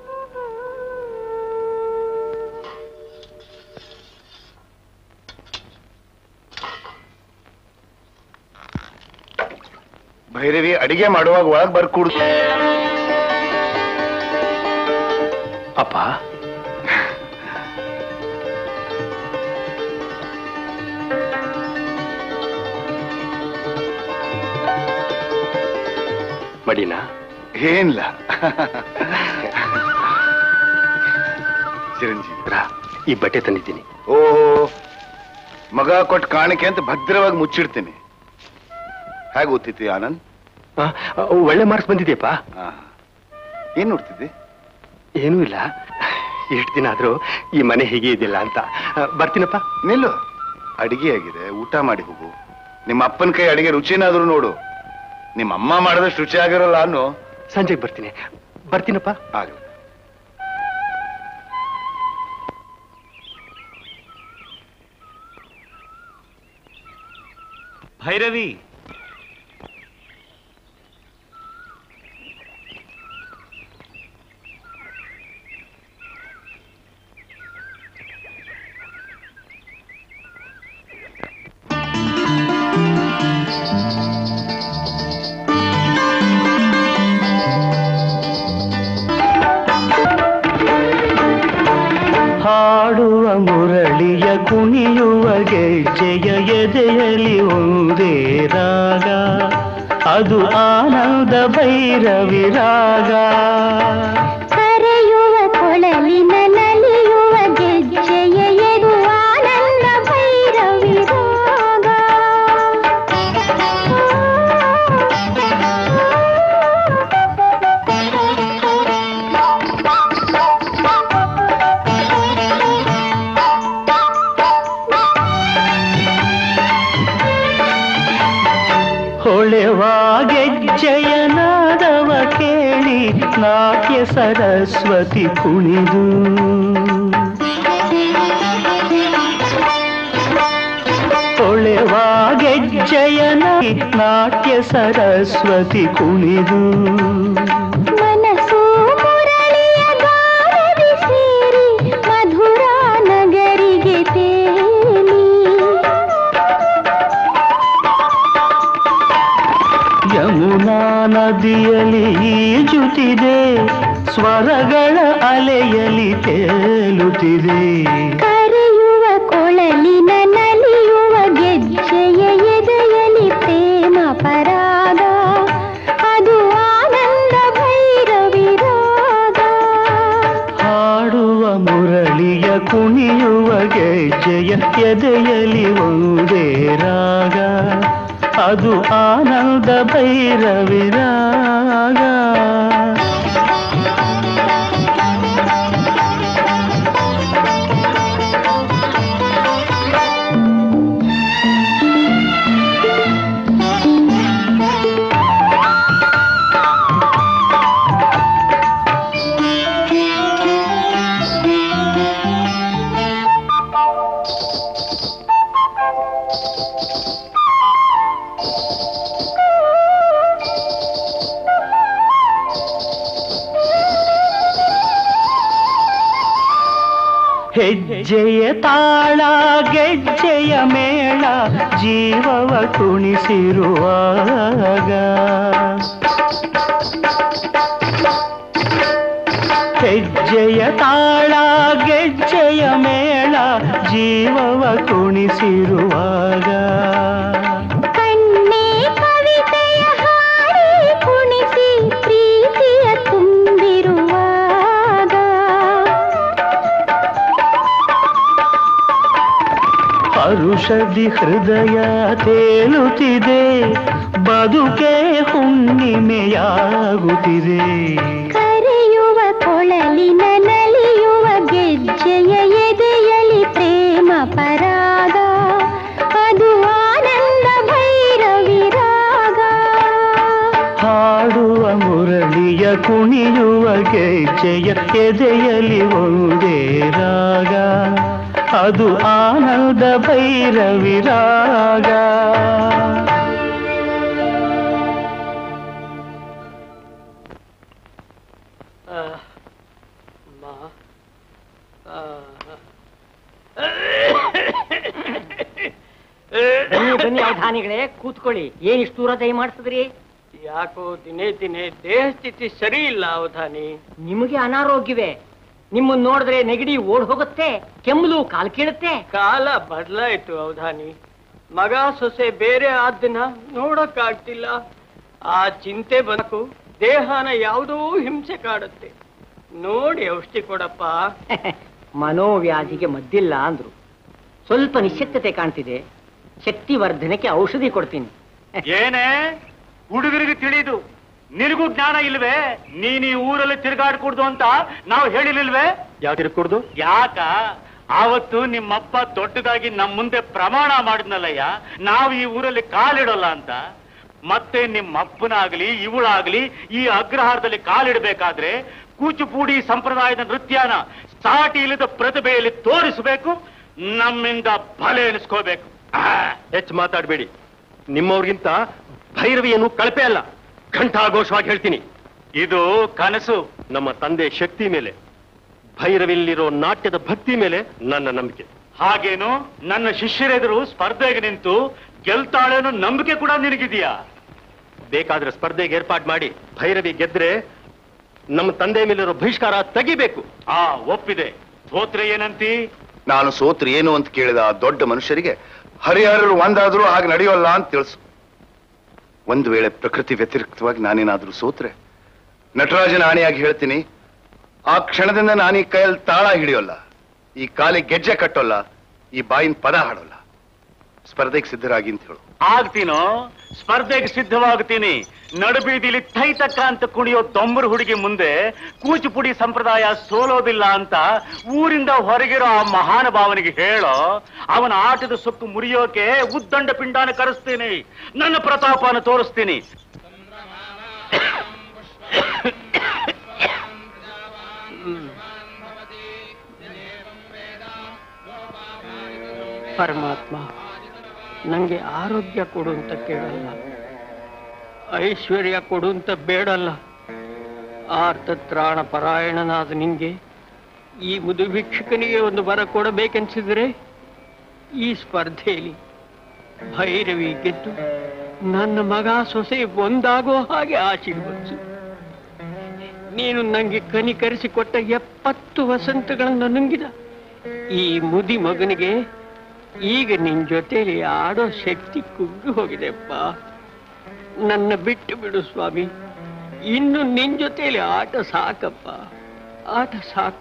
ಭೈರವಿ ಅಡಿಗೆ ಮಾಡುವಾಗ ಒಳಗ್ ಬರ್ಕೂಡ್ ಅಪ್ಪ ಮಡಿನಾ ಏನಿಲ್ಲ ಚಿರಂಜೀವಿ ರಾ, ಈ ಬಟ್ಟೆ ತಂದಿದ್ದೀನಿ ಓ ಮಗ ಕೊಟ್ಟು ಕಾಣಿಕೆ ಅಂತ ಭದ್ರವಾಗಿ ಮುಚ್ಚಿಡ್ತೀನಿ ಹೇಗೆ ಓದ್ತಿದ್ದಿ ಆನಂದ್ ಆ, ಒಳ್ಳೆ ಮಾರ್ಕ್ಸ್ ಬಂದಿದೆಯಪ್ಪ ಆ. ಏನ್ ನೋಡ್ತಿದ್ದಿ ಏನೂ ಇಲ್ಲ ಎಷ್ಟು ದಿನ ಆದ್ರೂ ಈ ಮನೆ ಹೀಗೆ ಇದೆಯಲ್ಲ ಅಂತ ಆ, ಬರ್ತೀನಪ್ಪ ನಿಲ್ಲು ಅಡಿಗೆ ಆಗಿದೆ ಊಟ ಮಾಡಿ ಹೋಗು ನಿಮ್ಮ ಅಪ್ಪನ ಕೈ ಅಡಿಗೆ ರುಚಿನಾದ್ರೂ ನೋಡು ನಿಮ್ಮ ಅಮ್ಮ ಮಾಡಿದಷ್ಟು ರುಚಿ ಆಗಿರಲ್ಲ ಅನ್ನು ಸಂಜೆಗೆ ಬರ್ತೀನಿ ಬರ್ತೀನಪ್ಪ ಆಗಲಿ ಭೈರವಿ ಹಾಡುವ ಮುರಳಿಯ ಕುಣಿಯುವ ಗೆಜ್ಜೆಯ ಎದೆಯಲಿ ಒಂದೇ ರಾಗ ಅದು ಆನಂದ ಭೈರವಿ ರಾಗ ಕರೆಯುವ ಕೊಳಲಿನ ನಲಿಯುವ ಗೆಜ್ಜೆಯ ಎದು ಆನಂದ ಭೈರವಿ ರಾಗ ಗೆಜ್ಜೆಯ ನಾದವ ಕೇಳಿ ನಾಟ್ಯ ಸರಸ್ವತಿ ಕುಣಿದು ಹೊಳೆವ ಗೆಜ್ಜೆಯ ನಾಟ್ಯ ಸರಸ್ವತಿ ಕುಣಿದು ಮನಸ್ಸು ಮುರಳಿಯ ಗಾನದಿ ಸೇರಿ ಮಧುರಾ ನಗರಿಗೆ ತೇಲಿ ಯಮುನಾ ನದಿಯಲ್ಲಿ ಈಜುತ್ತಿದೆ ಸ್ವರಗಳ ಅಲೆಯಲ್ಲಿ ತೇಲುತ್ತಿದೆ ಕರೆಯುವ ಕೊಳಲಿನ ನಲಿಯುವ ಗೆಜ್ಜೆಯ ಎದೆಯಲಿ ಪ್ರೇಮ ಪರಾಗ ಅದು ಆನಂದ ಭೈರವಿರಾಗ ಹಾಡುವ ಮುರಳಿಯ ಕುಣಿಯುವ ಗೆಜ್ಜೆಯ ಎದೆಯಲಿ ಒಂದೇ ರಾಗ ಅದು ಆನಂದ ಭೈರವಿರಾಗ ಹೆಜ್ಜೆಯ ತಾಳ ಗೆಜ್ಜೆಯ ಮೇಳ ಜೀವವ ಕುಣಿಸಿರುವಾಗ ಹೆಜ್ಜೆಯ ತಾಳ ಗೆಜ್ಜೆಯ ಮೇಳ ಜೀವವ ಕುಣಿಸಿರುವಾಗ ಕಣ್ಣೇ ಕವಿತೆಯ ಹಾಡಿ ಕುಣಿಸಿ ಪ್ರೀತಿಯ ತುಂಬಿರುವಾಗ ಹರುಷದಿ ಹೃದಯ ತೇಲುತ್ತಿದೆ ಬದುಕೆ ಹುಣ್ಣಿಮೆಯಾಗುತ್ತಿದೆ ಕರೆಯುವ ಕೊಳಲಿನ ನಲಿಯುವ ಗೆಜ್ಜೆಯ ಎದೆಯಲಿ ಪ್ರೇಮ ಪರಾಗ ಅದು ಆನಂದ ಭೈರವಿರಾಗ ಹಾಡುವ ಮುರಳಿಯ ಕುಣಿಯುವ ಗೆಜ್ಜೆಯ ಎದೆಯಲಿ ಒಂದೇ ರಾಗ ಅದು ಆನಂದ ಭೈರವಿರಾಗ ಆ, ಅಮ್ಮ, ಆ, ಬನ್ನಿ ಬನ್ನಿ ಅವಧಾನಿಗಳೇ ಕೂತ್ಕೊಳ್ಳಿ ಏನ್ ಇಷ್ಟು ದೂರ ದಯ ಮಾಡಿಸಿದ್ರಿ ಯಾಕೋ ದಿನೇ ದಿನೇ ದೇಹ ಸ್ಥಿತಿ ಸರಿ ಇಲ್ಲ ಅವಧಾನಿ ನಿಮಗೆ ಅನಾರೋಗ್ಯವೇ ನಿಮ್ಮನ್ನ ನೋಡಿದ್ರೆ ನೆಗಡಿ ಓಡ್ ಹೋಗುತ್ತೆ ಕೆಮ್ಮಲು ಕಾಲ್ ಕೀಳುತ್ತೆ ಕಾಲ ಬದಲಾಯ್ತು ಅವಧಾನಿ ಮಗ ಸೊಸೆ ಬೇರೆ ಆದ್ದನ್ನ ನೋಡಕ್ಕಾಗ್ತಿಲ್ಲ ಆ ಚಿಂತೆ ಬನಕು ದೇಹನ ಯಾವುದೋ ಹಿಂಸೆ ಕಾಡುತ್ತೆ ನೋಡಿ ಔಷಧಿ ಕೊಡಪ್ಪ ಮನೋವ್ಯಾಧಿಗೆ ಮದ್ದಿಲ್ಲ ಅಂದ್ರು ಸ್ವಲ್ಪ ನಿಶ್ಶಕ್ತತೆ ಕಾಣ್ತಿದೆ ಶಕ್ತಿ ವರ್ಧನೆಗೆ ಔಷಧಿ ಕೊಡ್ತೀನಿ ಏನೇ ಹುಡುಗರಿಗೆ ತಿಳಿದು ನಿನಗೂ ಜ್ಞಾನ ಇಲ್ವೇ ನೀನ್ ಈ ಊರಲ್ಲಿ ತಿರುಗಾಡ್ಕೂಡ್ದು ಅಂತ ನಾವು ಹೇಳಿರ್ಲಿಲ್ವೇ ಯಾಕೆ ತಿರ್ಕೊಡ್ದು ಯಾಕ ಆವತ್ತು ನಿಮ್ಮಪ್ಪ ದೊಡ್ಡದಾಗಿ ನಮ್ಮ ಮುಂದೆ ಪ್ರಮಾಣ ಮಾಡಿದ್ನಲ್ಲಯ್ಯ ನಾವು ಈ ಊರಲ್ಲಿ ಕಾಲಿಡೋಲ್ಲ ಅಂತ ಮತ್ತೆ ನಿಮ್ಮಪ್ಪನಾಗ್ಲಿ ಇವಳಾಗ್ಲಿ ಈ ಅಗ್ರಹಾರದಲ್ಲಿ ಕಾಲಿಡಬೇಕಾದ್ರೆ ಕೂಚುಪೂಡಿ ಸಂಪ್ರದಾಯದ ನೃತ್ಯನ ಸಾಟಿ ಇಲ್ಲದ ಪ್ರತಿಭೆಯಲ್ಲಿ ತೋರಿಸಬೇಕು ನಮ್ಮಿಂದ ಬಲೆ ಎನಿಸ್ಕೋಬೇಕು ಹೆಚ್ಚು ಮಾತಾಡಬೇಡಿ ನಿಮ್ಮವ್ರಿಗಿಂತ ಭೈರವಿ ಏನು ಕಳಪೆ ಅಲ್ಲ ಘಂಟಾಘೋಷವಾಗಿ ಹೇಳ್ತೀನಿ ಇದು ಕನಸು ನಮ್ಮ ತಂದೆ ಶಕ್ತಿ ಮೇಲೆ ಭೈರವಿಲಿರೋ ನಾಟ್ಯದ ಭಕ್ತಿ ಮೇಲೆ ನನ್ನ ನಂಬಿಕೆ ಹಾಗೇನು ನನ್ನ ಶಿಷ್ಯರೆದುರು ಸ್ಪರ್ಧೆಗೆ ನಿಂತು ಗೆಲ್ತಾಳೇನೋ ನಂಬಿಕೆ ಕೂಡ ನಿನಗಿದೆಯಾ ಬೇಕಾದ್ರೆ ಸ್ಪರ್ಧೆಗೆ ಏರ್ಪಾಡು ಮಾಡಿ ಭೈರವಿ ಗೆದ್ರೆ ನಮ್ಮ ತಂದೆ ಮೇಲಿರೋ ಬಹಿಷ್ಕಾರ ತೆಗಿಬೇಕು ಆ ಒಪ್ಪಿದೆ ಸೋತ್ರೆ ಏನಂತಿ ನಾನು ಸೋತ್ರಿ ಏನು ಅಂತ ಕೇಳಿದ ಆ ದೊಡ್ಡ ಮನುಷ್ಯರಿಗೆ ಹರಿಹರರು ಒಂದಾದ್ರೂ ಹಾಗೆ ನಡೆಯೋಲ್ಲ ಅಂತ ತಿಳಿಸು ಒಂದು ವೇಳೆ ಪ್ರಕೃತಿ ವ್ಯತಿರಿಕ್ತವಾಗಿ ನಾನೇನಾದ್ರೂ ಸೋತ್ರೆ ನಟರಾಜನ ಆಣೆಯಾಗಿ ಹೇಳ್ತೀನಿ ಆ ಕ್ಷಣದಿಂದ ನಾನು ಈ ಕೈಯಲ್ಲಿ ತಾಳ ಹಿಡಿಯೋಲ್ಲ ಈ ಕಾಲಿಗೆ ಗೆಜ್ಜೆ ಕಟ್ಟೋಲ್ಲ ಈ ಬಾಯಿನ ಪದ ಹಾಡೋಲ್ಲ ಸ್ಪರ್ಧೆಗೆ ಸಿದ್ಧರಾಗಿ ಅಂತ ಹೇಳು ಆಗ್ತೀನೋ ಸ್ಪರ್ಧೆಗೆ ಸಿದ್ಧವಾಗ್ತೀನಿ ನಡುಬೀದಿಲಿ ತೈತಕ್ಕ ಅಂತ ಕುಣಿಯೋ ದೊಂಬರು ಹುಡುಗಿ ಮುಂದೆ ಕೂಚುಪುಡಿ ಸಂಪ್ರದಾಯ ಸೋಲೋದಿಲ್ಲ ಅಂತ ಊರಿಂದ ಹೊರಗಿರೋ ಆ ಮಹಾನುಭಾವನಿಗೆ ಹೇಳೋ ಅವನ ಆಟದ ಸೊಕ್ಕು ಮುರಿಯೋಕೆ ಉದ್ದಂಡ ಪಿಂಡಾನ ಕರೆಸ್ತೀನಿ ನನ್ನ ಪ್ರತಾಪನ ತೋರಿಸ್ತೀನಿ ಪರಮಾತ್ಮ ನನಗೆ ಆರೋಗ್ಯ ಕೊಡು ಅಂತ ಕೇಳಲ್ಲ ಐಶ್ವರ್ಯ ಕೊಡು ಅಂತ ಬೇಡಲ್ಲ ಆರ್ತತ್ರಾಣ ಪರಾಯಣನಾದ ನಿಂಗೆ ಈ ಮುದು ಭಿಕ್ಷುಕನಿಗೆ ಒಂದು ವರ ಕೊಡಬೇಕೆನ್ಸಿದ್ರೆ ಈ ಸ್ಪರ್ಧೆಯಲ್ಲಿ ಭೈರವಿ ಗೆದ್ದು ನನ್ನ ಮಗ ಸೊಸೆ ಒಂದಾಗೋ ಹಾಗೆ ಆಶೀರ್ವದಿಸು ನೀನು ನಂಗೆ ಕನಿಕರಿಸಿಕೊಟ್ಟ ಎಪ್ಪತ್ತು ವಸಂತಗಳನ್ನು ನುಂಗಿದ ಈ ಮುದಿ ಮಗನಿಗೆ ಈಗ ನಿನ್ ಜೊತೆಲಿ ಆಡೋ ಶಕ್ತಿ ಕುಗ್ಗಿ ಹೋಗಿದೆಪ್ಪ ನನ್ನ ಬಿಟ್ಟು ಬಿಡು ಸ್ವಾಮಿ ಇನ್ನು ನಿನ್ ಜೊತೆಲಿ ಆಟ ಸಾಕಪ್ಪ ಆಟ ಸಾಕು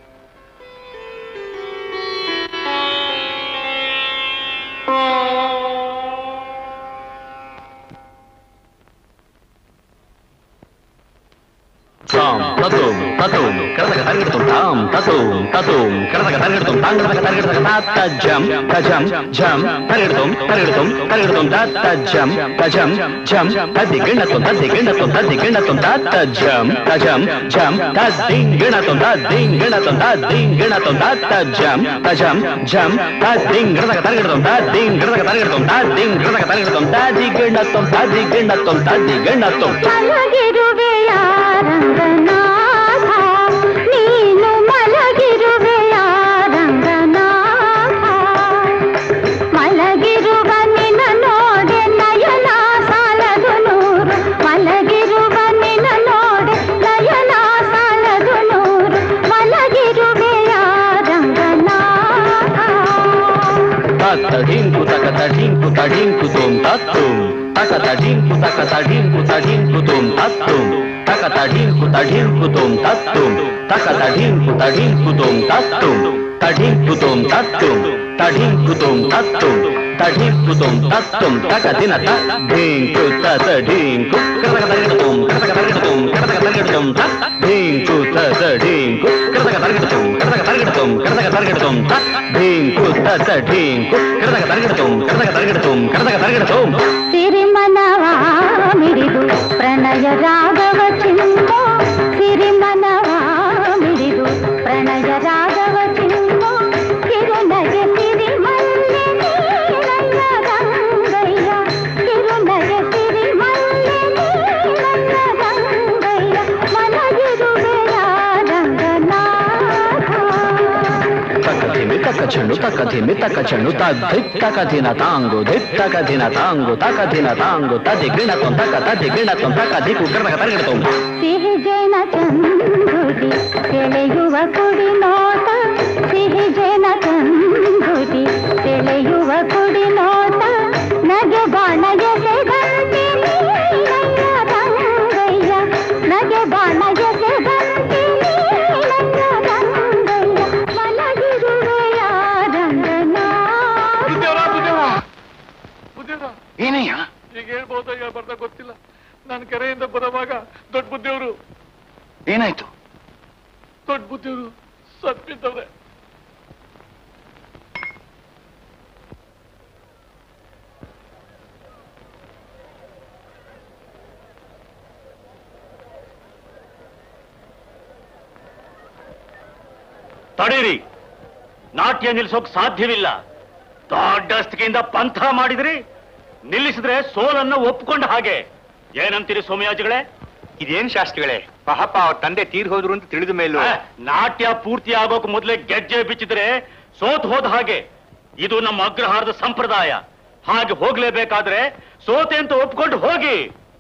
ತಾಂ ತತೋಂ ತತೋಂ ಕರದಗ ತರಗಿಡ್ತುಂ ತಾಂ ತತೋಂ ತತೋಂ ಕರದಗ ತರಗಿಡ್ತುಂ ತಾಂ ಕರದಗ ತರಗಿಡ್ತಗ ತಾತ್ತ ಜಂ ತಜಂ ಜಂ ತರಗಿಡ್ತುಂ ತರಗಿಡ್ತುಂ ತರಗಿಡ್ತುಂ ತಾತ್ತ ಜಂ ತಜಂ ಜಂ ತದ್ದಿ ಗಿಣ್ಣತುಂ ತದ್ದಿ ಗಿಣ್ಣತುಂ ತದ್ದಿ ಗಿಣ್ಣತುಂ ತಾತ್ತ ಜಂ ತಜಂ ಜಂ ತದ್ದಿ ಗಿಣ್ಣತುಂ ತದ್ದಿ ಗಿಣ್ಣತುಂ ತದ್ದಿ ಗಿಣ್ಣತುಂ ತಾತ್ತ ಜಂ ತಜಂ ಜಂ ತದ್ದಿ ಗಿಡದಗ ತರಗಿಡ್ತುಂ ತದ್ದಿ ಗಿಡದಗ ತರಗಿಡ್ತುಂ ತದ್ದಿ ಗಿಡದಗ ತರಗಿಡ್ತುಂ ತದ್ದಿ ಗಿಣ್ಣತುಂ ತದ್ದಿ ಗಿಣ್ಣತುಂ ತದ್ದಿ ಗಿಣ್ಣತುಂ ಮಲಗಿರುವೆಯ ರಂಗನಾಥ ನೀನು ಮಲಗಿರುವೆಯ ರಂಗನಾಥ ಮಲಗಿರುವ ನಿನ ನೋಡೆ ನಯನ ಸಾಲದು ನೂರು ಮಲಗಿರುವ ನಿನ ನೋಡೆ ನಯನ ಸಾಲದು ನೂರು ಮಲಗಿರುವೆಯ ರಂಗನಾಥ ತತ್ತ ಢಿಂಕು ತಕತ ಢಿಂಕು ತಢಿಂಕು ತೋಂ ತತ್ತುಂ ತಕತ ಢಿಂಕು ತಕತ ಢಿಂಕು ತಢಿಂಕು ತೋಂ ತತ್ತುಂ ತಕತ ಢಿಂಕು ತಢಿಂಕು ತೋಂ ತತ್ತುಂ ತಕತ ಢಿಂಕು ತಢಿಂಕು ತೋಂ ತತ್ತುಂ ತಢಿಂಕು ತೋಂ ತತ್ತುಂ ತಢಿಂಕು ತೋಂ ತತ್ತುಂ ತಢಿಂಕು ತೋಂ ತತ್ತುಂ ತಕ ದಿನ ತ ಢಿಂಕು ತತ ಢಿಂಕು ಕರದಗ ತರಗಿಡತುಂ ಕರದಗ ತರಗಿಡತುಂ ಕರದಗ ತರಗಿಡತುಂ ತ ಢಿಂಕು ತತ ಢಿಂಕು ಕರದಗ ತರಗಿಡತುಂ ಕರದಗ ತರಗಿಡತುಂ ಕರದಗ ತರಗಿಡತುಂ ತ ಢಿಂಕು ತತ ಢಿಂಕು ಕರದಗ ತರಗಿಡತುಂ ಕರದಗ ತರಗಿಡತುಂ ಕರದಗ ತರಗಿಡತುಂ ಸಿರಿಮನವ ಮಿಡಿದು ಪ್ರಣಯ ರಾಗವ ಚಿಂಬೋ ಸಿರಿಮನವ ಮಿಡಿದು ಪ್ರಣಯ ರಾಗವ ಚಿಂಬೋ ಕಿರುನಗೆ ಸಿರಿಮಲ್ಲೆ ನೀನನ್ನ ರಂಗಯ್ಯ ಕಿರುನಗೆ ಸಿರಿಮಲ್ಲೆ ನೀನನ್ನ ರಂಗಯ್ಯ ಮನಗಿರುವೆಯ ರಂಗನಾಥ ತಕಧಿಮಿ ತಕ ಚೆಂಡು ತಕಧಿಮಿ ತಕ ಚೆಂಡು ತದ್ದಿತ್ ತಕಧಿನ ತಾಂಗು ದಿತ್ ತಕಧಿನ ತಾಂಗು ತಕಧಿನ ತಾಂಗು ತದಿ ಗಿಣತೊಂ ತಕ ತದಿ ಗಿಣತೊಂ ತಕ ದಿಕ್ಕು ಕರದಗ ತರಗಿಡತೊಂ ಸಿಹಿ ಜೇನ ಚಂದುಡಿ ಸೆಳೆಯುವ ಕುಡಿ ನೋಟ ಸಿಹಿ ಜೇನ ಚಂದುಡಿ ಸೆಳೆಯುವ ಕುಡಿ ನೋಟ ನಗೆ ಬಾಣ ಎಸೆದಂತೆ ನೀನಯ್ಯ ರಂಗಯ್ಯ ನಗೆ ಬಾಣ ಎಸೆದಂತೆ ನೀನಯ್ಯ ರಂಗಯ್ಯ ಮಲಗಿರುವೆಯ ರಂಗನಾಥ ಬುದ್ಧಿಯವರ ಬುದ್ಧಿಯವರ ಬುದ್ಧಿಯವರ ಏನಯ್ಯ ಈಗ ಹೇಳ್ಬೋದ ಹೇಳ್ಬಾರ್ದ ಗೊತ್ತಿಲ್ಲ ನಾನು ಕೆರೆಯಿಂದ ಬರುವಾಗ ದೊಡ್ಡ ಬುದ್ಧಿಯವರು ಏನಾಯ್ತು ದೊಡ್ಡ ಬುದ್ಧಿಯವರು ಸತ್ಬಿದ್ದವ್ರೆ ತಡೀರಿ ನಾಟ್ಯ ನಿಲ್ಲಿಸೋಕ್ ಸಾಧ್ಯವಿಲ್ಲ ದೊಡ್ಡಸ್ತಿಗೆಯಿಂದ ಪಂಥ ಮಾಡಿದ್ರಿ ನಿಲ್ಲಿಸಿದ್ರೆ ಸೋಲನ್ನ ಒಪ್ಕೊಂಡ ಹಾಗೆ ಏನಂತೀರಿ ಸೋಮಯಾಜಿಗಳೇ ಇದೇನ್ ಶಾಸ್ತ್ರಿಗಳೇ ಪಾಪ ಅವ್ರ ತಂದೆ ತೀರ್ ಹೋದ್ರು ಅಂತ ತಿಳಿದ ಮೇಲೂ ಆ, ನಾಟ್ಯ ಪೂರ್ತಿ ಆಗೋಕ್ ಮೊದಲೇ ಗೆಜ್ಜೆ ಬಿಚ್ಚಿದ್ರೆ ಸೋತ್ ಹೋದ ಹಾಗೆ ಇದು ನಮ್ಮ ಅಗ್ರಹಾರದ ಸಂಪ್ರದಾಯ ಹಾಗೆ ಹೋಗ್ಲೇಬೇಕಾದ್ರೆ ಸೋತೆ ಅಂತ ಒಪ್ಕೊಂಡು ಹೋಗಿ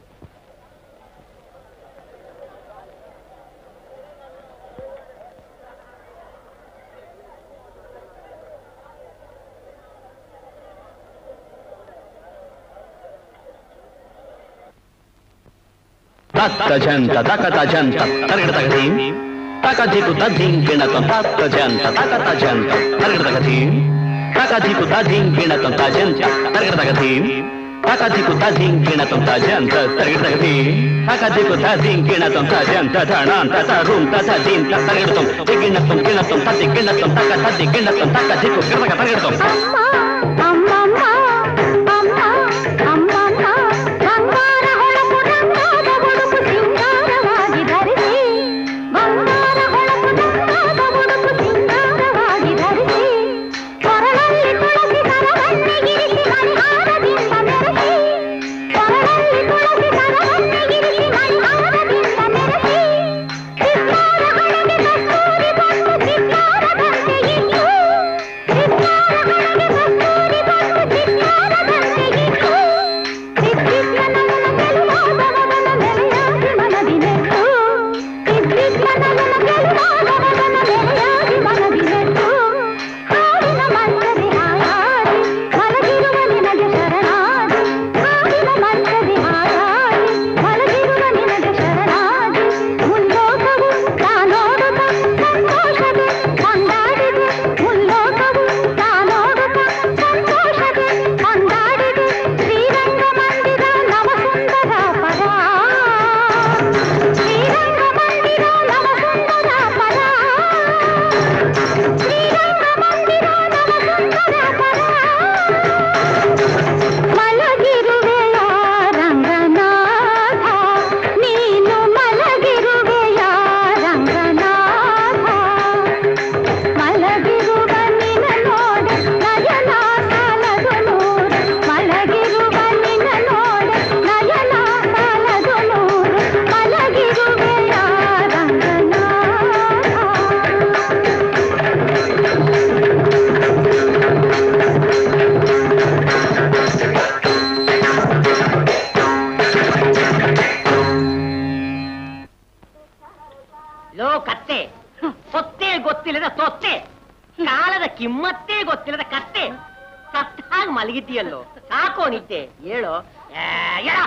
ತತ್ತ ಜಂತ ತಕತ ಜಂತ ತರಗಿಡ ತಗಧೀಂ ತಕಧಿಕು ತದ್ಧಿಂ ಗಿಣತೊಂ ತತ್ತ ಜಂತ ತಕತ ಜಂತ ತರಗಿಡ ತಗಧೀಂ ತಕಧಿಕು ತದ್ಧಿಂ ಗಿಣತೊಂ ತಜಂತ ತರಗಿಡ ತಗಧೀಂ ತಕಧಿಕು ತದ್ಧಿಂ ಗಿಣತೊಂ ತಜಂತ ತರಗಿಡ ತಗಧೀಂ ತಕಧಿಕು ತದ್ಧಿಂ ಗಿಣತೊಂ ತಜಂತ ಧಣಾಂತ ತರುಂ ತಥಧಿಂ ತರಗಿಡತೊಂ ದಿಗಿಣತೊಂ ಗಿಣತೊಂ ತದ್ದಿ ಗಿಣತೊಂ ತಕ ತದ್ದಿ ಗಿಣತೊಂ ತಕಧಿಕು ಗಿಡತಗ ತರಗಿಡತೊಂ ಅಮ್ಮಮ್ಮ ಅಮ್ಮ ಅಮ್ಮಮ್ಮ ಬಂಗಾರ ಹೊಳಪು ರಂಗಾದ ಬಡುಕು ಸಿಂಗಾರವಾದ ಕತ್ತೆ ಸೊತ್ತೇ ಗೊತ್ತಿಲ್ಲದ ತೊತ್ತೆ ಕಾಲದ ಕಿಮ್ಮತ್ತೇ ಗೊತ್ತಿಲ್ಲದ ಕತ್ತೆ ಸತ್ತಾಗ ಮಲಗಿದ್ದೀಯಲ್ಲೋ ಸಾಕೋ ನಿದ್ದೆ ಹೇಳು ಏ, ಎಳ.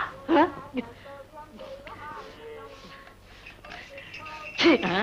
ಛೀ, ಹ?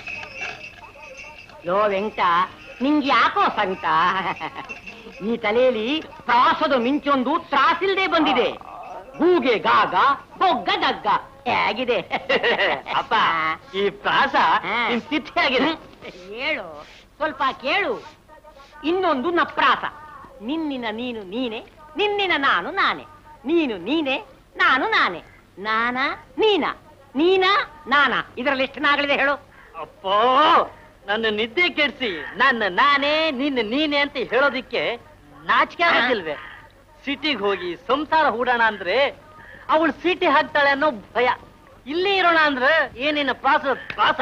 ಯೋ ವೆಂಕಟ ನಿಂಗೆ ಯಾಕೋ ಸಂಕಟ ಈ ತಲೆಯಲ್ಲಿ ಪ್ರಾಸದ ಮಿಂಚೊಂದು ತ್ರಾಸಿಲ್ದೆ ಬಂದಿದೆ ಹೂಗೆ ಗಾಗ ಬೊಗ್ಗ ದಗ್ಗ ಹೇಗಿದೆ ಅಪ್ಪ ಈ ಪ್ರಾಸ ನಿನ್ ತಿಥಿ ಆಗಿದೆ ಹೇಳು ಸ್ವಲ್ಪ ಕೇಳು ಇನ್ನೊಂದು ನಪ್ರಾಸ ನಿನ್ನಿನ ನೀನು ನೀನೆ ನಿನ್ನಿನ ನಾನು ನಾನೆ ನೀನು ನೀನೆ ನಾನು ನಾನೆ ನಾನಾ ನೀನಾ ನೀನಾ ನಾನಾ ಇದರಲ್ಲಿ ಎಷ್ಟು ನಾಗಳಿದೆ ಹೇಳು ಅಪ್ಪೋ ನನ್ನ ನಿದ್ದೆ ಕೆಡ್ಸಿ ನನ್ನ ನಾನೇ ನಿನ್ನ ನೀನೆ ಅಂತ ಹೇಳೋದಿಕ್ಕೆ ನಾಚಿಕೆ ಆಗೋದಿಲ್ವೇ ಸಿಟಿಗೆ ಹೋಗಿ ಸಂಸಾರ ಹೂಡೋಣ ಅಂದ್ರೆ ಅವಳು ಸೀಟಿ ಹಾಕ್ತಾಳೆ ಅನ್ನೋ ಭಯ ಇಲ್ಲಿ ಇರೋಣ ಅಂದ್ರೆ ಏನೇನ ಪ್ರಾಸ ಪ್ರಾಸ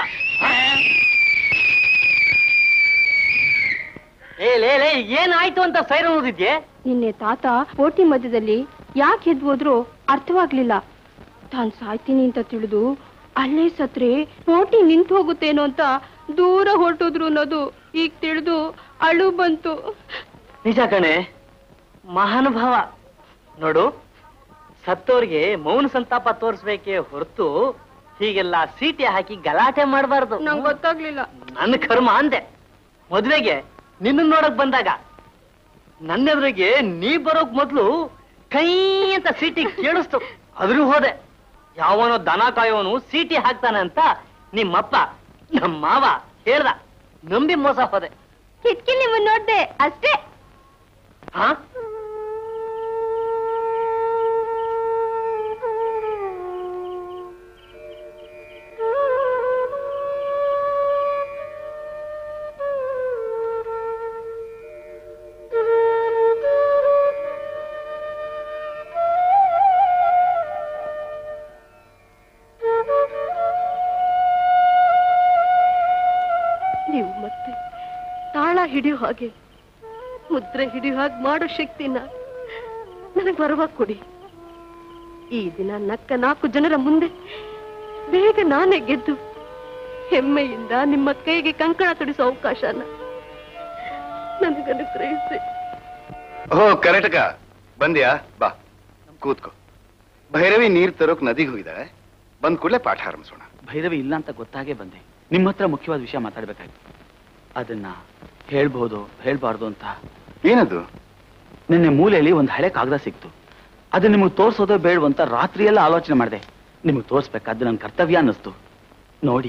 ಏ ಲೇ ಲೇ ಏನಾಯ್ತು ಅಂತ ಸೈರನ್ ಓದಿದ್ಯೆ ನಿನ್ನೆ ತಾತ ಪೋಟಿ ಮಧ್ಯದಲ್ಲಿ ಯಾಕೆ ಎದ್ದು ಹೋದ್ರು ಅರ್ಥವಾಗ್ಲಿಲ್ಲ ತಾನ್ ಸಾಯ್ತೀನಿ ಅಂತ ತಿಳಿದು ಅಲ್ಲೇ ಸತ್ರೆ ಪೋಟಿ ನಿಂತು ಹೋಗುತ್ತೇನೋ ಅಂತ ದೂರ ಹೊರಟೋದ್ರು ಅನ್ನೋದು ಈಗ ತಿಳಿದು ಅಳು ಬಂತು ನಿಜ ಕಣೆ ಮಹಾನುಭಾವ ನೋಡು ಸತ್ತೋರ್ಗೆ ಮೌನ ಸಂತಾಪ ತೋರಿಸ್ಬೇಕೇ ಹೊರತು ಹೀಗೆಲ್ಲ ಸೀಟಿ ಹಾಕಿ ಗಲಾಟೆ ಮಾಡಬಾರ್ದು ನಂಗೆ ಗೊತ್ತಾಗ್ಲಿಲ್ಲ ನನ್ನ ಕರ್ಮ ಅಂದೆ ಮದ್ವೆಗೆ ನಿನ್ನ ನೋಡಕ್ ಬಂದಾಗ ನನ್ನೆದುರಿಗೆ ನೀ ಬರೋಕ್ ಮೊದ್ಲು ಕೈ ಅಂತ ಸೀಟಿ ಕೇಳಿಸ್ತು ಅದ್ರೂ ಹೋದೆ ಯಾವನೋ ದನ ಕಾಯೋನು ಸೀಟಿ ಹಾಕ್ತಾನೆ ಅಂತ ನಿಮ್ಮಪ್ಪ ನಮ್ಮ ಮಾವ ಹೇಳ್ದ ನಂಬಿ ಮೋಸ ಹೋದೆ ಕಿಟ್ಕಿ ನೀವು ನೋಡ್ದೆ ಅಷ್ಟೇ ಹಾ ನೀವು ಮತ್ತೆ ತಾಳ ಹಿಡಿಯೋ ಹಾಗೆ ಮುದ್ರೆ ಹಿಡಿಯೋ ಹಾಗೆ ಮಾಡೋ ಶಕ್ತಿನ ನನಗೆ ಬರುವಾಗ ಕೊಡಿ ಈ ದಿನ ನಕ್ಕ ನಾಲ್ಕು ಜನರ ಮುಂದೆ ಬೇಗ ನಾನೇ ಗೆದ್ದು ಹೆಮ್ಮೆಯಿಂದ ನಿಮ್ಮ ಕೈಗೆ ಕಂಕಣ ತೊಡಿಸೋ ಅವಕಾಶನ ನನಗೆ ಅನುಗ್ರಹಿಸಿ ಓ ಕರೆಕ್ಟಕ ಬಂದ್ಯಾ ಬಾ ಕೂತ್ಕೋ ಭೈರವಿ ನೀರ್ ತರೋಕ್ ನದಿಗೆ ಹೋಗಿದ್ದಾಳೆ ಬಂದ್ ಕೂಡಲೇ ಪಾಠ ಆರಂಭಿಸೋಣ ಭೈರವಿ ಇಲ್ಲ ಅಂತ ಗೊತ್ತಾಗೇ ಬಂದೆ ನಿಮ್ಮ ಹತ್ರ ಮುಖ್ಯವಾದ ವಿಷಯ ಮಾತಾಡ್ಬೇಕಾಗಿತ್ತು ಅದನ್ನ ಹೇಳ್ಬೋದು ಹೇಳ್ಬಾರ್ದು ಅಂತ ಏನದು ನಿನ್ನೆ ಮೂಲೆಯಲ್ಲಿ ಒಂದು ಹಳೆ ಕಾಗದ ಸಿಕ್ತು ಅದು ನಿಮಗೆ ತೋರ್ಸೋದೋ ಬೇಡವು ಅಂತ ರಾತ್ರಿಯೆಲ್ಲ ಆಲೋಚನೆ ಮಾಡಿದೆ ನಿಮಗೆ ತೋರಿಸ್ಬೇಕಾದ್ದು ನನ್ನ ಕರ್ತವ್ಯ ಅನ್ನಿಸ್ತು ನೋಡಿ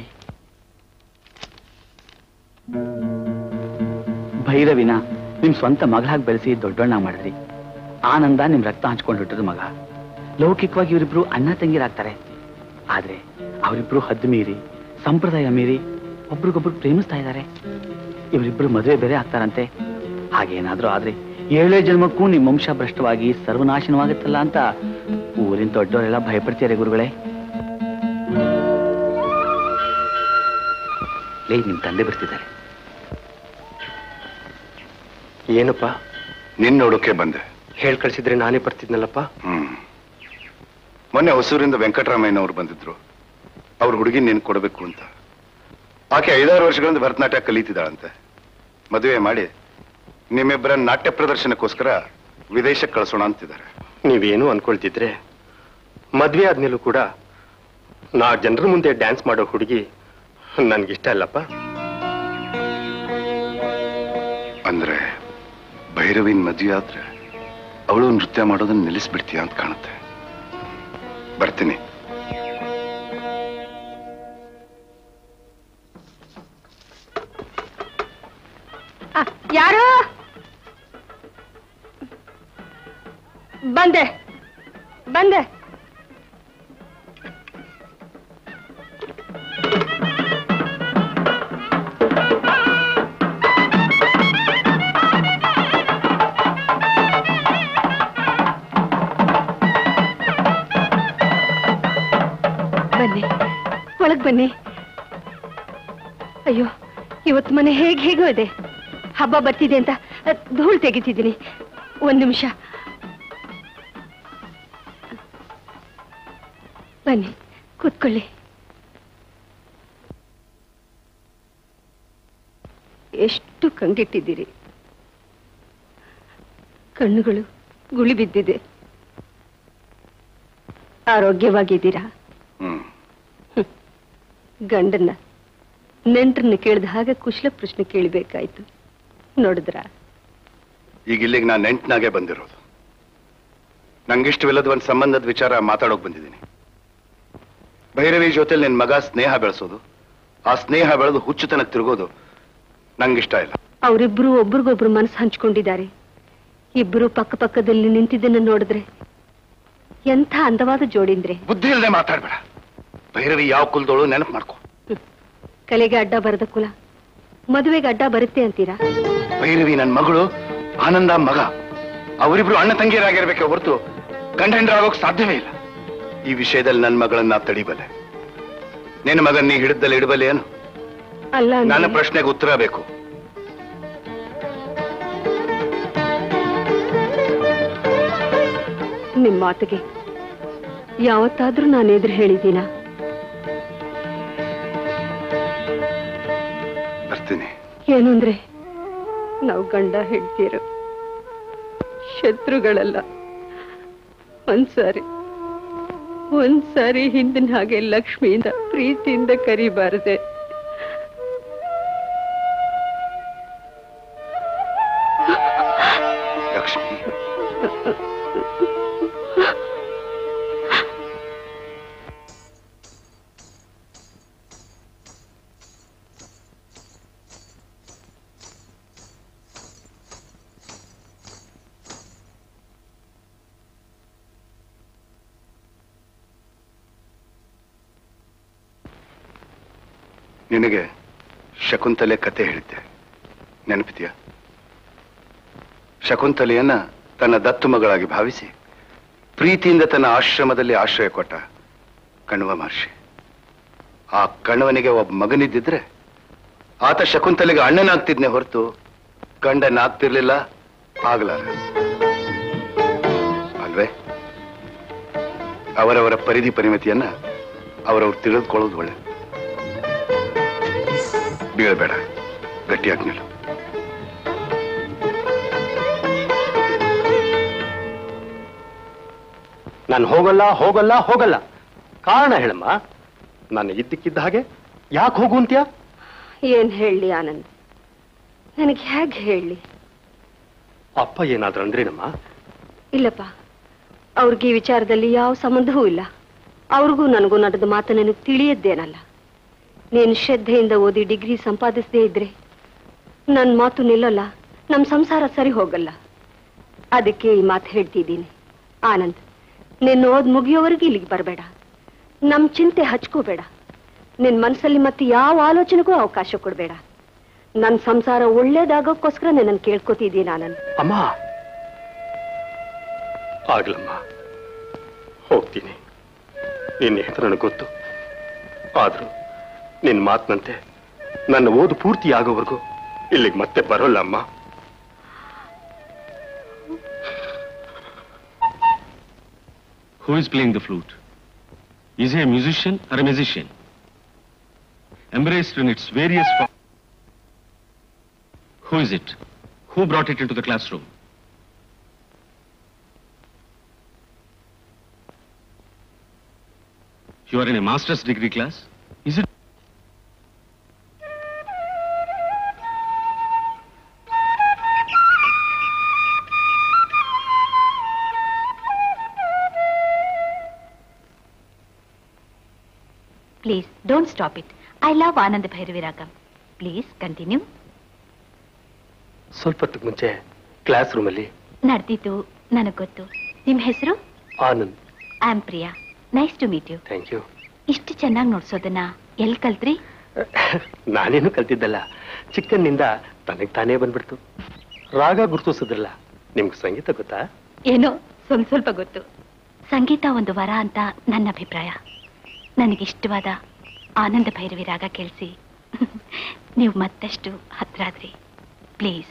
ಭೈರವಿನ ನಿಮ್ ಸ್ವಂತ ಮಗಳಾಗಿ ಬೆಳೆಸಿ ದೊಡ್ಡಣ್ಣ ಮಾಡಿದ್ರಿ ಆನಂದ ನಿಮ್ ರಕ್ತ ಹಂಚ್ಕೊಂಡು ಹುಟ್ಟಿದ ಮಗ ಲೌಕಿಕವಾಗಿ ಇವರಿಬ್ರು ಅಣ್ಣ ತಂಗಿರಾಗ್ತಾರೆ ಆದ್ರೆ ಅವರಿಬ್ರು ಹದ್ದು ಮೀರಿ ಸಂಪ್ರದಾಯ ಮೀರಿ ಒಬ್ರಿಗೊಬ್ರು ಪ್ರೇಮಿಸ್ತಾ ಇದ್ದಾರೆ ಇವರಿಬ್ರು ಮದುವೆ ಬೇರೆ ಆಗ್ತಾರಂತೆ ಹಾಗೇನಾದ್ರೂ ಆದ್ರೆ ಏಳೇ ಜನ್ಮಕ್ಕೂ ನಿಮ್ ವಂಶ ಭ್ರಷ್ಟವಾಗಿ ಸರ್ವನಾಶನವಾಗುತ್ತಲ್ಲ ಅಂತ ಊರಿನ ದೊಡ್ಡವರೆಲ್ಲ ಭಯಪಡ್ತೀರಿ ಗುರುಗಳೇ ಲೇ ನಿಮ್ ತಂದೆ ಬರ್ತಿದ್ದಾರೆ ಏನಪ್ಪ ನಿನ್ ನೋಡೋಕೆ ಬಂದೆ ಹೇಳ್ ಕಳ್ಸಿದ್ರೆ ನಾನೇ ಬರ್ತಿದ್ನಲ್ಲಪ್ಪ ಹ್ಮ್ ಮೊನ್ನೆ ಹೊಸೂರಿಂದ ವೆಂಕಟರಾಮಯ್ಯನವರು ಬಂದಿದ್ರು ಅವ್ರ ಹುಡುಗಿ ನೀನ್ ಕೊಡಬೇಕು ಅಂತ ಆಕೆ ಐದಾರು ವರ್ಷಗಳಿಂದ ಭರತನಾಟ್ಯ ಕಲಿತಿದ್ದಾಳಂತೆ ಮದುವೆ ಮಾಡಿ ನಿಮ್ಮಿಬ್ಬರ ನಾಟ್ಯ ಪ್ರದರ್ಶನಕ್ಕೋಸ್ಕರ ವಿದೇಶಕ್ಕೆ ಕಳಿಸೋಣ ಅಂತಿದ್ದಾರೆ ನೀವೇನು ಅನ್ಕೊಳ್ತಿದ್ರೆ ಮದ್ವೆ ಆದ್ಮೇಲೂ ಕೂಡ ನಾ ಜನರ ಮುಂದೆ ಡ್ಯಾನ್ಸ್ ಮಾಡೋ ಹುಡುಗಿ ನನ್ಗಿಷ್ಟ ಇಲ್ಲಪ್ಪ ಅಂದ್ರೆ ಭೈರವಿನ್ ಮದುವೆ ಆದ್ರೆ ಅವಳು ನೃತ್ಯ ಮಾಡೋದನ್ನ ನಿಲ್ಲಿಸ್ಬಿಡ್ತೀಯ ಅಂತ ಕಾಣುತ್ತೆ ಬರ್ತೀನಿ ಯಾರು ಬಂದೆ ಬಂದೆ ಬನ್ನಿ ಒಳಗ್ ಬನ್ನಿ ಅಯ್ಯೋ ಇವತ್ತು ಮನೆ ಹೇಗೆ ಹೇಗೋ ಇದೆ ಹಬ್ಬ ಬರ್ತಿದೆ ಅಂತ ಅಹ್, ಧೂಳ್ ತೆಗಿತಿದ್ದೀನಿ ಒಂದ್ ನಿಮಿಷ ಬನ್ನಿ ಕೂತ್ಕೊಳ್ಳಿ ಎಷ್ಟು ಕಂಗೆಟ್ಟಿದ್ದೀರಿ ಕಣ್ಣುಗಳು ಗುಳಿ ಬಿದ್ದಿದೆ ಆರೋಗ್ಯವಾಗಿದ್ದೀರಾ ಹ್ಮ್ ಗಂಡನ್ನ ನೆಂಟ್ರನ್ನ ಕೇಳಿದ ಹಾಗೆ ಕುಶಲ ಪ್ರಶ್ನೆ ಕೇಳಬೇಕಾಯ್ತು ನೋಡಿದ್ರಾ ಈಗ ಇಲ್ಲಿಗೆ ನಾನು ನೆಂಟ್ನಾಗೆ ಬಂದಿರೋದು ನಂಗಿಷ್ಟವಿಲ್ಲದ ಒಂದು ಸಂಬಂಧದ ವಿಚಾರ ಮಾತಾಡೋಕ್ ಬಂದಿದ್ದೀನಿ ಭೈರವಿ ಜೊತೆ ನಿನ್ ಮಗ ಸ್ನೇಹ ಬೆಳೆಸೋದು ಆ ಸ್ನೇಹ ಬೆಳೆದು ಹುಚ್ಚುತನ ತಿರುಗೋದು ನಂಗಿಷ್ಟ ಇಲ್ಲ ಅವರಿಬ್ರು ಒಬ್ರಿಗೊಬ್ರು ಮನಸ್ಸು ಹಂಚ್ಕೊಂಡಿದ್ದಾರೆ ಇಬ್ರು ಪಕ್ಕ ಪಕ್ಕದಲ್ಲಿ ನಿಂತಿದ್ದನ್ನ ನೋಡಿದ್ರೆ ಎಂಥ ಅಂದವಾದ ಜೋಡಿಂದ್ರೆ ಬುದ್ಧಿ ಇಲ್ಲದೆ ಮಾತಾಡ್ಬೇಡ ಭೈರವಿ ಯಾವ ಕುಲದೋಳು ನೆನಪು ಮಾಡ್ಕೊ ಕಲೆಗೆ ಅಡ್ಡ ಬರದ ಕುಲ ಮದುವೆಗೆ ಅಡ್ಡ ಬರುತ್ತೆ ಅಂತೀರಾ ಭೈರವಿ ನನ್ನ ಮಗಳು ಆನಂದ ಮಗ ಅವರಿಬ್ರು ಅಣ್ಣ ತಂಗಿಯರಾಗಿರ್ಬೇಕೆ ಹೊರತು ಗಂಡ ಹೆಂಡರಾಗೋಕ್ ಸಾಧ್ಯವೇ ಇಲ್ಲ ಈ ವಿಷಯದಲ್ಲಿ ನನ್ನ ಮಗಳನ್ನ ತಡಿಬಲ್ಲೆ ನಿನ್ನ ಮಗನ್ ನೀ ಹಿಡಿದಲ್ಲಿ ಇಡಬಲ್ಲೆ ಏನು ಅಲ್ಲ ಅಂದ್ರೆ- ನನ್ನ ಪ್ರಶ್ನೆಗೆ ಉತ್ತರ ಬೇಕು ನಿಮ್ ಮಾತಿಗೆ ಯಾವತ್ತಾದ್ರೂ ನಾನು ಎದುರು ಹೇಳಿದ್ದೀನ ಬರ್ತೀನಿ ಏನು ಅಂದ್ರೆ ನಾವು ಗಂಡ ಹೆಂಡ್ತೀರು ಶತ್ರುಗಳಲ್ಲ ಒಂದ್ಸಾರಿ ಒಂದ್ಸಾರಿ ಹಿಂದಿನ ಹಾಗೆ ಲಕ್ಷ್ಮಿಯಿಂದ ಪ್ರೀತಿಯಿಂದ ಕರಿಬಾರದೆ ಲಕ್ಷ್ಮಿ ನಿನಗೆ ಶಕುಂತಲೆ ಕತೆ ಹೇಳಿದ್ದೆ ನೆನಪಿದೆಯಾ ಶಕುಂತಲೆಯನ್ನ ತನ್ನ ದತ್ತು ಮಗಳಾಗಿ ಭಾವಿಸಿ ಪ್ರೀತಿಯಿಂದ ತನ್ನ ಆಶ್ರಮದಲ್ಲಿ ಆಶ್ರಯ ಕೊಟ್ಟ ಕಣ್ವ ಮಹರ್ಷಿ ಆ ಕಣ್ವನಿಗೆ ಒಬ್ಬ ಮಗನಿದ್ದಿದ್ರೆ ಆತ ಶಕುಂತಲೆಗೆ ಅಣ್ಣನಾಗ್ತಿದ್ನೆ ಹೊರತು ಗಂಡನಾಗ್ತಿರ್ಲಿಲ್ಲ ಆಗ್ಲಾರ ಅಲ್ವೇ ಅವರವರ ಪರಿಧಿ ಪರಿಮಿತಿಯನ್ನ ಅವರವ್ರು ತಿಳಿದುಕೊಳ್ಳೋದು ಒಳ್ಳೆ ಬೀಳಬೇಡ ಗಟ್ಟಿಯಾಗಿ ನಿಲ್ಲು ನಾನು ಹೋಗಲ್ಲ ಹೋಗಲ್ಲ ಹೋಗಲ್ಲ ಕಾರಣ ಹೇಳಮ್ಮ ನಾನು ಇದ್ದಕ್ಕಿದ್ದ ಹಾಗೆ ಯಾಕೆ ಹೋಗು ಅಂತ್ಯಾ ಏನ್ ಹೇಳಿ ಆನಂದ್ ನನಗೆ ಹೇಗೆ ಹೇಳಿ ಅಪ್ಪ ಏನಾದ್ರೂ ಅಂದ್ರೇನಮ್ಮ ಇಲ್ಲಪ್ಪ ಅವ್ರಿಗೆ ಈ ವಿಚಾರದಲ್ಲಿ ಯಾವ ಸಂಬಂಧವೂ ಇಲ್ಲ ಅವ್ರಿಗೂ ನನಗೂ ನಡೆದ ಮಾತು ನನಗೆ ತಿಳಿಯದ್ದೇನಲ್ಲ ನೀನು ಶ್ರದ್ಧೆಯಿಂದ ಓದಿ ಡಿಗ್ರಿ ಸಂಪಾದಿಸದೇ ಇದ್ರೆ ನನ್ನ ಮಾತು ನಿಲ್ಲಲ್ಲ ನಮ್ಮ ಸಂಸಾರ ಸರಿ ಹೋಗಲ್ಲ ಅದಕ್ಕೆ ಈ ಮಾತು ಹೇಳ್ತಿದ್ದೀನಿ ಆನಂದ್ ನಿನ್ನ ಓದ್ ಮುಗಿಯೋವರೆಗೂ ಇಲ್ಲಿಗೆ ಬರಬೇಡ ನಮ್ ಚಿಂತೆ ಹಚ್ಕೋಬೇಡ ನಿನ್ ಮನಸ್ಸಲ್ಲಿ ಮತ್ತೆ ಯಾವ ಆಲೋಚನೆಗೂ ಅವಕಾಶ ಕೊಡಬೇಡ ನನ್ನ ಸಂಸಾರ ಒಳ್ಳೇದಾಗೋಕ್ಕೋಸ್ಕರ ನನ್ನ ಕೇಳ್ಕೊತಿದ್ದೀನಿ ಆನಂದ್ ಅಮ್ಮ ಆಗ್ಲಮ್ಮ ಹೋಗ್ತೀನಿ ನಿನ್ನ ಹೆಸರು ನನಗೆ ಗೊತ್ತು ಆದ್ರೂ ನಿನ್ನ ಮಾತಿನಂತೆ ನನ್ನ ಓದು ಪೂರ್ತಿ ಆಗೋವರೆಗೂ ಇಲ್ಲಿಗೆ ಮತ್ತೆ ಬರೋಲ್ಲ ಅಮ್ಮ Who is playing the flute? Is he a musician or a musician? Embraced in its various forms. Who is it? Who brought it into the classroom? You are in a master's degree class? Is it? Please don't stop it I love Ananda Bhairavi ರಾಗಂ ಪ್ಲೀಸ್ ಕಂಟಿನ್ಯೂ ಸ್ವಲ್ಪ ಹೊತ್ತಿಗೆ ಮುಂಚೆ ಕ್ಲಾಸ್ ರೂಮಲ್ಲಿ ನಡೆದಿದ್ದು ನನಗೆ ಗೊತ್ತು ನಿಮ್ಮ ಹೆಸರು Anand I am Priya nice to meet you thank you ಇಷ್ಟು ಚೆನ್ನಾಗಿ ನೋಡ್ಸೋದನ್ನ ಎಲ್ಲಿ ಕಲ್ತ್ರಿ ನಾನೇನು ಕಲ್ತಿದ್ದಲ್ಲ ಚಿಕ್ಕನ್ನಿಂದ ತನಗೆ ತಾನೇ ಬಂದ್ಬಿಡ್ತು ರಾಗ ಗುರುತಿಸೋದಿಲ್ಲ ನಿಮ್ಗೆ ಸಂಗೀತ ಗೊತ್ತಾ ಏನೋ ಸ್ವಲ್ಪ ಸ್ವಲ್ಪ ಗೊತ್ತು ಸಂಗೀತ ಒಂದು ವರ ಅಂತ ನನ್ನ ಅಭಿಪ್ರಾಯ ನನಗಿಷ್ಟವಾದ ಆನಂದ ಭೈರವಿ ರಾಗ ಕೇಳಿಸಿ ನೀವು ಮತ್ತಷ್ಟು ಹತ್ರ ಆದ್ರಿ ಪ್ಲೀಸ್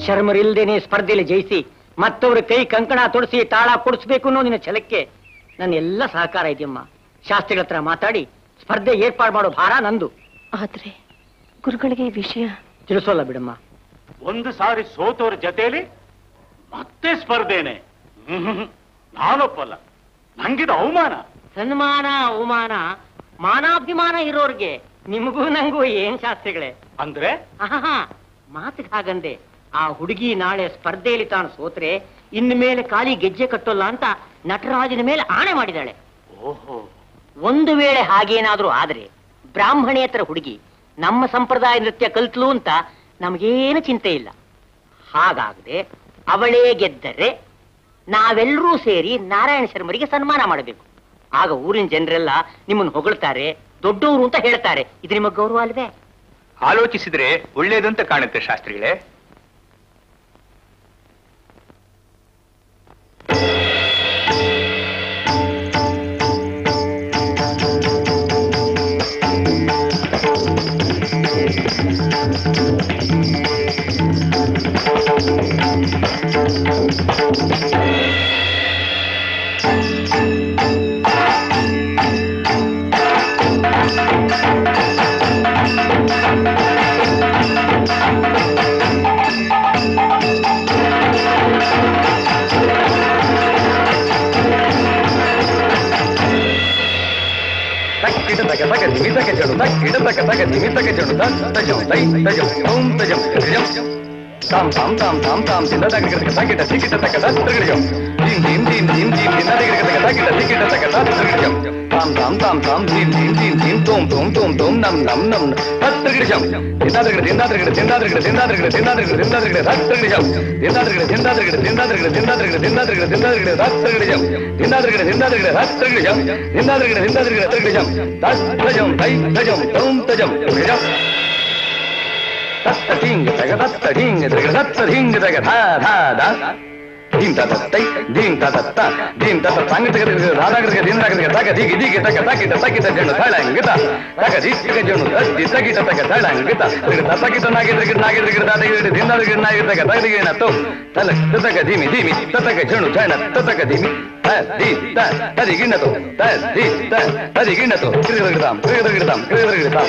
ಶರ್ಮರಿಲ್ದೇನೆ ಸ್ಪರ್ಧೆಯಲ್ಲಿ ಜಯಿಸಿ ಮತ್ತವ್ರ ಕೈ ಕಂಕಣ ತೊಡಿಸಿ ತಾಳ ಕೊಡಿಸ್ಬೇಕು ಅನ್ನೋ ನಿನ್ನ ಛಲಕ್ಕೆ ನನ್ನ ಎಲ್ಲ ಸಹಕಾರ ಇದೆಯಮ್ಮ ಶಾಸ್ತ್ರಿಗಳ ಹತ್ರ ಮಾತಾಡಿ ಸ್ಪರ್ಧೆ ಏರ್ಪಾಡು ಮಾಡೋ ಭಾರ ನಂದು ಆದ್ರೆ ಗುರುಗಳಿಗೆ ಈ ವಿಷಯ ತಿಳಿಸೋಲ್ಲ ಬಿಡಮ್ಮ ಒಂದು ಸಾರಿ ಸೋತೋರ ಜೊತೆಯಲ್ಲಿ ಮತ್ತೆ ಸ್ಪರ್ಧೆನೆ ಹ್ಮ್. ನಾನೊಪ್ಪಲ್ಲ ನಂಗಿದ ಅವಮಾನ ಸನ್ಮಾನ ಅವಮಾನ ಮಾನಾಭಿಮಾನ ಇರೋರ್ಗೆ ನಿಮಗೂ ನಂಗೂ ಏನ್ ಶಾಸ್ತ್ರಿಗಳೇ ಅಂದ್ರೆ ಆಹಾ ಮಾತಿಗೆ ಹಾಗಂದೆ ಆ ಹುಡುಗಿ ನಾಳೆ ಸ್ಪರ್ಧೆಯಲ್ಲಿ ತಾನು ಸೋತ್ರೆ ಇನ್ನು ಮೇಲೆ ಖಾಲಿ ಗೆಜ್ಜೆ ಕಟ್ಟೋಲ್ಲ ಅಂತ ನಟರಾಜನ ಮೇಲೆ ಆಣೆ ಮಾಡಿದಾಳೆ ಓಹೋ ಒಂದು ವೇಳೆ ಹಾಗೇನಾದ್ರೂ ಆದ್ರೆ ಬ್ರಾಹ್ಮಣೇತರ ಹುಡುಗಿ ನಮ್ಮ ಸಂಪ್ರದಾಯ ನೃತ್ಯ ಕಲ್ತ್ಲು ಅಂತ ನಮಗೇನು ಚಿಂತೆ ಇಲ್ಲ ಹಾಗಾಗದೆ ಅವಳೇ ಗೆದ್ದರೆ ನಾವೆಲ್ಲರೂ ಸೇರಿ ನಾರಾಯಣ ಶರ್ಮರಿಗೆ ಸನ್ಮಾನ ಮಾಡಬೇಕು ಆಗ ಊರಿನ ಜನರೆಲ್ಲ ನಿಮ್ಮನ್ನು ಹೊಗಳ್ತಾರೆ ದೊಡ್ಡವರು ಅಂತ ಹೇಳ್ತಾರೆ ಇದು ನಿಮಗೆ ಗೌರವ ಅಲ್ವೇ ಆಲೋಚಿಸಿದ್ರೆ ಒಳ್ಳೇದು ಅಂತ ಕಾಣುತ್ತೆ ಶಾಸ್ತ್ರಿಗಳೇ ತಕ್ಕಿಟ ತಕ ತಕ ದಿಮಿ ತಕ ಜಡು ತಕ್ಕಿಟ ತಕ ತಕ ದಿಮಿ ತಕ ಜಡು ತಜಂ ತೈ ತಜಂ ಓಂ ತಜಂ ತಜಂ ತಾಂ ತಾಂ ತಾಂ ತಾಂ ತಾಂ ತಿಂದ ತಕ ತಕ ತಕಿಟ ತಿಕಿಟ ತಕ ತತ್ರಗಡಿಯಂ ದೀಂ ದೀಂ ದೀಂ ದೀಂ ದೀಂ ತಿಂದ ತಕ ತಕ ತಕಿಟ ತಿಕಿಟ ತಕ ತತ್ರಗಡಿಯಂ ತಾಂ ತಾಂ ತಾಂ ತಾಂ ದೀಂ ದೀಂ ದೀಂ ದೀಂ ತೋಂ ತೋಂ ತೋಂ ತೋಂ ನಂ ನಂ ನಂ ತತ್ರಗಡಿಯಂ ತಿಂದಾದ್ರಗಡ ತಿಂದಾದ್ರಗಡ ತಿಂದಾದ್ರಗಡ ತಿಂದಾದ್ರಗಡ ತಿಂದಾದ್ರಗಡ ತಿಂದಾದ್ರಗಡ ತತ್ರಗಡಿಯಂ ತಿಂದಾದ್ರಗಡ ತಿಂದಾದ್ರಗಡ ತಿಂದಾದ್ರಗಡ ತಿಂದಾದ್ರಗಡ ತಿಂದಾದ್ರಗಡ ತಿಂದಾದ್ರಗಡ ತತ್ರಗಡಿಯಂ ತಿಂದಾದ್ರಗಡ ತಿಂದಾದ್ರಗಡ ತತ್ರಗಡಿಯಂ ತಿಂದಾದ್ರಗಡ ತಿಂದಾದ್ರಗಡ ತತ್ರಗಡಿಯಂ ತಜಂ ತೈ ತಜಂ ತೋಂ ತಜಂ ತತ್ರಗಡಿಯಂ ತತ್ತ ಢೀಂಗ್ ತಗ ತತ್ತ ಢೀಂಗ್ ತಗ ತತ್ತ ಢೀಂಗ್ ತಗ ಧಾ ಧಾ ಧಾ ಧೀಂ ತ ತತ್ತೈ ಧೀಂ ತ ತತ್ತ ಧೀಂ ತ ತತ್ತ ಸಂಗಟ ಗದ ರಾಧಾ ಗದ ಧೀಂ ತಗ ತಗ ದಿಗಿ ದಿಗಿ ತಗ ತಗಿಟ ತಗಿಟ ಜಣ ಥಳಂಗಿತ ತಗ ದಿಗ ಜಣ ಅದ್ದಿ ತಗಿಟ ತಗ ಥಳಂಗಿತ ತಗ ತಗಿಟ ನಾಗಿದ್ರ ಗಿಡ ನಾಗಿದ್ರ ಗಿಡ ದಾದ ಗಿಡ ಧಿಂದ ಗಿಡ ನಾಗಿದ್ರ ತಗ ತಗ ಗಿಡ ತೋ ತಲ ತಗ ಧೀಮಿ ಧೀಮಿ ತತಗ ಜಣು ಜಣ ತತಗ ಧೀಮಿ ತ ದಿ ತ ತದಿ ಗಿಣ ತೋ ತ ದಿ ತ ತದಿ ಗಿಣ ತೋ ಕಿರಿಗಿರ ಗಿಡತಾಂ ಕಿರಿಗಿರ ಗಿಡತಾಂ ಕಿರಿಗಿರ ಗಿಡತಾಂ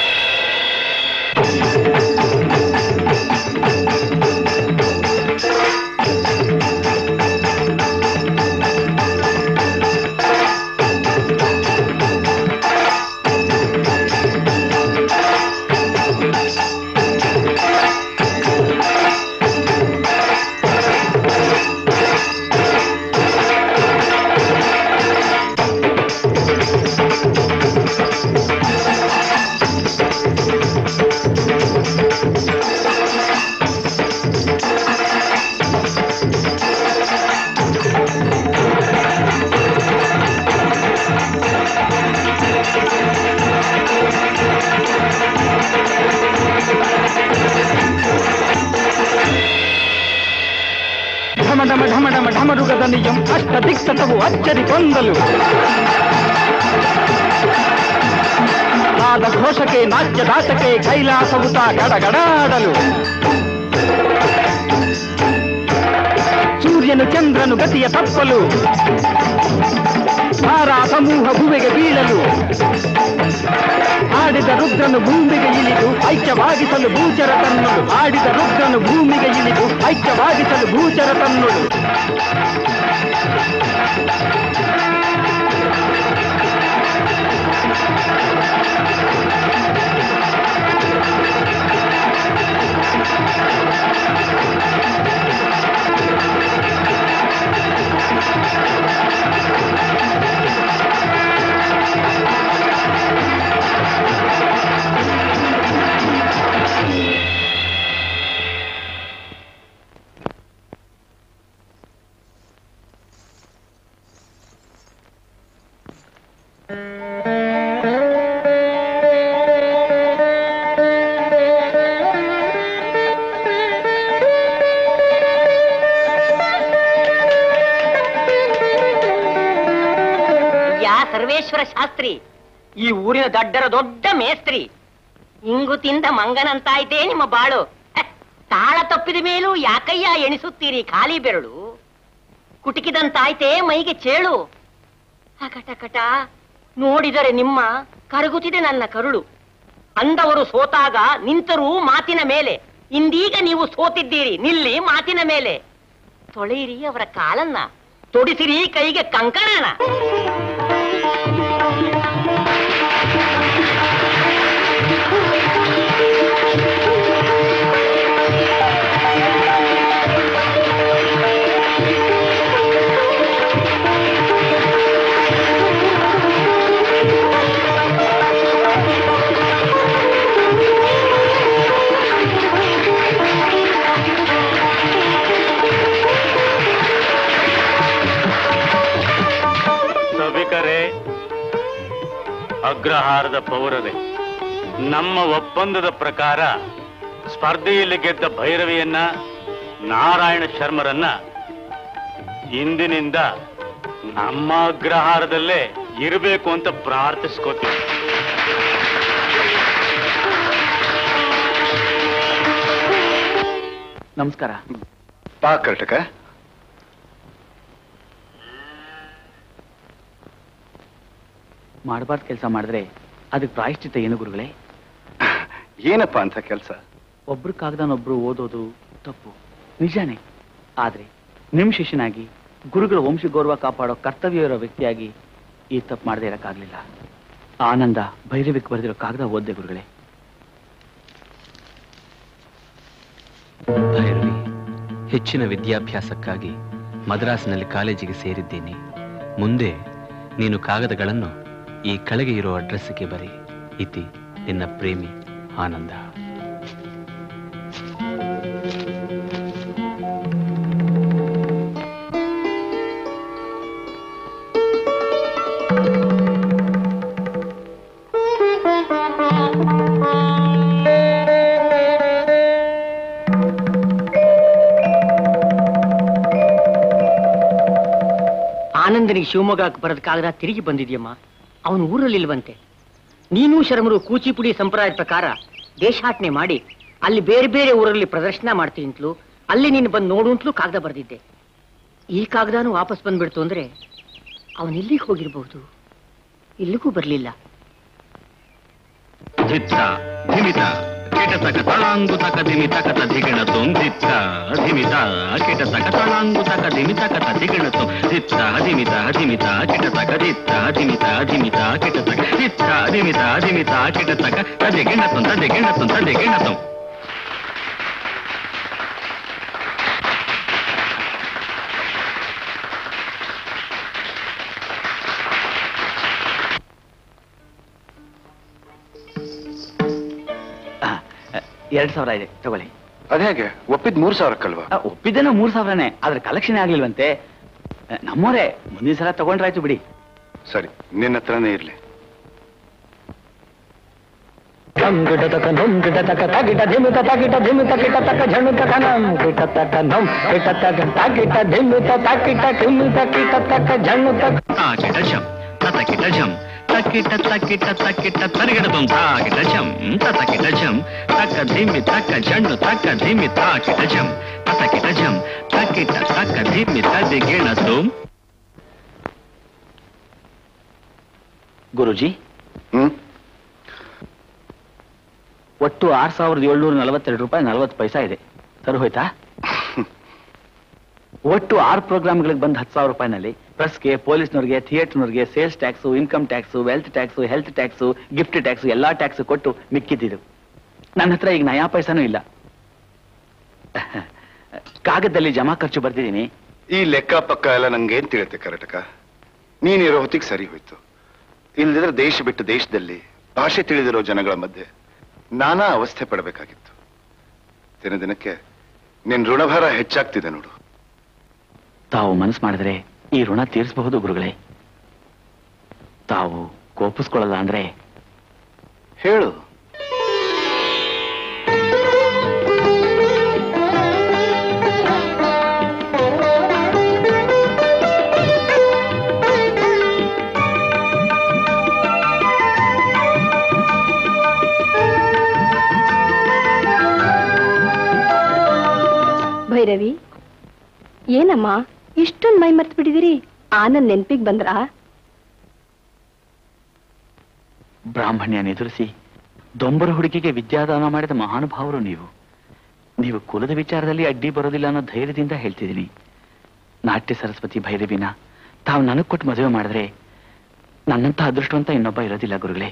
ಢಮ ಢಮ ಢಮ ಢಮ ಢಮರುಗದ ನಿಯಂ ಅಷ್ಟ ದಿಕ್ಸತವು ಅಚ್ಚರಿ ಗೊಂದಲು ನಾದ ಘೋಷಕ್ಕೆ ನಾಟ್ಯ ದಾಟಕ್ಕೆ ಕೈಲಾಸವುತ ಗಡಗಡಾಡಲು ಸೂರ್ಯನು ಚಂದ್ರನು ಗತಿಯ ತಪ್ಪಲು ತಾರಾ ಸಮೂಹ ಭುವೆಗೆ ಬೀಳಲು ಆಡಿದ ರುದ್ರನು ಭೂಮಿಗೆ ಇಳಿದು ಐಕ್ಯವಾಗಿಸಲು ಭೂಚರ ತನ್ನುಳು ಆಡಿದ ರುದ್ರನು ಭೂಮಿಗೆ ಇಳಿದು ಐಕ್ಯವಾಗಿಸಲು ಭೂಚರ ತನ್ನುಳು ಯಾ ಸರ್ವೇಶ್ವರ ಶಾಸ್ತ್ರಿ ಈ ಊರಿನ ದೊಡ್ಡರ ದೊಡ್ಡ ಮೇಸ್ತ್ರಿ ಇಂಗು ತಿಂದ ಮಂಗನಂತಾಯ್ತೇ ನಿಮ್ಮ ಬಾಳು ಹ, ತಾಳ ತಪ್ಪಿದ ಮೇಲೂ ಯಾಕಯ್ಯ ಎಣಿಸುತ್ತೀರಿ ಖಾಲಿ ಬೆರಳು ಕುಟುಕಿದಂತಾಯ್ತೆ ಮೈಗೆ ಚೇಳು ಅಕಟಕಟ ನೋಡಿದರೆ ನಿಮ್ಮ ಕರಗುತ್ತಿದೆ ನನ್ನ ಕರುಳು ಅಂದವರು ಸೋತಾಗ ನಿಂತರೂ ಮಾತಿನ ಮೇಲೆ ಇಂದೀಗ ನೀವು ಸೋತಿದ್ದೀರಿ ನಿಲ್ಲಿ ಮಾತಿನ ಮೇಲೆ ತೊಳೆಯಿರಿ ಅವರ ಕಾಲನ್ನ ತೊಡಿಸಿರಿ ಕೈಗೆ ಕಂಕಣನ ಸಭಿಕರೇ ಅಗ್ರಹಾರದ ಪೌರರೇ ನಮ್ಮ ಒಪ್ಪಂದದ ಪ್ರಕಾರ ಸ್ಪರ್ಧೆಯಲ್ಲಿ ಗೆದ್ದ ಭೈರವಿಯನ್ನ ನಾರಾಯಣ ಶರ್ಮರನ್ನ ಇಂದಿನಿಂದ ನಮ್ಮ ಅಗ್ರಹಾರದಲ್ಲೇ ಇರಬೇಕು ಅಂತ ಪ್ರಾರ್ಥಿಸ್ಕೋತೀವಿ ನಮಸ್ಕಾರ ಬಾ ಕರ್ಟಕ ಮಾಡಬಾರ್ದು ಕೆಲಸ ಮಾಡಿದ್ರೆ ಅದಕ್ಕೆ ಪ್ರಾಯಶ್ಚಿತ್ತ ಏನು ಗುರುಗಳೇ ಏನಪ್ಪ ಅಂತ ಕೆಲಸ ಒಬ್ರು ಕಾಗದನೊಬ್ರು ಓದೋದು ತಪ್ಪು ನಿಜಾನೇ ಆದ್ರೆ ನಿಮ್ ಶಿಷ್ಯನಾಗಿ ಗುರುಗಳ ವಂಶ ಗೌರವ ಕಾಪಾಡೋ ಕರ್ತವ್ಯ ಇರೋ ವ್ಯಕ್ತಿಯಾಗಿ ಈ ತಪ್ಪು ಮಾಡದೇ ಇರಕ್ಕಾಗ್ಲಿಲ್ಲ ಆನಂದ ಭೈರವಿಕ್ ಬರೆದಿರೋ ಕಾಗದ ಓದ್ದೆ ಗುರುಗಳೇ ಭೈರವಿ ಹೆಚ್ಚಿನ ವಿದ್ಯಾಭ್ಯಾಸಕ್ಕಾಗಿ ಮದ್ರಾಸ್ನಲ್ಲಿ ಕಾಲೇಜಿಗೆ ಸೇರಿದ್ದೀನಿ ಮುಂದೆ ನೀನು ಕಾಗದಗಳನ್ನು ಈ ಕೆಳಗೆ ಇರೋ ಅಡ್ರೆಸ್ಸಿಗೆ ಬರಿ ಇತಿ ನಿನ್ನ ಪ್ರೇಮಿ ಆನಂದ ಆನಂದನಿಗೆ ಶಿವಮೊಗ್ಗಕ್ಕೆ ಬರದ ಕಾಗದ ತಿರುಗಿ ಬಂದಿದ್ಯಮ್ಮ ಅವನು ಊರಲ್ಲಿಲ್ವಂತೆ ನೀನು ಶರ್ಮರು ಕೂಚಿಪುಡಿ ಸಂಪ್ರದಾಯದ ಪ್ರಕಾರ ದೇಶಾಟನೆ ಮಾಡಿ ಅಲ್ಲಿ ಬೇರೆ ಬೇರೆ ಊರಲ್ಲಿ ಪ್ರದರ್ಶನ ಮಾಡ್ತೀನಿ ಅಂತಲೂ ಅಲ್ಲಿ ನೀನು ಬಂದು ನೋಡು ಅಂತಲೂ ಕಾಗದ ಬರೆದಿದ್ದೆ ಈ ಕಾಗದನೂ ವಾಪಸ್ ಬಂದ್ಬಿಡ್ತು ಅಂದ್ರೆ ಅವನೆಲ್ಲಿಗೆ ಹೋಗಿರ್ಬಹುದು ಇಲ್ಲಿಗೂ ಬರಲಿಲ್ಲ ಧಿತ್ತ ಧಿಮಿತ ಕಿಟತಕ ತಳಾಂಗು ತಕ ಧಿಮಿತ ಕತ ಧಿಗಣ ತುಂ ಧಿತ್ತ ಧಿಮಿತ ಕಿಟತಕ ತಳಾಂಗು ತಕ ಧಿಮಿತ ಕತ ಧಿಗಣ ತುಂ ಧಿತ್ತ ಧಿಮಿತ ಧಿಮಿತ ಕಿಟತಕ ಧಿತ್ತ ಧಿಮಿತ ಧಿಮಿತ ಕಿಟತಕ ಧಿತ್ತ ಧಿಮಿತ ಧಿಮಿತ ಕಿಟತಕ ತದಿಗಿಣ ತುಂ ತದಿಗಿಣ ತುಂ ತದಿಗಿಣ ತುಂ ಎರಡ್ ಸಾವಿರ ಇದೆ ತಗೊಳ್ಳಿ ಅದೇಗೆ ಒಪ್ಪಿದ್ ಮೂರ್ ಸಾವಿರಕ್ಕಲ್ವಾ ಆ, ಒಪ್ಪಿದ್ದೇನೋ ಮೂರ್ ಸಾವಿರನೇ ಆದ್ರೆ ಕಲೆಕ್ಷನ್ ಆಗ್ಲಿಲ್ವಂತೆ ಆ, ನಮ್ಮೋರೇ ಮುಂದಿನ ಸಲ ತಗೊಂಡ್ರಾಯ್ತು ಬಿಡಿ ಸರಿ ನಿನ್ನ ಹತ್ರನೇ ಇರ್ಲಿ ನಮ್ ಗಿಡ ತಕ ನಮ್ ಗಿಡ ತಕ ತಗಿಟ ಧಿಮಿತ ತಗಿಟ ಧಿಮಿತ ಕಿಟ ತಕ ಝಣು ತಕ ನಮ್ ಗಿಟ ತಕ ನಮ್ ಕಿಟ ತಕ ತಗಿಟ ಧಿಮಿತ ತಕಿಟ ಧಿಮಿತ ಕಿಟ ತಕ ಝಣು ತಕ ತಾಕಿಟ ಝಂ ತತಕಿಟ ಝಂ ತಕಿಟ ತಕಿಟ ತಕಿಟ ತರಿಗಿಡ ತುಂ ತಾಕಿಟ ಝಂ ತತಕಿಟ ಝಂ ತಕ ಧಿಮಿ ತಕ ಜಣ್ಣು ತಕ ಧಿಮಿ ತಾಕಿಟ ಝಂ ತತಕಿಟ ಝಂ ತಕಿಟ ತಕ ಧಿಮಿ ತದಿಗಿಣ ತುಂ ಗುರುಜಿ ಹ್ಮ್ ಒಟ್ಟು ಆರ್ ಸಾವಿರದ ಏಳ್ನೂರ ನಲವತ್ತೆರಡು ರೂಪಾಯಿ ನಲವತ್ತು ಪೈಸಾ ಇದೆ ಸರಿ ಹೋಯ್ತಾ ಒಟ್ಟು ಆರು ಪ್ರೋಗ್ರಾಮ್ಗಳಿಗೆ ಬಂದ ಹತ್ತು ಸಾವಿರ ರೂಪಾಯಿನಲ್ಲಿ ಪ್ರೆಸ್ಗೆ ಪೊಲೀಸ್ನವ್ರಿಗೆ ಥಿಯೇಟರ್ನವ್ರಿಗೆ sales tax income tax wealth tax health tax gift tax ಎಲ್ಲಾ ಟ್ಯಾಕ್ಸ್ ಕೊಟ್ಟು ಮಿಕ್ಕಿದ್ದಿದ್ದು ನನ್ನ ಹತ್ರ ಈಗ ನಯಾ ಪೈಸಾನೂ ಇಲ್ಲ ಕಾಗದದಲ್ಲಿ ಜಮಾ ಖರ್ಚು ಬರ್ತಿದ್ದೀನಿ ಈ ಲೆಕ್ಕ ಪಕ್ಕ ಎಲ್ಲ ನಂಗೇನ್ ತಿಳಿಯುತ್ತೆ ಕರ್ನಾಟಕ ನೀನಿರೋ ಹೊತ್ತಿಗೆ ಸರಿ ಹೋಯ್ತು ಇಲ್ದಿದ್ರೆ ದೇಶ ಬಿಟ್ಟು ದೇಶದಲ್ಲಿ ಭಾಷೆ ತಿಳಿದಿರೋ ಜನಗಳ ಮಧ್ಯೆ ನಾನಾ ಅವಸ್ಥೆ ಪಡಬೇಕಾಗಿತ್ತು ದಿನ ದಿನಕ್ಕೆ ನಿನ್ ಋಣಭಾರ ಹೆಚ್ಚಾಗ್ತಿದೆ ನೋಡು ತಾವು ಮನಸ್ಸು ಮಾಡಿದ್ರೆ ಈ ಋಣ ತೀರಿಸಬಹುದು ಗುರುಗಳೇ ತಾವು ಕೋಪಿಸ್ಕೊಳ್ಳಲ್ಲ ಅಂದ್ರೆ ಹೇಳು ಆ ಭೈರವಿ ಏನಮ್ಮ ಇಷ್ಟೊಂದು ಮೈ ಮರ್ತು ಬಿಟ್ಟಿದಿರಿ ಆನಂದ್ ನೆನ್ಪಿಗ್ ಬಂದ್ರಾ ಬ್ರಾಹ್ಮಣ್ಯನ ಎದುರಿಸಿ ದೊಂಬರ ಹುಡುಗಿಗೆ ವಿದ್ಯಾದಾನ ಮಾಡಿದ ಮಹಾನುಭಾವರು ನೀವು ನೀವು ಕುಲದ ವಿಚಾರದಲ್ಲಿ ಅಡ್ಡಿ ಬರೋದಿಲ್ಲ ಅನ್ನೋ ಧೈರ್ಯದಿಂದ ಹೇಳ್ತಿದ್ದೀನಿ ನಾಟ್ಯ ಸರಸ್ವತಿ ಭೈರವಿನ ತಾವು ನನಗೆ ಕೊಟ್ಟು ಮದುವೆ ಮಾಡಿದ್ರೆ ನನ್ನಂತ ಅದೃಷ್ಟವಂತ ಇನ್ನೊಬ್ಬ ಇರೋದಿಲ್ಲ ಗುರುಗಳೇ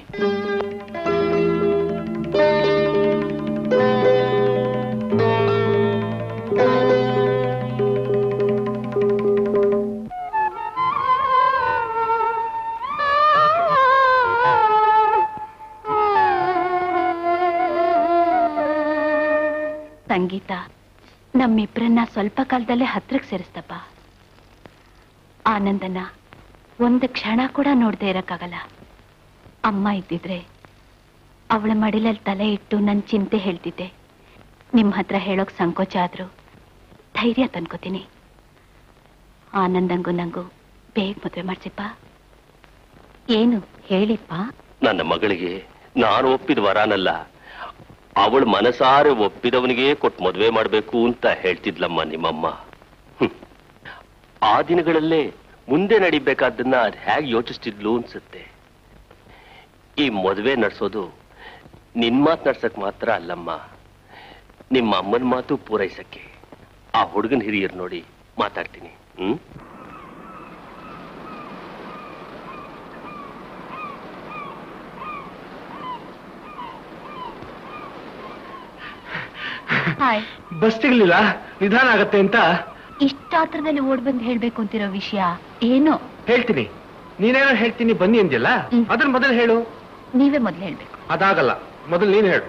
ಸಂಗೀತ ನಮ್ಮಿಬ್ರನ್ನ ಸ್ವಲ್ಪ ಕಾಲದಲ್ಲೇ ಹತ್ರಕ್ಕೆ ಸೇರಿಸ್ತಪ್ಪ ಆನಂದನ ಒಂದು ಕ್ಷಣ ಕೂಡ ನೋಡದೆ ಇರಕ್ಕಾಗಲ್ಲ ಅಮ್ಮ ಇದ್ದಿದ್ರೆ ಅವಳ ಮಡಿಲಲ್ಲಿ ತಲೆ ಇಟ್ಟು ನನ್ನ ಚಿಂತೆ ಹೇಳ್ತಿದ್ದೆ ನಿಮ್ಮ ಹತ್ರ ಹೇಳೋಕ್ ಸಂಕೋಚ ಆದ್ರೂ ಧೈರ್ಯ ತಂದ್ಕೋತೀನಿ ಆನಂದಂಗೂ ನಂಗೂ ಬೇಗ ಮದುವೆ ಮಾಡ್ಸಿಪ್ಪ ಏನು ಹೇಳಿಪ್ಪ ನನ್ನ ಮಗಳಿಗೆ ನಾನು ಒಪ್ಪಿದ ವರಾನಲ್ಲ ಅವಳ ಮನಸಾರೆ ಒಪ್ಪಿದವನಿಗೆ ಕೊಟ್ಟು ಮದುವೆ ಮಾಡಬೇಕು ಅಂತ ಹೇಳ್ತಿದ್ಲಮ್ಮ ನಿಮ್ಮಮ್ಮ ಹ್ಮ್. ಆ ದಿನಗಳಲ್ಲೇ ಮುಂದೆ ನಡಿಬೇಕಾದ್ದನ್ನ ಅದ್ ಹೇಗೆ ಯೋಚಿಸ್ತಿದ್ಲು ಅನ್ಸುತ್ತೆ ಈ ಮದುವೆ ನಡ್ಸೋದು ನಿನ್ ಮಾತು ನಡ್ಸಕ್ ಮಾತ್ರ ಅಲ್ಲಮ್ಮ ನಿಮ್ಮ ಅಮ್ಮನ ಮಾತು ಪೂರೈಸಕ್ಕೆ ಆ ಹುಡುಗನ ಹಿರಿಯರು ನೋಡಿ ಮಾತಾಡ್ತೀನಿ ಹ್ಮ್ ಹಾಯ್ ಬಸ್ ಸಿಗ್ಲಿಲ್ಲ ನಿಧಾನ ಆಗತ್ತೆ ಅಂತ ಇಷ್ಟಾತ್ರದಲ್ಲಿ ಓಡ್ ಬಂದು ಹೇಳ್ಬೇಕು ಅಂತಿರೋ ವಿಷಯ ಏನು ಹೇಳ್ತೀನಿ ನೀನೇನೋ ಹೇಳ್ತೀನಿ ಬನ್ನಿ ಅಂದ್ಯಲ್ಲ ಅದನ್ನ ಮೊದಲು ಹೇಳು ನೀವೇ ಮೊದ್ಲು ಹೇಳ್ಬೇಕು ಅದಾಗಲ್ಲ ಮೊದಲು ನೀನು ಹೇಳು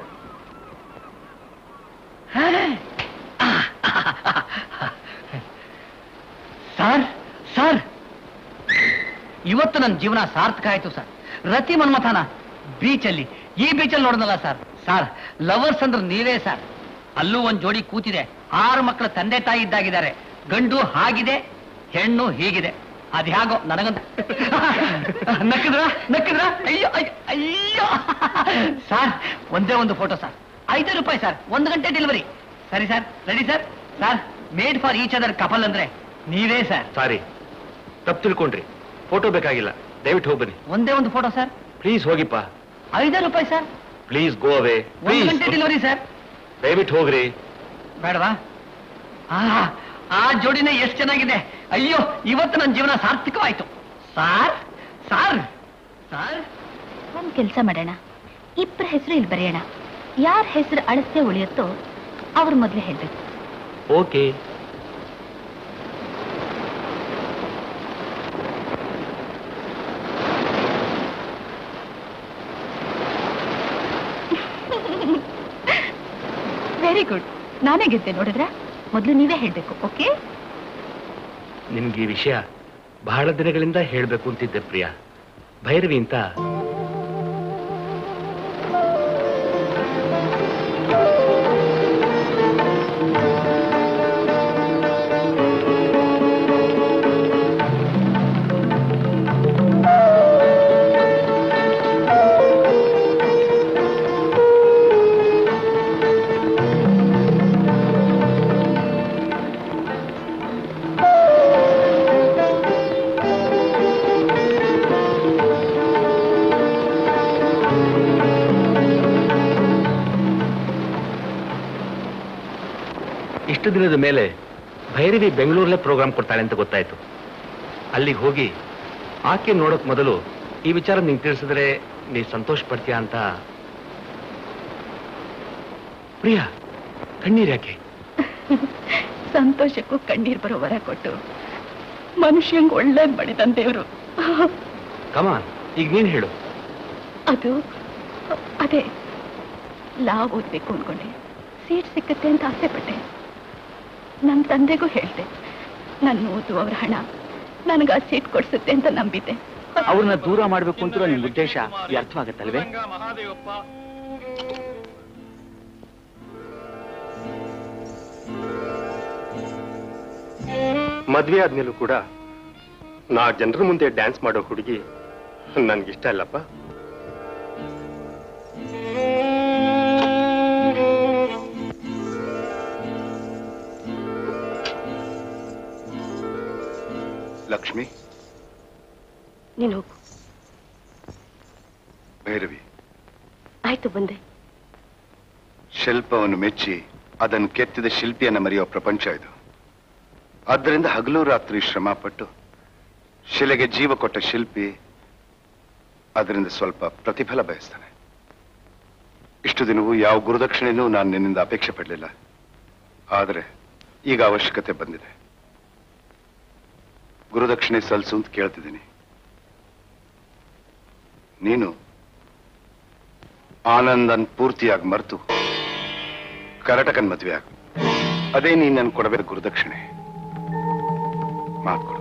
ಸರ್ ಸರ್ ಇವತ್ತು ನನ್ನ ಜೀವನ ಸಾರ್ಥಕ ಆಯ್ತು ಸರ್ ರತಿ ಮನ್ಮಥನ ಬೀಚಲ್ಲಿ ಈ ಬೀಚಲ್ಲಿ ನೋಡಿದ್ನಲ್ಲ ಸರ್ ಸರ್ ಲವರ್ಸ್ ಅಂದ್ರೆ ನೀವೇ ಸರ್ ಅಲ್ಲೂ ಒಂದ್ ಜೋಡಿ ಕೂತಿದೆ ಆರು ಮಕ್ಕಳ ತಂದೆ ತಾಯಿ ಇದ್ದಾಗಿದ್ದಾರೆ ಗಂಡು ಹಾಗಿದೆ ಹೆಣ್ಣು ಹೀಗಿದೆ ಅದ್ಯಾಗೋ ನನಗಂತ ನಕ್ಕಿದ್ರ ನಕ್ಕಿದ್ರ ಅಯ್ಯೋ ಅಯ್ಯೋ, ಅಯ್ಯೋ ಸರ್ ಒಂದೇ ಒಂದು ಫೋಟೋ ಸರ್ ಐದು ರೂಪಾಯಿ ಸರ್ ಒಂದು ಗಂಟೆ ಡೆಲಿವರಿ ಸರಿ sir ready sir sir made for each other couple ಅಂದ್ರೆ ನೀವೇ ಸರ್ ಸಾರಿ ತಪ್ಪು ತಿಳ್ಕೊಂಡ್ರಿ ಫೋಟೋ ಬೇಕಾಗಿಲ್ಲ ದಯವಿಟ್ಟು ಹೋಗಿ ಬನ್ನಿ ಒಂದೇ ಒಂದು ಫೋಟೋ ಸರ್ ಪ್ಲೀಸ್ ಹೋಗಿಪ್ಪ ಐದು ರೂಪಾಯಿ ಸರ್ ಪ್ಲೀಸ್ ಗೋ ಅವೇ ಒಂದು ಪ್ಲೀಸ್ ಗಂಟೆ ಡೆಲಿವರಿ ಸರ್ ದಯವಿಟ್ಟು ಹೋಗ್ರಿ ಬೇಡವಾ ಆ ಆ ಜೋಡಿನೇ ಎಷ್ಟು ಚೆನ್ನಾಗಿದೆ ಅಯ್ಯೋ ಇವತ್ತು ನನ್ನ ಜೀವನ ಸಾರ್ಥಕವಾಯ್ತು ಸಾರ್ ಸಾರ್ ಸಾರ್ ಒಂದ್ ಕೆಲ್ಸ ಮಾಡೋಣ ಇಬ್ಬರ ಹೆಸರು ಇಲ್ಲಿ ಬರೆಯೋಣ ಯಾರ ಹೆಸರು ಅಳತೆ ಉಳಿಯುತ್ತೋ ಅವ್ರ ಮೊದ್ಲೇ ಹೇಳ್ಬೇಕು ಓಕೆ ವೆರಿ ಗುಡ್ ನಾನೇ ಗೆದ್ದೆ ನೋಡಿದ್ರ ಮೊದ್ಲು ನೀವೇ ಹೇಳ್ಬೇಕು ಓಕೆ ನಿಮ್ಗೆ ಈ ವಿಷಯ ಬಹಳ ದಿನಗಳಿಂದ ಹೇಳ್ಬೇಕು ಅಂತಿದ್ದೆ ಪ್ರಿಯ ಭೈರವಿ ಅಂತ ಇಷ್ಟು ದಿನದ ಮೇಲೆ ಭೈರವಿ ಬೆಂಗಳೂರಲ್ಲೇ ಪ್ರೋಗ್ರಾಮ್ ಕೊಡ್ತಾಳೆ ಅಂತ ಗೊತ್ತಾಯ್ತು ಅಲ್ಲಿಗೆ ಹೋಗಿ ಆಕೆ ನೋಡೋಕ್ ಮೊದಲು ಈ ವಿಚಾರ ನಿಂಗೆ ತಿಳಿಸಿದ್ರೆ ನೀ ಸಂತೋಷ ಪಡ್ತೀಯಾ ಅಂತ ಪ್ರಿಯಾ ಕಣ್ಣೀರ್ ಯಾಕೆ ಸಂತೋಷಕ್ಕೂ ಕಣ್ಣೀರ್ ಬರೋ ವರ ಕೊಟ್ಟು ಮನುಷ್ಯಂಗ್ ಒಳ್ಳೇದ್ ಮಾಡಿದನ್ ದೇವ್ರು ಕಮಾನ್ ಈಗ ನೀನ್ ಹೇಳು ಅದು ಅದೇ ಲಾ ಓದ್ಬೇಕು ಅನ್ಕೊಂಡೆ ಸೀಟ್ ಸಿಕ್ಕತ್ತೆ ಅಂತ ಆಸೆ ಪಟ್ಟೆ ನಮ್ ತಂದೆಗೂ ಹೇಳ್ದೆ ನನ್ನ ಓದು ಅವ್ರ ಹಣ ನನಗೆ ಆ ಸೀಟ್ ಕೊಡ್ಸುತ್ತೆ ಅಂತ ನಂಬಿದ್ದೆ ಅವ್ರನ್ನ ದೂರ ಮಾಡ್ಬೇಕು ಅಂತ ನಿಮ್ ಉದ್ದೇಶ ವ್ಯರ್ಥವಾಗತ್ತಲ್ವೇ ಮದ್ವೆ ಆದ್ಮೇಲೂ ಕೂಡ ನಾ ಜನರ ಮುಂದೆ ಡ್ಯಾನ್ಸ್ ಮಾಡೋ ಹುಡುಗಿ ನನ್ಗಿಷ್ಟ ಇಲ್ಲಪ್ಪ ಲಕ್ಷ್ಮಿ ನೀನು ಹೋಗು ಭೈರವಿ ಆಯ್ತು ಬಂದೆ ಶಿಲ್ಪವನ್ನು ಮೆಚ್ಚಿ ಅದನ್ನು ಕೆತ್ತಿದ ಶಿಲ್ಪಿಯನ್ನ ಮರೆಯುವ ಪ್ರಪಂಚ ಇದು ಆದ್ದರಿಂದ ಹಗಲು ರಾತ್ರಿ ಶ್ರಮ ಪಟ್ಟು ಶಿಲೆಗೆ ಜೀವ ಕೊಟ್ಟ ಶಿಲ್ಪಿ ಅದರಿಂದ ಸ್ವಲ್ಪ ಪ್ರತಿಫಲ ಬಯಸ್ತಾನೆ ಇಷ್ಟು ದಿನವೂ ಯಾವ ಗುರುದಕ್ಷಿಣೆನೂ ನಾನು ನಿನ್ನಿಂದ ಅಪೇಕ್ಷೆ ಪಡಲಿಲ್ಲ ಆದರೆ ಈಗ ಅವಶ್ಯಕತೆ ಬಂದಿದೆ ಗುರುದಕ್ಷಿಣೆ ಸಲ್ಲಿಸು ಅಂತ ಕೇಳ್ತಿದ್ದೀನಿ ನೀನು ಆನಂದನ್ ಪೂರ್ತಿಯಾಗಿ ಮರೆತು ಕರಟಕನ್ ಮದುವೆ ಆಗು ಅದೇ ನೀನ್ ನನ್ ಕೊಡಬೇಕು ಗುರುದಕ್ಷಿಣೆ ಮಾತು ಕೊಡು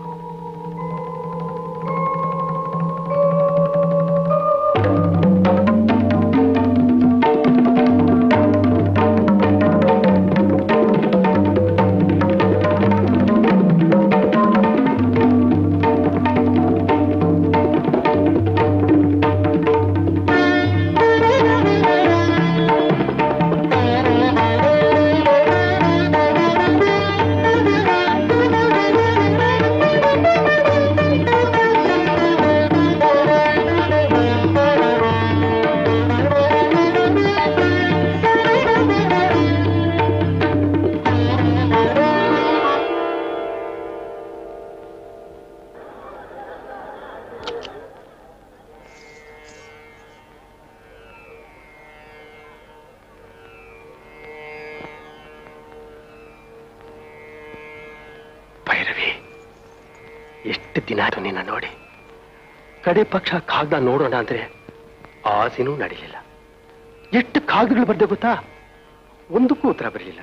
ಭೈರವಿ ಎಷ್ಟು ದಿನ ಆಯ್ತು ನಿನ್ನ ನೋಡಿ ಕಡೆ ಪಕ್ಷ ಕಾಗ್ದ ನೋಡೋಣ ಅಂದ್ರೆ ಆಸೆನೂ ನಡೀಲಿಲ್ಲ ಎಷ್ಟು ಕಾಗದಗಳು ಬರ್ದೆ ಗೊತ್ತಾ ಒಂದಕ್ಕೂ ಉತ್ತರ ಬರಲಿಲ್ಲ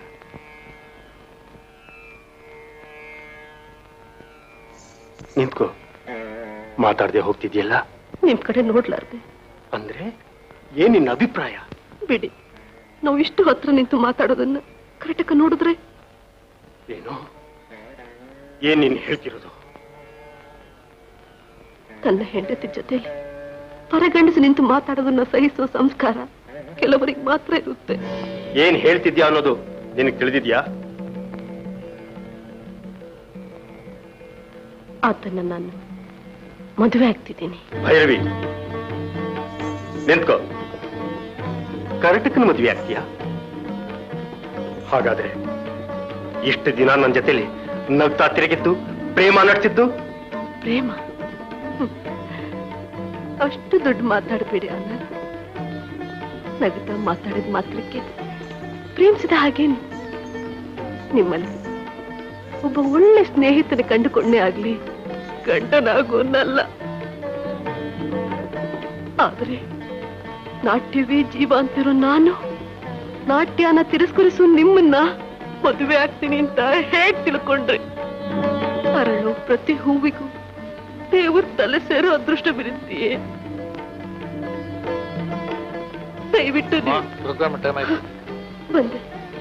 ನಿಂತ್ಕೋ ಮಾತಾಡದೆ ಹೋಗ್ತಿದ್ಯಲ್ಲ ನಿಮ್ ಕಡೆ ನೋಡ್ಲಾರ್ದೆ ಅಂದ್ರೆ ಏನ್ ನಿನ್ನ ಅಭಿಪ್ರಾಯ ಬಿಡಿ ನಾವು ಇಷ್ಟು ಹತ್ರ ನಿಂತು ಮಾತಾಡೋದನ್ನ ಕರೆಕ್ಟಕ ನೋಡಿದ್ರೆ ಏನು ಏನ್ ನೀನ್ ಹೇಳ್ತಿರೋದು ತನ್ನ ಹೆಂಡತಿ ಜೊತೆಲಿ ಪರಗಂಡಸು ನಿಂತು ಮಾತಾಡೋದನ್ನ ಸಹಿಸುವ ಸಂಸ್ಕಾರ ಕೆಲವರಿಗೆ ಮಾತ್ರ ಇರುತ್ತೆ ಏನ್ ಹೇಳ್ತಿದ್ಯಾ ಅನ್ನೋದು ನಿನಗೆ ತಿಳಿದಿದ್ಯಾ ಆತನ್ನ ನಾನು ಮದುವೆ ಆಗ್ತಿದ್ದೀನಿ ಭೈರವಿ ನಿಂತ್ಕೋ ಕರ್ಟಕನ ಮದುವೆ ಆಗ್ತೀಯಾ ಹಾಗಾದ್ರೆ ಇಷ್ಟು ದಿನ ನನ್ನ ಜೊತೆಲಿ ನಗ್ತಾ ತಿರುಗಿತ್ತು ಪ್ರೇಮ ನಡೆಸಿದ್ದು ಪ್ರೇಮ ಹ್ಮ್. ಅಷ್ಟು ದುಡ್ಡು ಮಾತಾಡಬೇಡಿ ಅನ್ನ ನಗುತ್ತಾ ಮಾತಾಡಿದ ಮಾತ್ರಕ್ಕೆ ಪ್ರೇಮಿಸಿದ ಹಾಗೇನು ನಿಮ್ಮಲ್ಲಿ ಒಬ್ಬ ಒಳ್ಳೆ ಸ್ನೇಹಿತನ ಕಂಡುಕೊಂಡೇ ಆಗ್ಲಿ ಗಂಡನಾಗೋನಲ್ಲ ಆದ್ರೆ ನಾಟ್ಯವೇ ಜೀವ ಅಂತಿರೋ ನಾನು ನಾಟ್ಯನ ತಿರಸ್ಕರಿಸು ನಿಮ್ಮನ್ನ ಮದುವೆ ಆಗ್ತೀನಿ ಅಂತ ಹೇಗ್ ತಿಳ್ಕೊಂಡ್ರಿ ಅರಳು ಪ್ರತಿ ಹೂವಿಗೂ ದೇವ್ರ ತಲೆ ಸೇರೋ ಅದೃಷ್ಟ ಬಿರುತ್ತೆಯೇ ದಯವಿಟ್ಟು ನೀವು ಪ್ರೋಗ್ರಾಮ್ ಟೈಮ್ ಆಯ್ತು ಬಂದೆ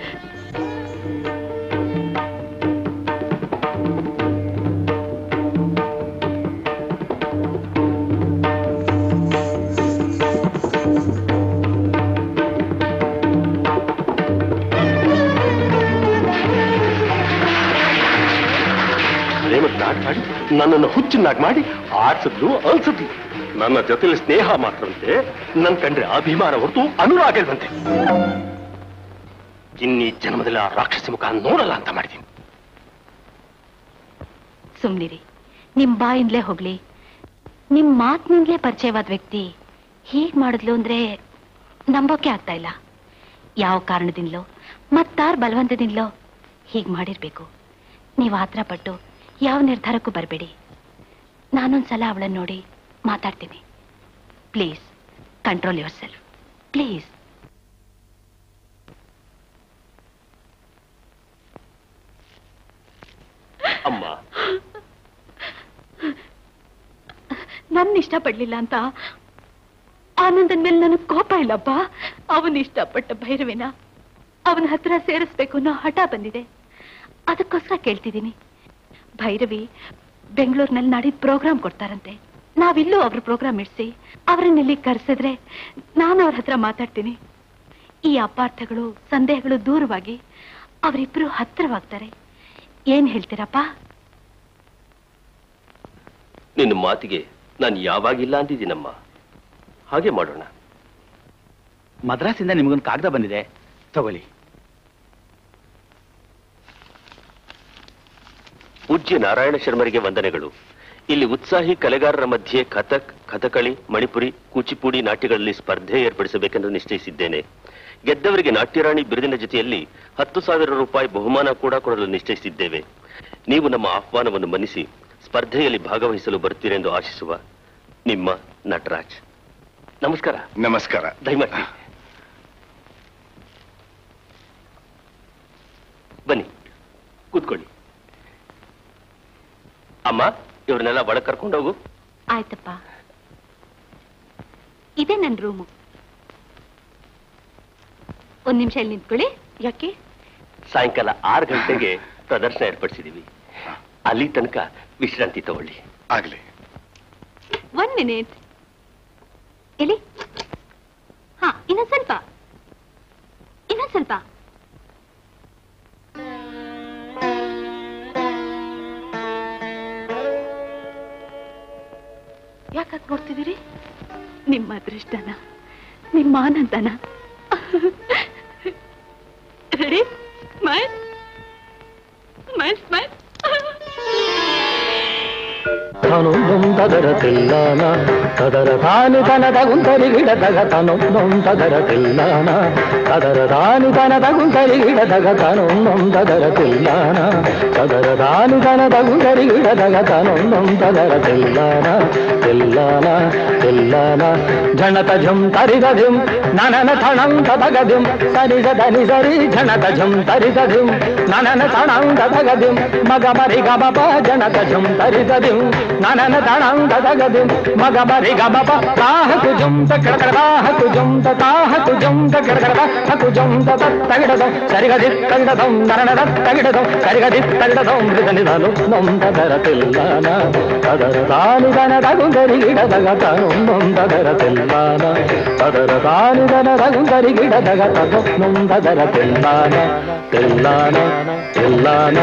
ಪ್ರೇಮದ ನಾಟಕ ಆಡಿ ನನ್ನನ್ನು ಹುಚ್ಚನ್ನಾಗಿ ಮಾಡಿ ಆಡ್ಸಿದ್ಲು ಅಲ್ಸಿದ್ಲು ನನ್ನ ಜೊತೆಲಿ ಸ್ನೇಹ ಮಾತ್ರವಂತೆ ನನ್ ಕಂಡ್ರೆ ಅಭಿಮಾನ ಹೊರತು ಅನುರಾಗ ಇಲ್ವಂತೆ ಇನ್ನೀ ಜನ್ಮದಲ್ಲಿ ಆ ರಾಕ್ಷಸಿ ಮುಖ ನೋಡಲ್ಲ ಅಂತ ಮಾಡಿದ್ದೀನಿ ಸುಮ್ನಿರಿ ನಿಮ್ ಬಾಯಿಂದಲೇ ಹೋಗ್ಲಿ ನಿಮ್ ಮಾತಿನಿಂದಲೇ ಪರಿಚಯವಾದ ವ್ಯಕ್ತಿ ಹೀಗ್ ಮಾಡಿದ್ಲು ಅಂದ್ರೆ ನಂಬೋಕೆ ಆಗ್ತಾ ಇಲ್ಲ ಯಾವ ಕಾರಣದಿಂದಲೋ ಮತ್ತಾರ ಬಲವಂತದಿಂದಲೋ ಹೀಗ್ ಮಾಡಿರ್ಬೇಕು ನೀವು ಆತರ ಪಟ್ಟು ಯಾವ ನಿರ್ಧಾರಕ್ಕೂ ಬರಬೇಡಿ ನಾನೊಂದ್ಸಲ ಅವಳನ್ನ ನೋಡಿ ಮಾತಾಡ್ತೀನಿ please control yourself please ಅಮ್ಮ ನನ್ನ ಇಷ್ಟಪಡ್ಲಿಲ್ಲ ಅಂತ ಆನಂದನ್ ಮೇಲೆ ನನಗೆ ಕೋಪ ಇಲ್ಲಪ್ಪ ಅವನ್ ಇಷ್ಟಪಟ್ಟ ಭೈರವಿನ ಅವನ ಹತ್ರ ಸೇರಿಸ್ಬೇಕು ಅನ್ನೋ ಹಠ ಬಂದಿದೆ ಅದಕ್ಕೋಸ್ಕರ ಕೇಳ್ತಿದ್ದೀನಿ ಭೈರವಿ ಬೆಂಗಳೂರಿನಲ್ಲಿ ನಾಡಿದ್ ಪ್ರೋಗ್ರಾಮ್ ಕೊಡ್ತಾರಂತೆ ನಾವಿಲ್ಲೂ ಅವ್ರ ಪ್ರೋಗ್ರಾಮ್ ಇಡ್ಸಿ ಅವರನ್ನಿಲ್ಲಿ ಕರೆಸಿದ್ರೆ ನಾನು ಅವ್ರ ಹತ್ರ ಮಾತಾಡ್ತೀನಿ ಈ ಅಪಾರ್ಥಗಳು ಸಂದೇಹಗಳು ದೂರವಾಗಿ ಅವರಿಬ್ರು ಹತ್ತಿರವಾಗ್ತಾರೆ ಏನ್ ಹೇಳ್ತೀರಪ್ಪ ನಿನ್ನ ಮಾತಿಗೆ ನಾನು ಯಾವಾಗಿಲ್ಲ ಅಂದಿದ್ದೀನಮ್ಮ ಹಾಗೆ ಮಾಡೋಣ ಮದ್ರಾಸಿಂದ ನಿಮಗೊಂದು ಕಾಗದ ಬಂದಿದೆ ತಗೊಳ್ಳಿ ಪೂಜ್ಯ ನಾರಾಯಣ ಶರ್ಮರಿಗೆ ವಂದನೆಗಳು ಇಲ್ಲಿ ಉತ್ಸಾಹಿ ಕಲೆಗಾರರ ಮಧ್ಯೆ ಕಥಕ್ ಕಥಕಳಿ ಮಣಿಪುರಿ ಕೂಚಿಪುಡಿ ನಾಟ್ಯಗಳಲ್ಲಿ ಸ್ಪರ್ಧೆ ಏರ್ಪಡಿಸಬೇಕೆಂದು ನಿಶ್ಚಯಿಸಿದ್ದೇನೆ ಗೆದ್ದವರಿಗೆ ನಾಟ್ಯರಾಣಿ ಬಿರುದಿನ ಜೊತೆಯಲ್ಲಿ ಹತ್ತು ಸಾವಿರ ರೂಪಾಯಿ ಬಹುಮಾನ ಕೂಡ ಕೊಡಲು ನಿಶ್ಚಯಿಸಿದ್ದೇವೆ ನೀವು ನಮ್ಮ ಆಹ್ವಾನವನ್ನು ಮನ್ನಿಸಿ ಸ್ಪರ್ಧೆಯಲ್ಲಿ ಭಾಗವಹಿಸಲು ಬರ್ತೀರೆಂದು ಆಶಿಸುವ ನಿಮ್ಮ ನಟರಾಜ್ ನಮಸ್ಕಾರ ನಮಸ್ಕಾರ ದಯಮಾಡಿ ಬನ್ನಿ ಕೂತ್ಕೊಳ್ಳಿ ಅಮ್ಮ ಇವ್ರನ್ನೆಲ್ಲ ಒಳಗ್ ಕರ್ಕೊಂಡೋಗು ಆಯ್ತಪ್ಪ ಇದೇ ನನ್ನ ರೂಮು ಒಂದ್ ನಿಮಿಷ ಇಲ್ಲಿ ನಿಂತ್ಕೊಳ್ಳಿ ಯಾಕೆ ಸಾಯಂಕಾಲ ಆರು ಗಂಟೆಗೆ ಪ್ರದರ್ಶನ ಏರ್ಪಡಿಸಿದೀವಿ ಅಲ್ಲಿ ತನಕ ವಿಶ್ರಾಂತಿ ತಗೊಳ್ಳಿ ಆಗ್ಲಿ ಒನ್ ಮಿನಿಟ್ ಎಲ್ಲಿ ಹಾ ಇನ್ನೊಂದ್ ಸ್ವಲ್ಪ ಇನ್ನೊಂದ್ ಸ್ವಲ್ಪ ಯಾಕಾಗ್ ನೋಡ್ತಿದ್ದೀರಿ ನಿಮ್ಮ ಅದೃಷ್ಟನ ನಿಮ್ಮ ಆನಂದನ ರೆಡಿ ಸ್ಮೈಲ್ ಸ್ಮೈಲ್ ಸ್ಮೈಲ್ ತನುಂ ತದರ ತಿಲ್ಲಾನ ತದರ ತಾನಿ ತನದ ಗುಂತರಿ ಗಿಡದಗ ತನುಂ ತದರ ತಿಲ್ಲಾನ ತದರ ತಾನಿ ತನದ ಗುಂತರಿ ಗಿಡದಗ ತನುಂ ತದರ ತಿಲ್ಲಾನ ತದರ ತಾನಿ ತನದ ಗುಂತರಿ ಗಿಡದಗ ತನುಂ ತದರ ತಿಲ್ಲಾನ ತಿಲ್ಲಾನ ತಿಲ್ಲಾನ ಜಣತ ಝುಂ ತರಿದ ಧಿಂ ನನನ ಥಣಂ ತದಗ ಧಿಂ ಸರಿದ ಧನಿ ಸರಿ ಜಣತ ಝುಂ ತರಿದ ಧಿಂ ನನನ ಥಣಂ ತದಗ ಧಿಂ ಮಗ ಮರಿ ಗಮ ಪ ಜಣತ ಝುಂ ತರಿದ ಧಿಂ ನನನ ಥಣಂ ತದಗ ಧಿಂ ಮಗ ಮರಿ ಗಮ ಪ ತಾಹ ಕುಜುಂ ತಕಡ ಕಡ ತಾಹ ಕುಜುಂ ತ ತಾಹ ಕುಜುಂ ತಕಡ ಕಡ ತಾಹ ಕುಜುಂ ತ ತಗಡದ ಸರಿಗದಿ ತಗಡದಂ ನರಣದ ತಗಡದಂ ಸರಿಗದಿ ತಗಡದಂ ಮೃದನಿದನು ನೊಂದದರ ತಿಲ್ಲಾನ ಅದರ ತಾನಿದನ ತಗುಂದರಿ ಗಿಡದಗ ತನು ನೊಂದದರ ತಿಲ್ಲಾನ ಅದರ ತಾನಿದನ ತಗುಂದರಿ ಗಿಡದಗ ತನು ನೊಂದದರ ತಿಲ್ಲಾನ ತಿಲ್ಲಾನ ತಿಲ್ಲಾನ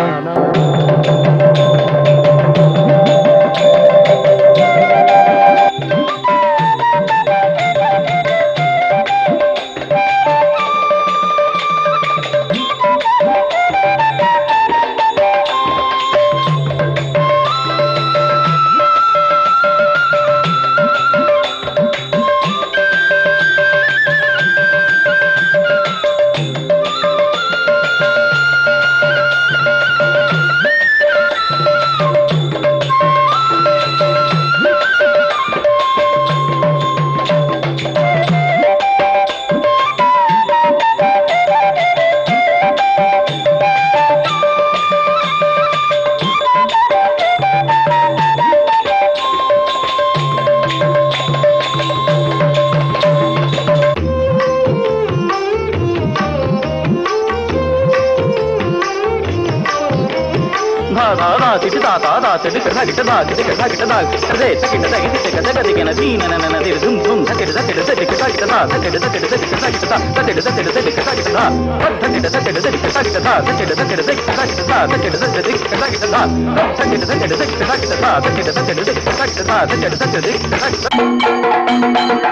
ಧಾ ಧಾ ಧಾ ತಿಟಿ ಧಾ ಧಾ ಧಾ ತಿಟಿ ಕಡ ಗಿಟ ಧಾ ತಿಟಿ ಕಡ ಗಿಟ ಧಾ ರೆ ತಕಿಟ ತಗಿ ತಿಟಿ ಕದ ಗದಿಗೆನ ದೀನ ನನ ನನ ದಿರ ದುಂ ದುಂ ತಕಿಟ ತಕಿಟ ತಟಿ ಕಟ ಗಿಟ ಧಾ ತಕಿಟ ತಕಿಟ ತಟಿ ಕಟ ಗಿಟ ಧಾ ತಕಿಟ ತಕಿಟ ತಟಿ ಕಟ ಗಿಟ ಧಾ ತಕಿಟ ತಕಿಟ ತಟಿ ಕಟ ಗಿಟ ಧಾ ತಕಿಟ ತಕಿಟ ತಟಿ ಕಟ ಗಿಟ ಧಾ ತಕಿಟ ತಕಿಟ ತಟಿ ಕಟ ಗಿಟ ಧಾ ತಕಿಟ ತಕಿಟ ತಟಿ ಕಟ ಗಿಟ ಧಾ ತಕಿಟ ತಕಿಟ ತಟಿ ಕಟ ಗಿಟ ಧಾ ತಕಿಟ ತಕಿಟ ತಟಿ ಕಟ ಗಿಟ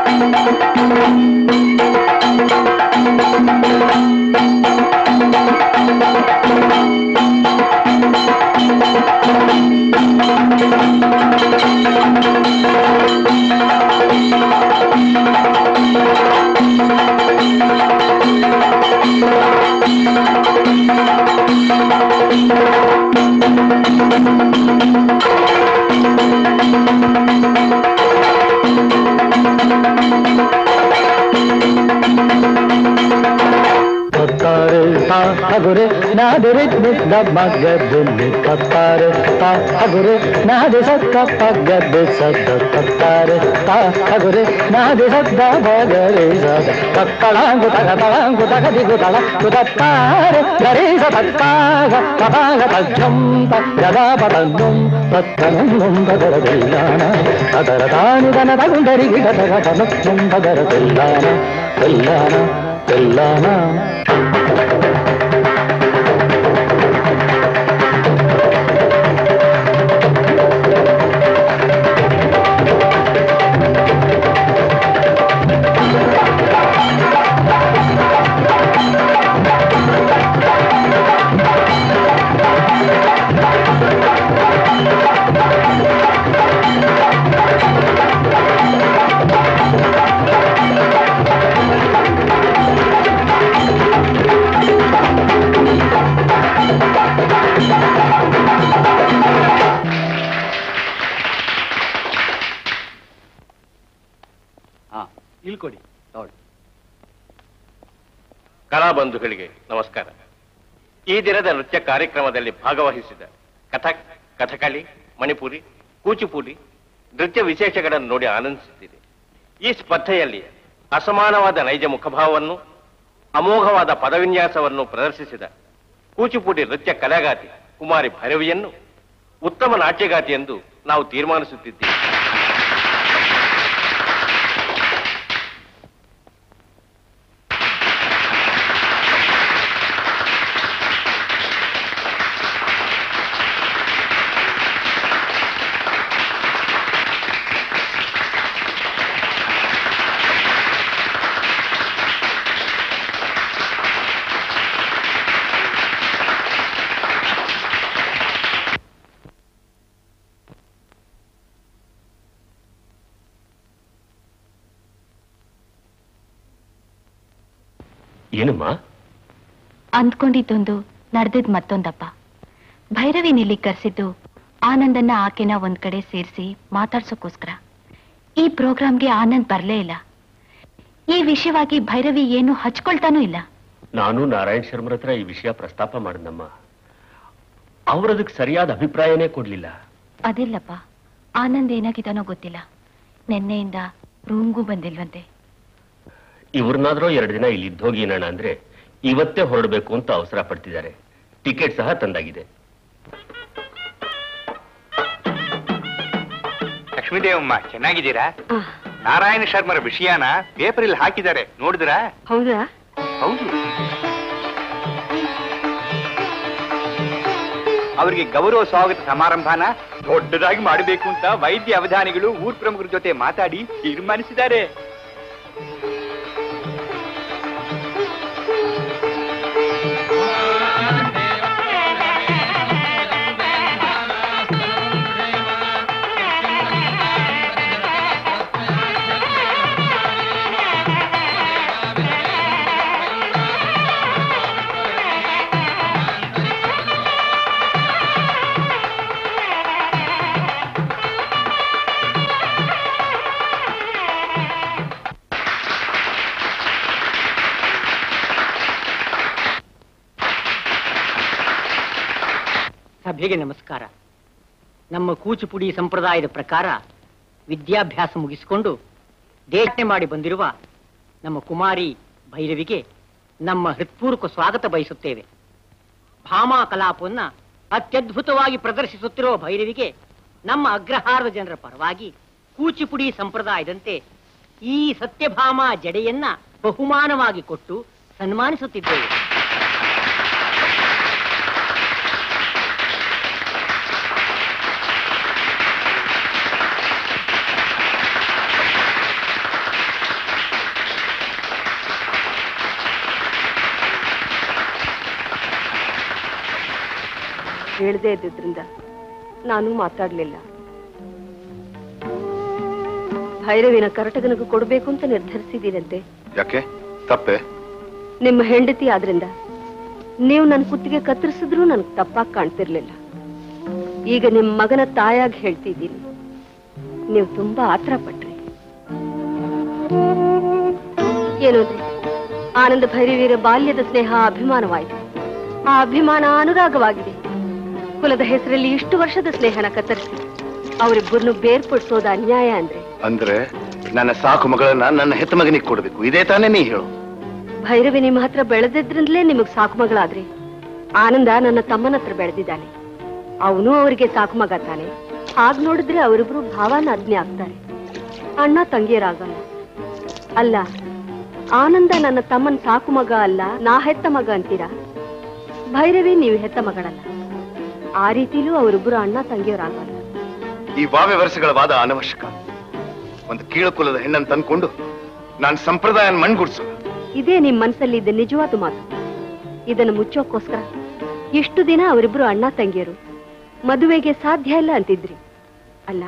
ತತ್ತಾರೆ ತಾ ಹಗುರೆ ನಾದಿರಿ ನಿದ್ದ ಮಗ್ಗದಲ್ಲಿ ತತ್ತಾರೆ ತಾ ಹಗುರೆ ನಾದಿ ಸತ್ತ ಪಗ್ಗದ್ದು ಸದ್ದ ತತ್ತಾರೆ ತಾ ಹಗುರೆ ನಾದಿ ಸದ್ದ ಬಗರಿ ಸದ ತತ್ತಳಾಂಗು ತಗ ತಳಾಂಗು ತಗದಿಗು ತಳ ಕುತತ್ತಾರೆ ಗರೀಸ ತತ್ತಾಗ ತಪಾಗ ತಜ್ಜಂತ ಗದಾ ಪತಂದುಂ ತತ್ತನಂ ನೊಂದದರ ತಿಲ್ಲಾನ ಅದರ ತಾನಿದನ ತಗುಂದರಿ ಗಿಡದಗ ತನು ನೊಂದದರ ತಿಲ್ಲಾನ ತಿಲ್ಲಾನ ತಿಲ್ಲಾನ ಇಲ್ಲಿ ಕೊಡಿ ನೋಡಿ ಕಲಾಬಂಧುಗಳಿಗೆ ನಮಸ್ಕಾರ ಈ ದಿನದ ನೃತ್ಯ ಕಾರ್ಯಕ್ರಮದಲ್ಲಿ ಭಾಗವಹಿಸಿದ ಕಥಕ್ ಕಥಕಳಿ ಮಣಿಪುರಿ ಕೂಚಿಪುಡಿ ನೃತ್ಯ ವಿಶೇಷಗಳನ್ನು ನೋಡಿ ಆನಂದಿಸುತ್ತಿದೆ ಈ ಸ್ಪರ್ಧೆಯಲ್ಲಿ ಅಸಮಾನವಾದ ನೈಜ ಮುಖಭಾವವನ್ನು ಅಮೋಘವಾದ ಪದವಿನ್ಯಾಸವನ್ನು ಪ್ರದರ್ಶಿಸಿದ ಕೂಚಿಪುಡಿ ನೃತ್ಯ ಕಲಾಗಾತಿ ಕುಮಾರಿ ಭೈರವಿಯನ್ನು ಉತ್ತಮ ನಾಟ್ಯಗಾತಿ ಎಂದು ನಾವು ತೀರ್ಮಾನಿಸುತ್ತಿದ್ದೇವೆ ಏನಮ್ಮ ಅಂದ್ಕೊಂಡಿದ್ದೊಂದು ನಡೆದಿದ್ ಮತ್ತೊಂದಪ್ಪ ಭೈರವಿನ ಇಲ್ಲಿ ಕರೆಸಿದ್ದು ಆನಂದನ್ನ ಆಕೆನ ಒಂದ್ ಕಡೆ ಸೇರಿಸಿ ಮಾತಾಡ್ಸೋಕೋಸ್ಕರ ಈ ಪ್ರೋಗ್ರಾಮ್ಗೆ ಆನಂದ್ ಬರ್ಲೇ ಇಲ್ಲ ಈ ವಿಷಯವಾಗಿ ಭೈರವಿ ಏನು ಹಚ್ಕೊಳ್ತಾನೂ ಇಲ್ಲ ನಾನು ನಾರಾಯಣ್ ಶರ್ಮರ ಹತ್ರ ಈ ವಿಷಯ ಪ್ರಸ್ತಾಪ ಮಾಡಿದ್ನಮ್ಮ ಅವರದಕ್ಕೆ ಸರಿಯಾದ ಅಭಿಪ್ರಾಯನೇ ಕೊಡ್ಲಿಲ್ಲ ಅದಿಲ್ಲಪ್ಪ ಆನಂದ್ ಏನಾಗಿದ್ದಾನೋ ಗೊತ್ತಿಲ್ಲ ನಿನ್ನೆಯಿಂದ ರೂಮ್ಗೂ ಬಂದಿಲ್ವಂತೆ ಇವ್ರನ್ನಾದ್ರೂ ಎರಡು ದಿನ ಇಲ್ಲಿ ಇದ್ದೋಗಿ ಏನಣ್ಣ ಅಂದ್ರೆ ಇವತ್ತೇ ಹೊರಡಬೇಕು ಅಂತ ಅವಸರ ಪಡ್ತಿದ್ದಾರೆ ಟಿಕೆಟ್ ಸಹ ತಂದಾಗಿದೆ ಲಕ್ಷ್ಮೀದೇವಮ್ಮ ಚೆನ್ನಾಗಿದ್ದೀರಾ ನಾರಾಯಣ ಶರ್ಮರ ವಿಷಯನ ಪೇಪರ್ ಇಲ್ಲಿ ಹಾಕಿದ್ದಾರೆ ನೋಡಿದ್ರಾ ಹೌದಾ ಹೌದು ಅವರಿಗೆ ಗೌರವ ಸ್ವಾಗತ ಸಮಾರಂಭನ ದೊಡ್ಡದಾಗಿ ಮಾಡಬೇಕು ಅಂತ ವೈದ್ಯ ಅವಧಾನಿಗಳು ಊರ್ ಪ್ರಮುಖರ ಜೊತೆ ಮಾತಾಡಿ ತೀರ್ಮಾನಿಸಿದ್ದಾರೆ ಸಭೆಗೆ ನಮಸ್ಕಾರ ನಮ್ಮ ಕೂಚುಪುಡಿ ಸಂಪ್ರದಾಯದ ಪ್ರಕಾರ ವಿದ್ಯಾಭ್ಯಾಸ ಮುಗಿಸಿಕೊಂಡು ದೇಟನೆ ಮಾಡಿ ಬಂದಿರುವ ನಮ್ಮ ಕುಮಾರಿ ಭೈರವಿಗೆ ನಮ್ಮ ಹೃತ್ಪೂರ್ವಕ ಸ್ವಾಗತ ಬಯಸುತ್ತೇವೆ ಭಾಮಾ ಕಲಾಪವನ್ನ ಅತ್ಯದ್ಭುತವಾಗಿ ಪ್ರದರ್ಶಿಸುತ್ತಿರುವ ಭೈರವಿಗೆ ನಮ್ಮ ಅಗ್ರಹಾರದ ಜನರ ಪರವಾಗಿ ಕೂಚಿಪುಡಿ ಸಂಪ್ರದಾಯದಂತೆ ಈ ಸತ್ಯಭಾಮ ಜಡೆಯನ್ನ ಬಹುಮಾನವಾಗಿ ಕೊಟ್ಟು ಸನ್ಮಾನಿಸುತ್ತಿದ್ದೇವೆ ಹೇಳ್ದೇ ಇದ್ದಿದ್ರಿಂದ ನಾನು ಮಾತಾಡ್ಲಿಲ್ಲ ಭೈರವಿನ ಕರಟಗನಿಗೂ ಕೊಡ್ಬೇಕು ಅಂತ ನಿರ್ಧರಿಸಿದ್ದೀರಂತೆ ಯಾಕೆ ತಪ್ಪೆ ನಿಮ್ಮ ಹೆಂಡತಿ ಆದ್ರಿಂದ ನೀವು ನನ್ನ ಕುತ್ತಿಗೆ ಕತ್ತರಿಸಿದ್ರು ನನ್ಗೆ ತಪ್ಪಾಗಿ ಕಾಣ್ತಿರ್ಲಿಲ್ಲ ಈಗ ನಿಮ್ ಮಗನ ತಾಯಾಗಿ ಹೇಳ್ತಿದ್ದೀನಿ ನೀವು ತುಂಬಾ ಆತರ ಪಟ್ರಿ ಏನೋದ್ರಿ ಆನಂದ ಭೈರವಿಯರ ಬಾಲ್ಯದ ಸ್ನೇಹ ಅಭಿಮಾನವಾಯಿತು ಆ ಅಭಿಮಾನ ಅನುರಾಗವಾಗಿದೆ ಕುಲದ ಹೆಸರಲ್ಲಿ ಇಷ್ಟು ವರ್ಷದ ಸ್ನೇಹನ ಕತ್ತರಿಸಿ ಅವರಿಬ್ಬರನ್ನು ಬೇರ್ಪಡಿಸೋದು ಅನ್ಯಾಯ ಅಂದ್ರೆ ಅಂದ್ರೆ ನನ್ನ ಸಾಕು ಮಗಳನ್ನ ನನ್ನ ಹೆತ್ತ ಮಗನಿಗೆ ಕೊಡ್ಬೇಕು ಇದೇ ತಾನೇ ನೀ ಹೇಳು ಭೈರವಿ ನಿಮ್ಮ ಹತ್ರ ಬೆಳೆದಿದ್ರಿಂದಲೇ ನಿಮಗ್ ಸಾಕು ಮಗಳಾದ್ರಿ ಆನಂದ ನನ್ನ ತಮ್ಮನ ಹತ್ರ ಬೆಳೆದಿದ್ದಾನೆ ಅವನು ಅವರಿಗೆ ಸಾಕು ಮಗ ತಾನೆ ಹಾಗ್ ನೋಡಿದ್ರೆ ಅವರಿಬ್ರು ಭಾವನ ಅಜ್ಞೆ ಆಗ್ತಾರೆ ಅಣ್ಣ ತಂಗಿಯರಾಗಲ್ಲ ಅಲ್ಲ ಆನಂದ ನನ್ನ ತಮ್ಮನ್ ಸಾಕು ಮಗ ಅಲ್ಲ ನಾ ಹೆತ್ತ ಮಗ ಅಂತೀರಾ ಭೈರವಿ ನೀವು ಹೆತ್ತ ಮಗಳಲ್ಲ ಆ ರೀತಿಲೂ ಅವರಿಬ್ರು ಅಣ್ಣ ತಂಗಿಯರಾಗಲ್ಲ ಈ ವಾವ್ಯ ವರ್ಷಗಳ ವಾದ ಅನವಶ್ಯಕ ಒಂದು ಕೀಳುಕುಲದ ಹೆಣ್ಣನ್ನು ತಂದ್ಕೊಂಡು ನಾನು ಸಂಪ್ರದಾಯ ಮಣ್ಗುಡ್ಸು ಇದೇ ನಿಮ್ ಮನ್ಸಲ್ಲಿ ಇದ್ದ ನಿಜವಾದ ಮಾತು ಇದನ್ನು ಮುಚ್ಚೋಕ್ಕೋಸ್ಕರ ಎಷ್ಟು ದಿನ ಅವರಿಬ್ರು ಅಣ್ಣ ತಂಗಿಯರು ಮದುವೆಗೆ ಸಾಧ್ಯ ಇಲ್ಲ ಅಂತಿದ್ರಿ ಅಲ್ಲ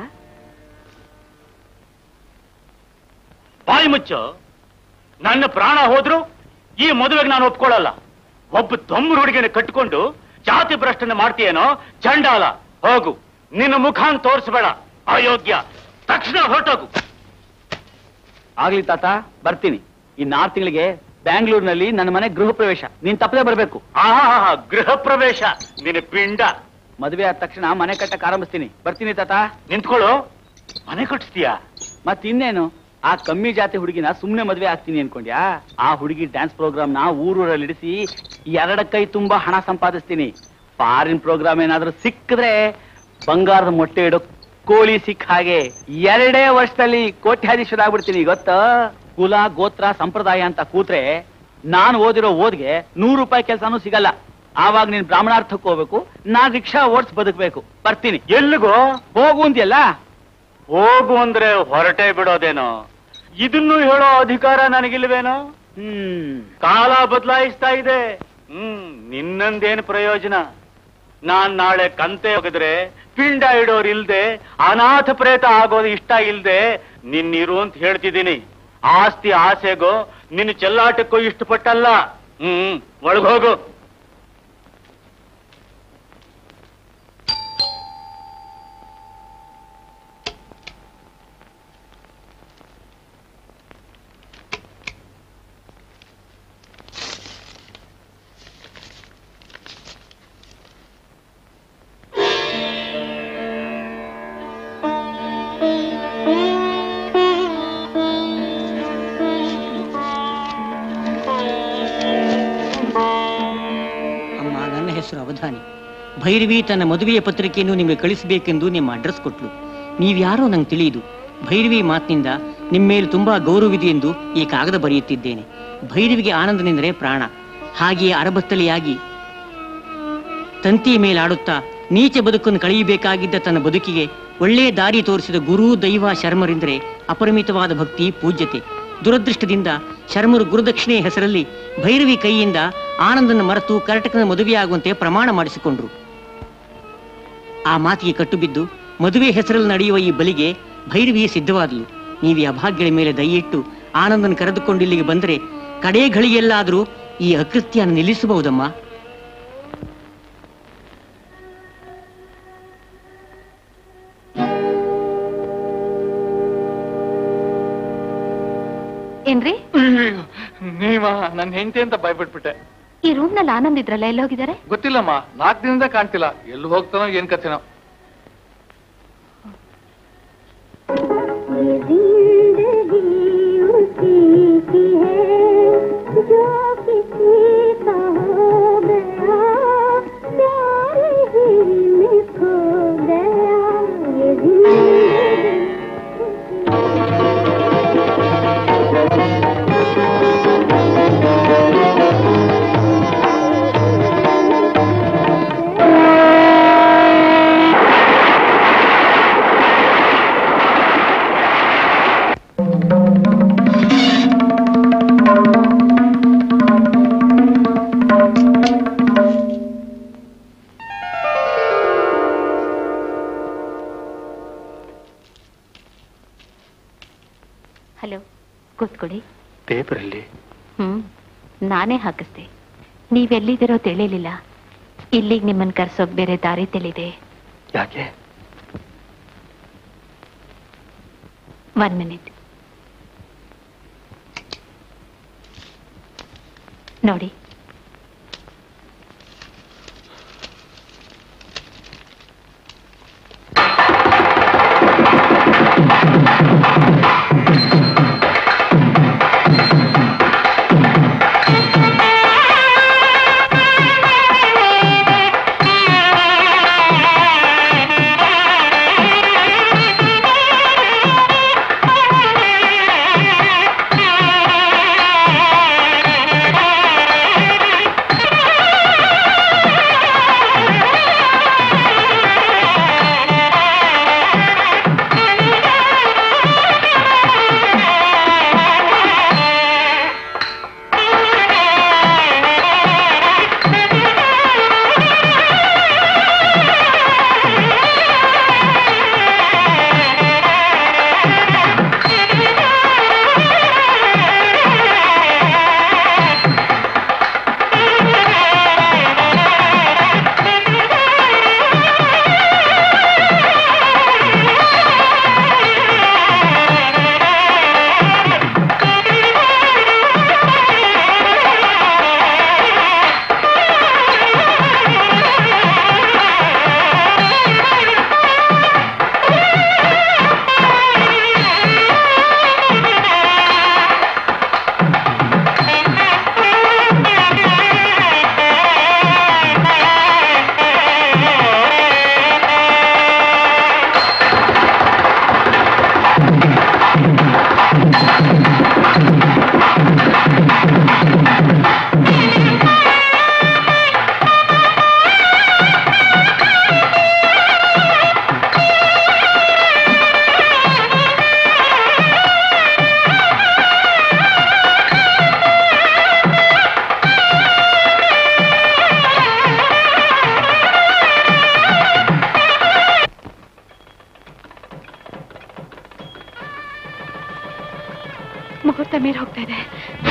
ಬಾಯಿ ಮುಚ್ಚು ನನ್ನ ಪ್ರಾಣ ಹೋದ್ರು ಈ ಮದುವೆಗೆ ನಾನು ಒಪ್ಕೊಳ್ಳಲ್ಲ ಒಬ್ಬ ದೊಮ್ಮು ಹುಡುಗಿನ ಕಟ್ಟಿಕೊಂಡು ಜಾತಿ ಭ್ರಷ್ಟನ ಮಾಡ್ತೀಯೇನೋ ಚಂಡಾಲ ಹೋಗು ನಿನ್ನ ಮುಖಾನ್ ತೋರಿಸ್ಬೇಡ ಅಯೋಗ್ಯ ತಕ್ಷಣ ಹೊರಟೋಗು ಆಗ್ಲಿ ತಾತ ಬರ್ತೀನಿ ಇನ್ನು ಆರು ತಿಂಗಳಿಗೆ ಬ್ಯಾಂಗ್ಳೂರಿನಲ್ಲಿ ನನ್ನ ಮನೆ ಗೃಹ ಪ್ರವೇಶ ನೀನ್ ತಪ್ಪದೆ ಬರ್ಬೇಕು ಆಹಾ ಗೃಹ ಪ್ರವೇಶ ನಿನ್ನ ಪಿಂಡ ಮದುವೆ ಆದ ತಕ್ಷಣ ಮನೆ ಕಟ್ಟಕ್ ಆರಂಭಿಸ್ತೀನಿ ಬರ್ತೀನಿ ತಾತ ನಿಂತ್ಕೊಳ್ಳು ಮನೆ ಕಟ್ಟಿಸ್ತೀಯಾ ಮತ್ ಇನ್ನೇನು ಆ ಕಮ್ಮಿ ಜಾತಿ ಹುಡುಗಿನ ಸುಮ್ನೆ ಮದ್ವೆ ಆಗ್ತೀನಿ ಅನ್ಕೊಂಡ್ಯಾ ಆ ಹುಡುಗಿ ಡ್ಯಾನ್ಸ್ ಪ್ರೋಗ್ರಾಮ್ ನ ಊರೂರಲ್ಲಿ ಇಡಿಸಿ ಎರಡ ಕೈ ತುಂಬಾ ಹಣ ಸಂಪಾದಿಸ್ತೀನಿ ಫಾರಿನ್ ಪ್ರೋಗ್ರಾಮ್ ಏನಾದ್ರೂ ಸಿಕ್ಕಿದ್ರೆ ಬಂಗಾರದ ಮೊಟ್ಟೆ ಇಡೋ ಕೋಳಿ ಸಿಕ್ಕ ಹಾಗೆ ಎರಡೇ ವರ್ಷದಲ್ಲಿ ಕೋಟ್ಯಾಧೀಶ್ವರ ಆಗ್ಬಿಡ್ತೀನಿ ಗೊತ್ತಾ ಕುಲ ಗೋತ್ರ ಸಂಪ್ರದಾಯ ಅಂತ ಕೂತ್ರೆ ನಾನು ಓದಿರೋ ಓದ್ಗೆ ನೂರು ರೂಪಾಯಿ ಕೆಲಸನೂ ಸಿಗಲ್ಲ ಆವಾಗ ನೀನ್ ಬ್ರಾಹ್ಮಣಾರ್ಥಕ್ಕೆ ಹೋಗ್ಬೇಕು ನಾನ್ ರಿಕ್ಷಾ ಓಡ್ಸ್ ಬದುಕ್ಬೇಕು ಬರ್ತೀನಿ ಎಲ್ಲಿಗೋ ಹೋಗು ಅಂದ್ಯಲ್ಲ ಹೋಗು ಅಂದ್ರೆ ಹೊರಟೆ ಬಿಡೋದೇನೋ ಇದನ್ನು ಹೇಳೋ ಅಧಿಕಾರ ನನಗಿಲ್ವೇನೋ ಹ್ಮ್ ಕಾಲ ಬದಲಾಯಿಸ್ತಾ ಇದೆ ಹ್ಮ್ ನಿನ್ನಂದೇನು ಪ್ರಯೋಜನ ನಾನ್ ನಾಳೆ ಕಂತೆ ಹೋಗಿದ್ರೆ ಪಿಂಡ ಇಡೋರ್ ಇಲ್ದೆ ಅನಾಥ ಪ್ರೇತ ಆಗೋದು ಇಷ್ಟ ಇಲ್ದೆ ನಿನ್ನಿರು ಅಂತ ಹೇಳ್ತಿದ್ದೀನಿ ಆಸ್ತಿ ಆಸೆಗೋ ನಿನ್ನ ಚೆಲ್ಲಾಟಕ್ಕೂ ಇಷ್ಟಪಟ್ಟಲ್ಲ ಹ್ಮ್ ಒಳಗೋಗು ಅಮ್ಮ ನನ್ನ ಹೆಸರು ಅವಧಾನಿ ಭೈರವಿ ತನ್ನ ಮದುವೆಯ ಪತ್ರಿಕೆಯನ್ನು ನಿಮಗೆ ಕಳಿಸಬೇಕೆಂದು ನಿಮ್ಮ ಅಡ್ರೆಸ್ ಕೊಟ್ಲು ನೀವ್ಯಾರೋ ನಂಗೆ ತಿಳಿಯುದು ಭೈರವಿ ಮಾತಿನಿಂದ ನಿಮ್ಮ ಮೇಲೆ ತುಂಬಾ ಗೌರವವಿದೆ ಎಂದು ಈ ಕಾಗದ ಬರೆಯುತ್ತಿದ್ದೇನೆ ಭೈರವಿಗೆ ಆನಂದನೆಂದರೆ ಪ್ರಾಣ ಹಾಗೆಯೇ ಅರಬತ್ತಲೆಯಾಗಿ ತಂತಿಯ ಮೇಲೆ ಆಡುತ್ತಾ ನೀಚ ಬದುಕನ್ನು ಕಳೆಯಬೇಕಾಗಿದ್ದ ತನ್ನ ಬದುಕಿಗೆ ಒಳ್ಳೆಯ ದಾರಿ ತೋರಿಸಿದ ಗುರು ದೈವ ಶರ್ಮರೆಂದರೆ ಅಪರಿಮಿತವಾದ ಭಕ್ತಿ ಪೂಜ್ಯತೆ ದುರದೃಷ್ಟದಿಂದ ಶರ್ಮರು ಗುರುದಕ್ಷಿಣೆಯ ಹೆಸರಲ್ಲಿ ಭೈರವಿ ಕೈಯಿಂದ ಆನಂದನ ಮರೆತು ಕರ್ಟಕನ ಮದುವೆಯಾಗುವಂತೆ ಪ್ರಮಾಣ ಮಾಡಿಸಿಕೊಂಡ್ರು ಆ ಮಾತಿಗೆ ಕಟ್ಟುಬಿದ್ದು ಮದುವೆ ಹೆಸರಲ್ಲಿ ನಡೆಯುವ ಈ ಬಲಿಗೆ ಭೈರವಿ ಸಿದ್ಧವಾದಲು ನೀವು ಈ ಅಭಾಗ್ಯಗಳ ಮೇಲೆ ದಯಯಿಟ್ಟು ಆನಂದನ ಕರೆದುಕೊಂಡು ಇಲ್ಲಿಗೆ ಬಂದರೆ ಕಡೇ ಘಳಿಗೆಲ್ಲಾದರೂ ಈ ಅಕೃತ್ಯನ ನಿಲ್ಲಿಸಬಹುದಮ್ಮ ಏನ್ರಿ ನೀವ ನನ್ನ ಹೆಂಡತಿ ಅಂತ ಭಯಪಟ್ಬಿಟ್ಟೆ ಈ ರೂಮ್ ನಲ್ಲಿ ಆನಂದ್ ಇದ್ರಲ್ಲ ಎಲ್ಲಿ ಹೋಗಿದ್ದಾರೆ ಗೊತ್ತಿಲ್ಲಮ್ಮ ನಾಲ್ಕು ದಿನದಿಂದ ಕಾಣ್ತಿಲ್ಲ ಎಲ್ಲಿ ಹೋಗ್ತಾನೋ ಏನ್ ಕಥೆನೋ ಹಲೋ ಕೂತ್ಕೊಳ್ಳಿ ಪೇಪರಲ್ಲಿ ಹ್ಮ್ ನಾನೇ ಹಾಕಿಸ್ದೆ ನೀವೆಲ್ಲಿದ್ದೀರೋ ತಿಳಿಲಿಲ್ಲ ಇಲ್ಲಿಗೆ ನಿಮ್ಮನ್ನ ಕರ್ಸೋಕ್ ಬೇರೆ ದಾರಿ ತಿಳಿದೆ ಯಾಕೆ ಒನ್ ಮಿನಿಟ್ ನೋಡಿ ಆ ಅರ್ಥ ಮೀರಿ ಹೋಗ್ತಾ ಇದೆ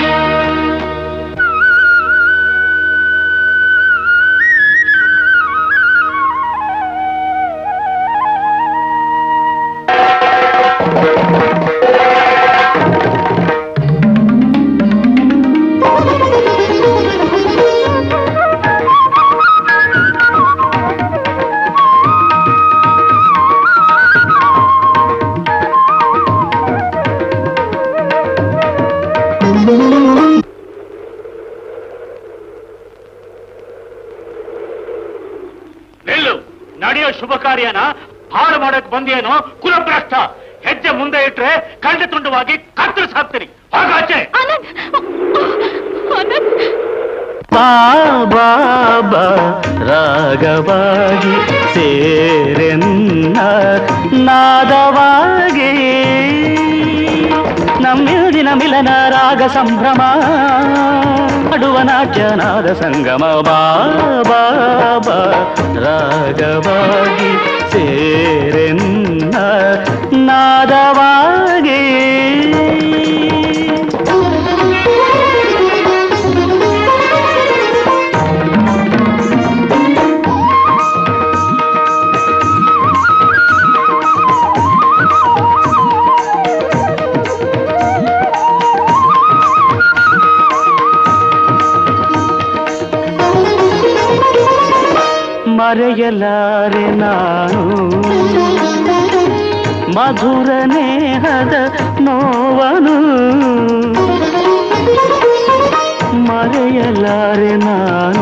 ನಿಲ್ಲು ನಡೆಯೋ ಶುಭ ಕಾರ್ಯನ ಹಾಳು ಮಾಡಕ್ ಬಂದಿಯೇನೋ ಕುಲಭ್ರಷ್ಟ ಹೆಜ್ಜೆ ಮುಂದೆ ಇಟ್ರೆ ಕಂಡ ತುಂಡವಾಗಿ ಕತ್ತರಿಸಿ ಹಾಕ್ತೀನಿ ಹಾಗಾಚೆ ಬಾಬಾ ರಾಗವಾಗಿ ಸೇರೆನ್ನ ನಾದವಾಗಿ ನಮ್ಮಿಲ್ದಿನ ಮಿಲನ ರಾಗ ಸಂಭ್ರಮ ಅಡುವ ನಾಟ್ಯನಾದ ಸಂಗಮ ಬಾಬಾ ರಾಗವಾಗಿ ಸೇರೆನ್ನ ನಾದವಾಗಿ ಮರೆಯಲಾರೆ ನಾನು ಮಧುರ ನೇಹದ ನೋವನು ಮರೆಯಲಾರೆ ನಾನು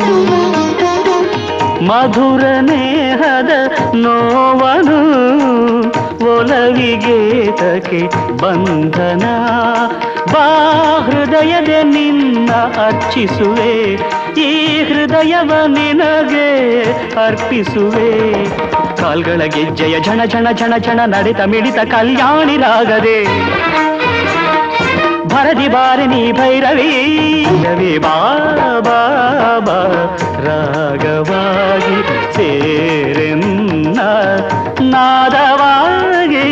ಮಧುರ ನೇಹದ ನೋವನು ಒಲವಿಗೇತಕ್ಕೆ ಬಂಧನ ಬಾ ಹೃದಯದ ನಿನ್ನ ಅರ್ಚಿಸುವೆ ಈ ಹೃದಯವ ನಿನಗೆ ಅರ್ಪಿಸುವೆ ಕಾಲ್ಗಳ ಗೆಜ್ಜೆಯ ಝಣ ಝಣ ಝಣ ಝಣ ನಡೆತ ಮಿಡಿತ ಕಲ್ಯಾಣಿ ರಾಗದೆ ಭರದಿ ಬಾರಿ ನೀ ಭೈರವಿ ರವಿ ಬಾಬಾ ರಾಗವಾಗಿ ಸೇರೆನ್ನ ನಾದವಾಗಿ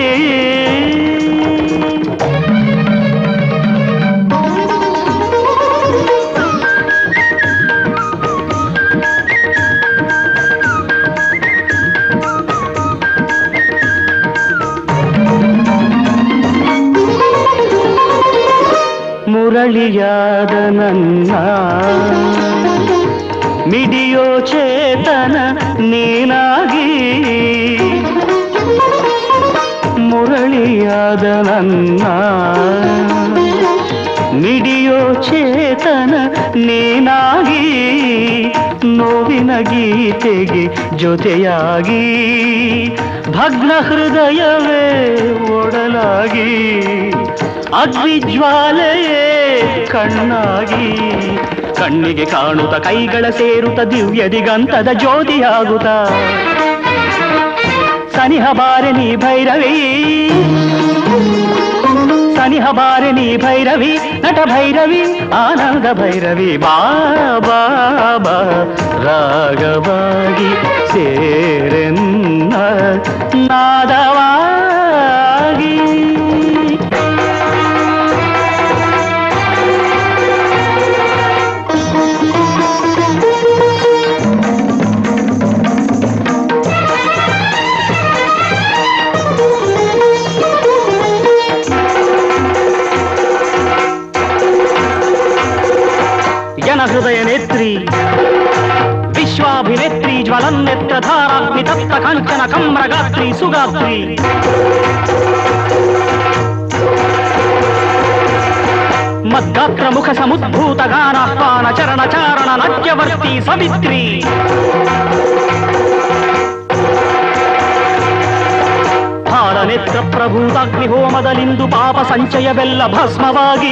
ಮುರಳಿಯಾದ ನನ್ನ ಮಿಡಿಯೋ ಚೇತನ ನೀನಾಗಿ ಮುರಳಿಯಾದ ನನ್ನ ಮಿಡಿಯೋ ಚೇತನ ನೀನಾಗಿ ನೋವಿನ ಗೀತೆಗೆ ಜೊತೆಯಾಗಿ ಭಗ್ನ ಹೃದಯವೇ ಒಡಲಾಗಿ ಅಗ್ನಿಜ್ವಾಲೆಯೇ ಕಣ್ಣಾಗಿ ಕಣ್ಣಿಗೆ ಕಾಣುತ್ತ ಕೈಗಳ ಸೇರುತ್ತ ದಿವ್ಯ ದಿಗಂತದ ಜ್ಯೋತಿಯಾಗುತ್ತ ಸನಿಹ ಬಾರೆ ನೀ ಭೈರವಿ ಸನಿಹ ಬಾರೆ ನೀ ಭೈರವಿ ನಟ ಭೈರವಿ ಆನಂದ ಭೈರವಿ ಬಾಬಾ ರಾಗವಾಗಿ ಸೇರೆನ್ನ ನಾದವಾಗಿ ಜನ ಹೃದಯ ನೇತ್ರಿ ವಿಶ್ವಾಭಿನೇತ್ರಿ ಜ್ವಲನ್ನೆತ್ರ ಧಾರಾಗ್ನಿ ತಪ್ತ ಕಂಚನ ಕಮ್ರಗಾತ್ರಿ ಸುಗಾತ್ರಿ ಮದ್ಗಾತ್ರ ಮುಖ ಸಮುದ್ಭೂತ ಗಾನಾಹ್ವಾನ ಚರಣ ಚಾರಣ ನಾಟ್ಯವರ್ತಿ ಸವಿತ್ರಿ ಹಾರನೇತ್ರ ಪ್ರಭೂತಾಗ್ನಿ ಹೋಮದಲಿಂದು ಪಾಪ ಸಂಚಯವೆಲ್ಲ ಭಸ್ಮವಾಗಿ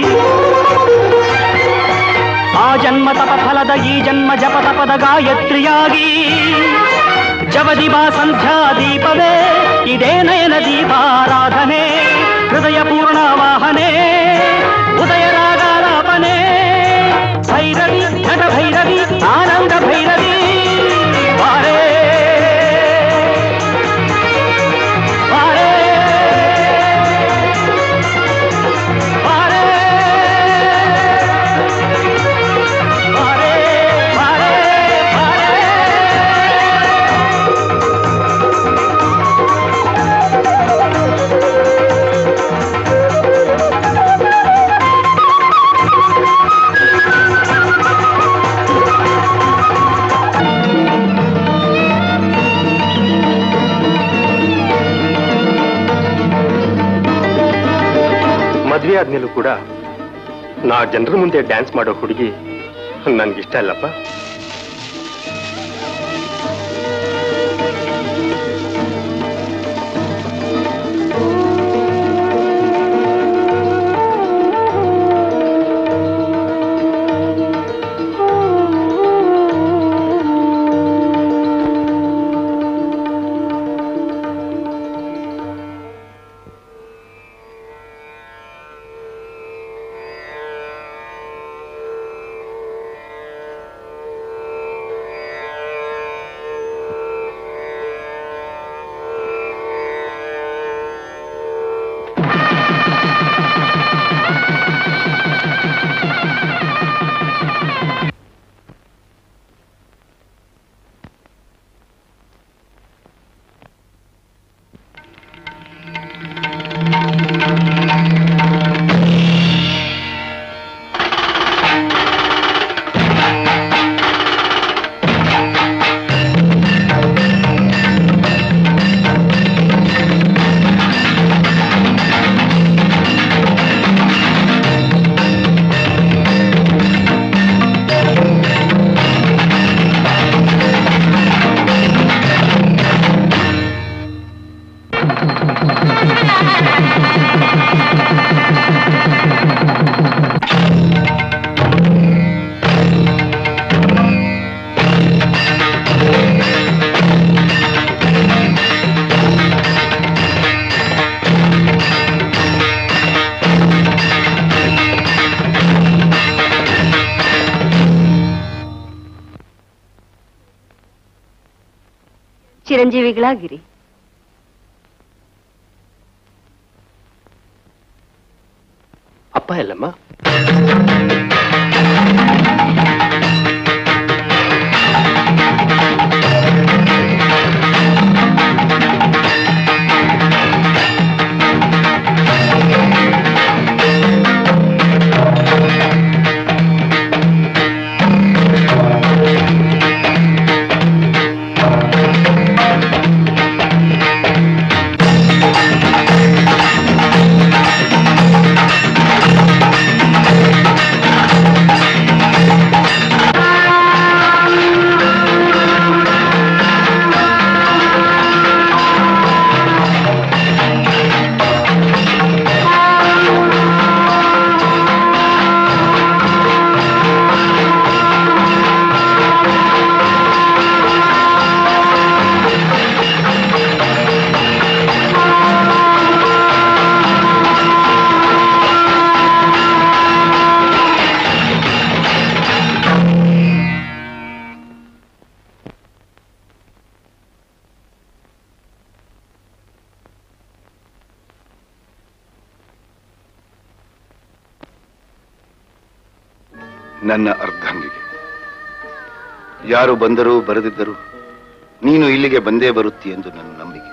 ಆ ಜನ್ಮ ತಪ ಫಲದ ಈ ಜನ್ಮ ಜಪ ತಪದ ಗಾಯತ್ರಿಯಾಗಿ ಜವದಿಬಾ ಸಂಧ್ಯಾ ದೀಪವೇ ಇದೇ ನಯನ ದೀಪಾರಾಧನೆ ಹೃದಯ ಪೂರ್ಣ ವಾಹನೆ ಉದಯ ರಾಗಾಲಾಪನೆ ಭೈರವಿ ನಟ ಭೈರವಿ ಆನಂದ ಭೈರವಿ ಬಾರೇ ಬಾರೇ ಬಾರೇ ಮದುವೆ ಆದ್ಮೇಲೂ ಕೂಡ ನಾ ಜನರ ಮುಂದೆ ಡ್ಯಾನ್ಸ್ ಮಾಡೋ ಹುಡುಗಿ ನನ್ಗಿಷ್ಟ ಇಲ್ಲಪ್ಪ ಚಿರಂಜೀವಿಗಳಾಗಿರಿ ಅಪ್ಪ ಎಲ್ಲಮ್ಮ ನನ್ನ ಅರ್ಧಾಂಗಿಗೆ ಯಾರು ಬಂದರೂ ಬರದಿದ್ದರೂ ನೀನು ಇಲ್ಲಿಗೆ ಬಂದೇ ಬರುತ್ತಿ ಎಂದು ನನ್ನ ನಂಬಿಕೆ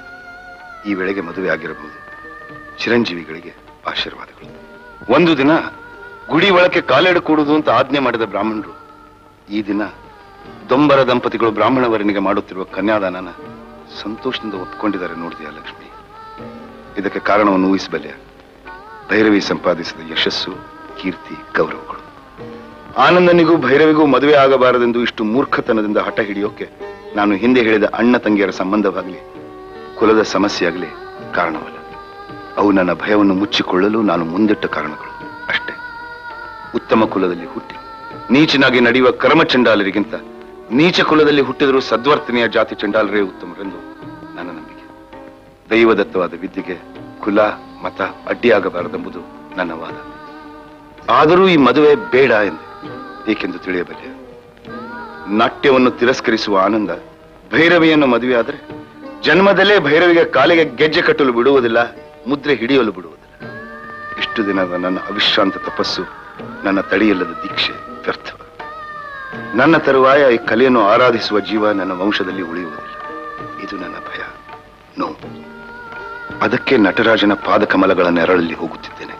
ಈ ವೇಳೆಗೆ ಮದುವೆ ಆಗಿರಬಹುದು ಚಿರಂಜೀವಿಗಳಿಗೆ ಆಶೀರ್ವಾದಗಳು ಒಂದು ದಿನ ಗುಡಿ ಒಳಕ್ಕೆ ಕಾಲೆಡು ಕೂಡುದು ಅಂತ ಆಜ್ಞೆ ಮಾಡಿದ ಬ್ರಾಹ್ಮಣರು ಈ ದಿನ ದೊಂಬರ ದಂಪತಿಗಳು ಬ್ರಾಹ್ಮಣ ವರನಿಗೆ ಮಾಡುತ್ತಿರುವ ಕನ್ಯಾದಾನನ ಸಂತೋಷದಿಂದ ಒಪ್ಕೊಂಡಿದ್ದಾರೆ ನೋಡಿದೆಯಾ ಲಕ್ಷ್ಮಿ ಇದಕ್ಕೆ ಕಾರಣವನ್ನು ಊಹಿಸಬಲ್ಲೆ ಭೈರವಿ ಸಂಪಾದಿಸಿದ ಯಶಸ್ಸು ಕೀರ್ತಿ ಗೌರವಗಳು ಆನಂದನಿಗೂ ಭೈರವಿಗೂ ಮದುವೆ ಆಗಬಾರದೆಂದು ಇಷ್ಟು ಮೂರ್ಖತನದಿಂದ ಹಠ ಹಿಡಿಯೋಕೆ ನಾನು ಹಿಂದೆ ಹೇಳಿದ ಅಣ್ಣ ತಂಗಿಯರ ಸಂಬಂಧವಾಗಲಿ ಕುಲದ ಸಮಸ್ಯೆಯಾಗಲಿ ಕಾರಣವಲ್ಲ ಅವು ನನ್ನ ಭಯವನ್ನು ಮುಚ್ಚಿಕೊಳ್ಳಲು ನಾನು ಮುಂದಿಟ್ಟ ಕಾರಣಗಳು ಅಷ್ಟೇ ಉತ್ತಮ ಕುಲದಲ್ಲಿ ಹುಟ್ಟಿ ನೀಚನಾಗಿ ನಡೆಯುವ ಕರ್ಮ ಚಂಡಾಲರಿಗಿಂತ ನೀಚ ಕುಲದಲ್ಲಿ ಹುಟ್ಟಿದರೂ ಸದ್ವರ್ತನೆಯ ಜಾತಿ ಚಂಡಾಲರೇ ಉತ್ತಮರೆಂದು ನನ್ನ ನಂಬಿಕೆ ದೈವದತ್ತವಾದ ವಿದ್ಯೆಗೆ ಕುಲ ಮತ ಅಡ್ಡಿಯಾಗಬಾರದೆಂಬುದು ನನ್ನ ವಾದ ಆದರೂ ಈ ಮದುವೆ ಬೇಡ ಎಂದು ಏಕೆಂದು ತಿಳಿಯಬಲ್ಲೆ ನಾಟ್ಯವನ್ನು ತಿರಸ್ಕರಿಸುವ ಆನಂದ ಭೈರವಿಯನ್ನು ಮದುವೆಯಾದರೆ ಜನ್ಮದಲ್ಲೇ ಭೈರವಿಗೆ ಕಾಲಿಗೆ ಗೆಜ್ಜೆ ಕಟ್ಟಲು ಬಿಡುವುದಿಲ್ಲ ಮುದ್ರೆ ಹಿಡಿಯಲು ಬಿಡುವುದಿಲ್ಲ ಇಷ್ಟು ದಿನದ ನನ್ನ ಅವಿಶ್ರಾಂತ ತಪಸ್ಸು ನನ್ನ ತಡೆಯಿಲ್ಲದ ದೀಕ್ಷೆ ವ್ಯರ್ಥ ನನ್ನ ತರುವಾಯ ಈ ಕಲೆಯನ್ನು ಆರಾಧಿಸುವ ಜೀವ ನನ್ನ ವಂಶದಲ್ಲಿ ಉಳಿಯುವುದಿಲ್ಲ ಇದು ನನ್ನ ಭಯ ನೋ ಅದಕ್ಕೆ ನಟರಾಜನ ಪಾದಕಮಲಗಳ ನೆರಳಲ್ಲಿ ಹೋಗುತ್ತಿದ್ದೇನೆ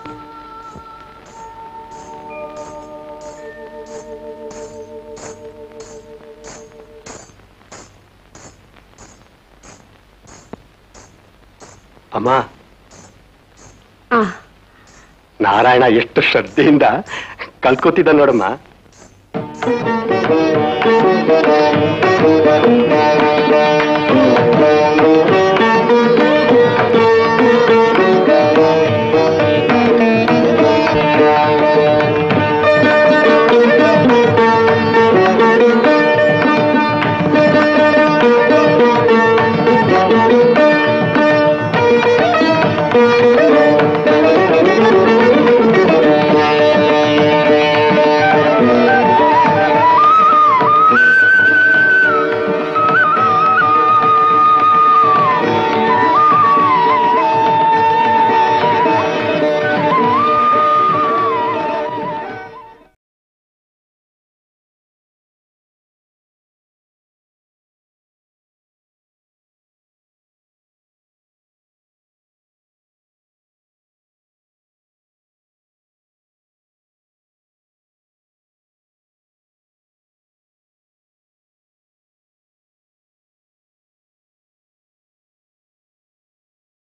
ಅಮ್ಮ ಆ ನಾರಾಯಣ ಎಷ್ಟು ಶ್ರದ್ಧೆಯಿಂದ ಕಲ್ತ್ಕೋತಿದ್ದ ನೋಡಮ್ಮ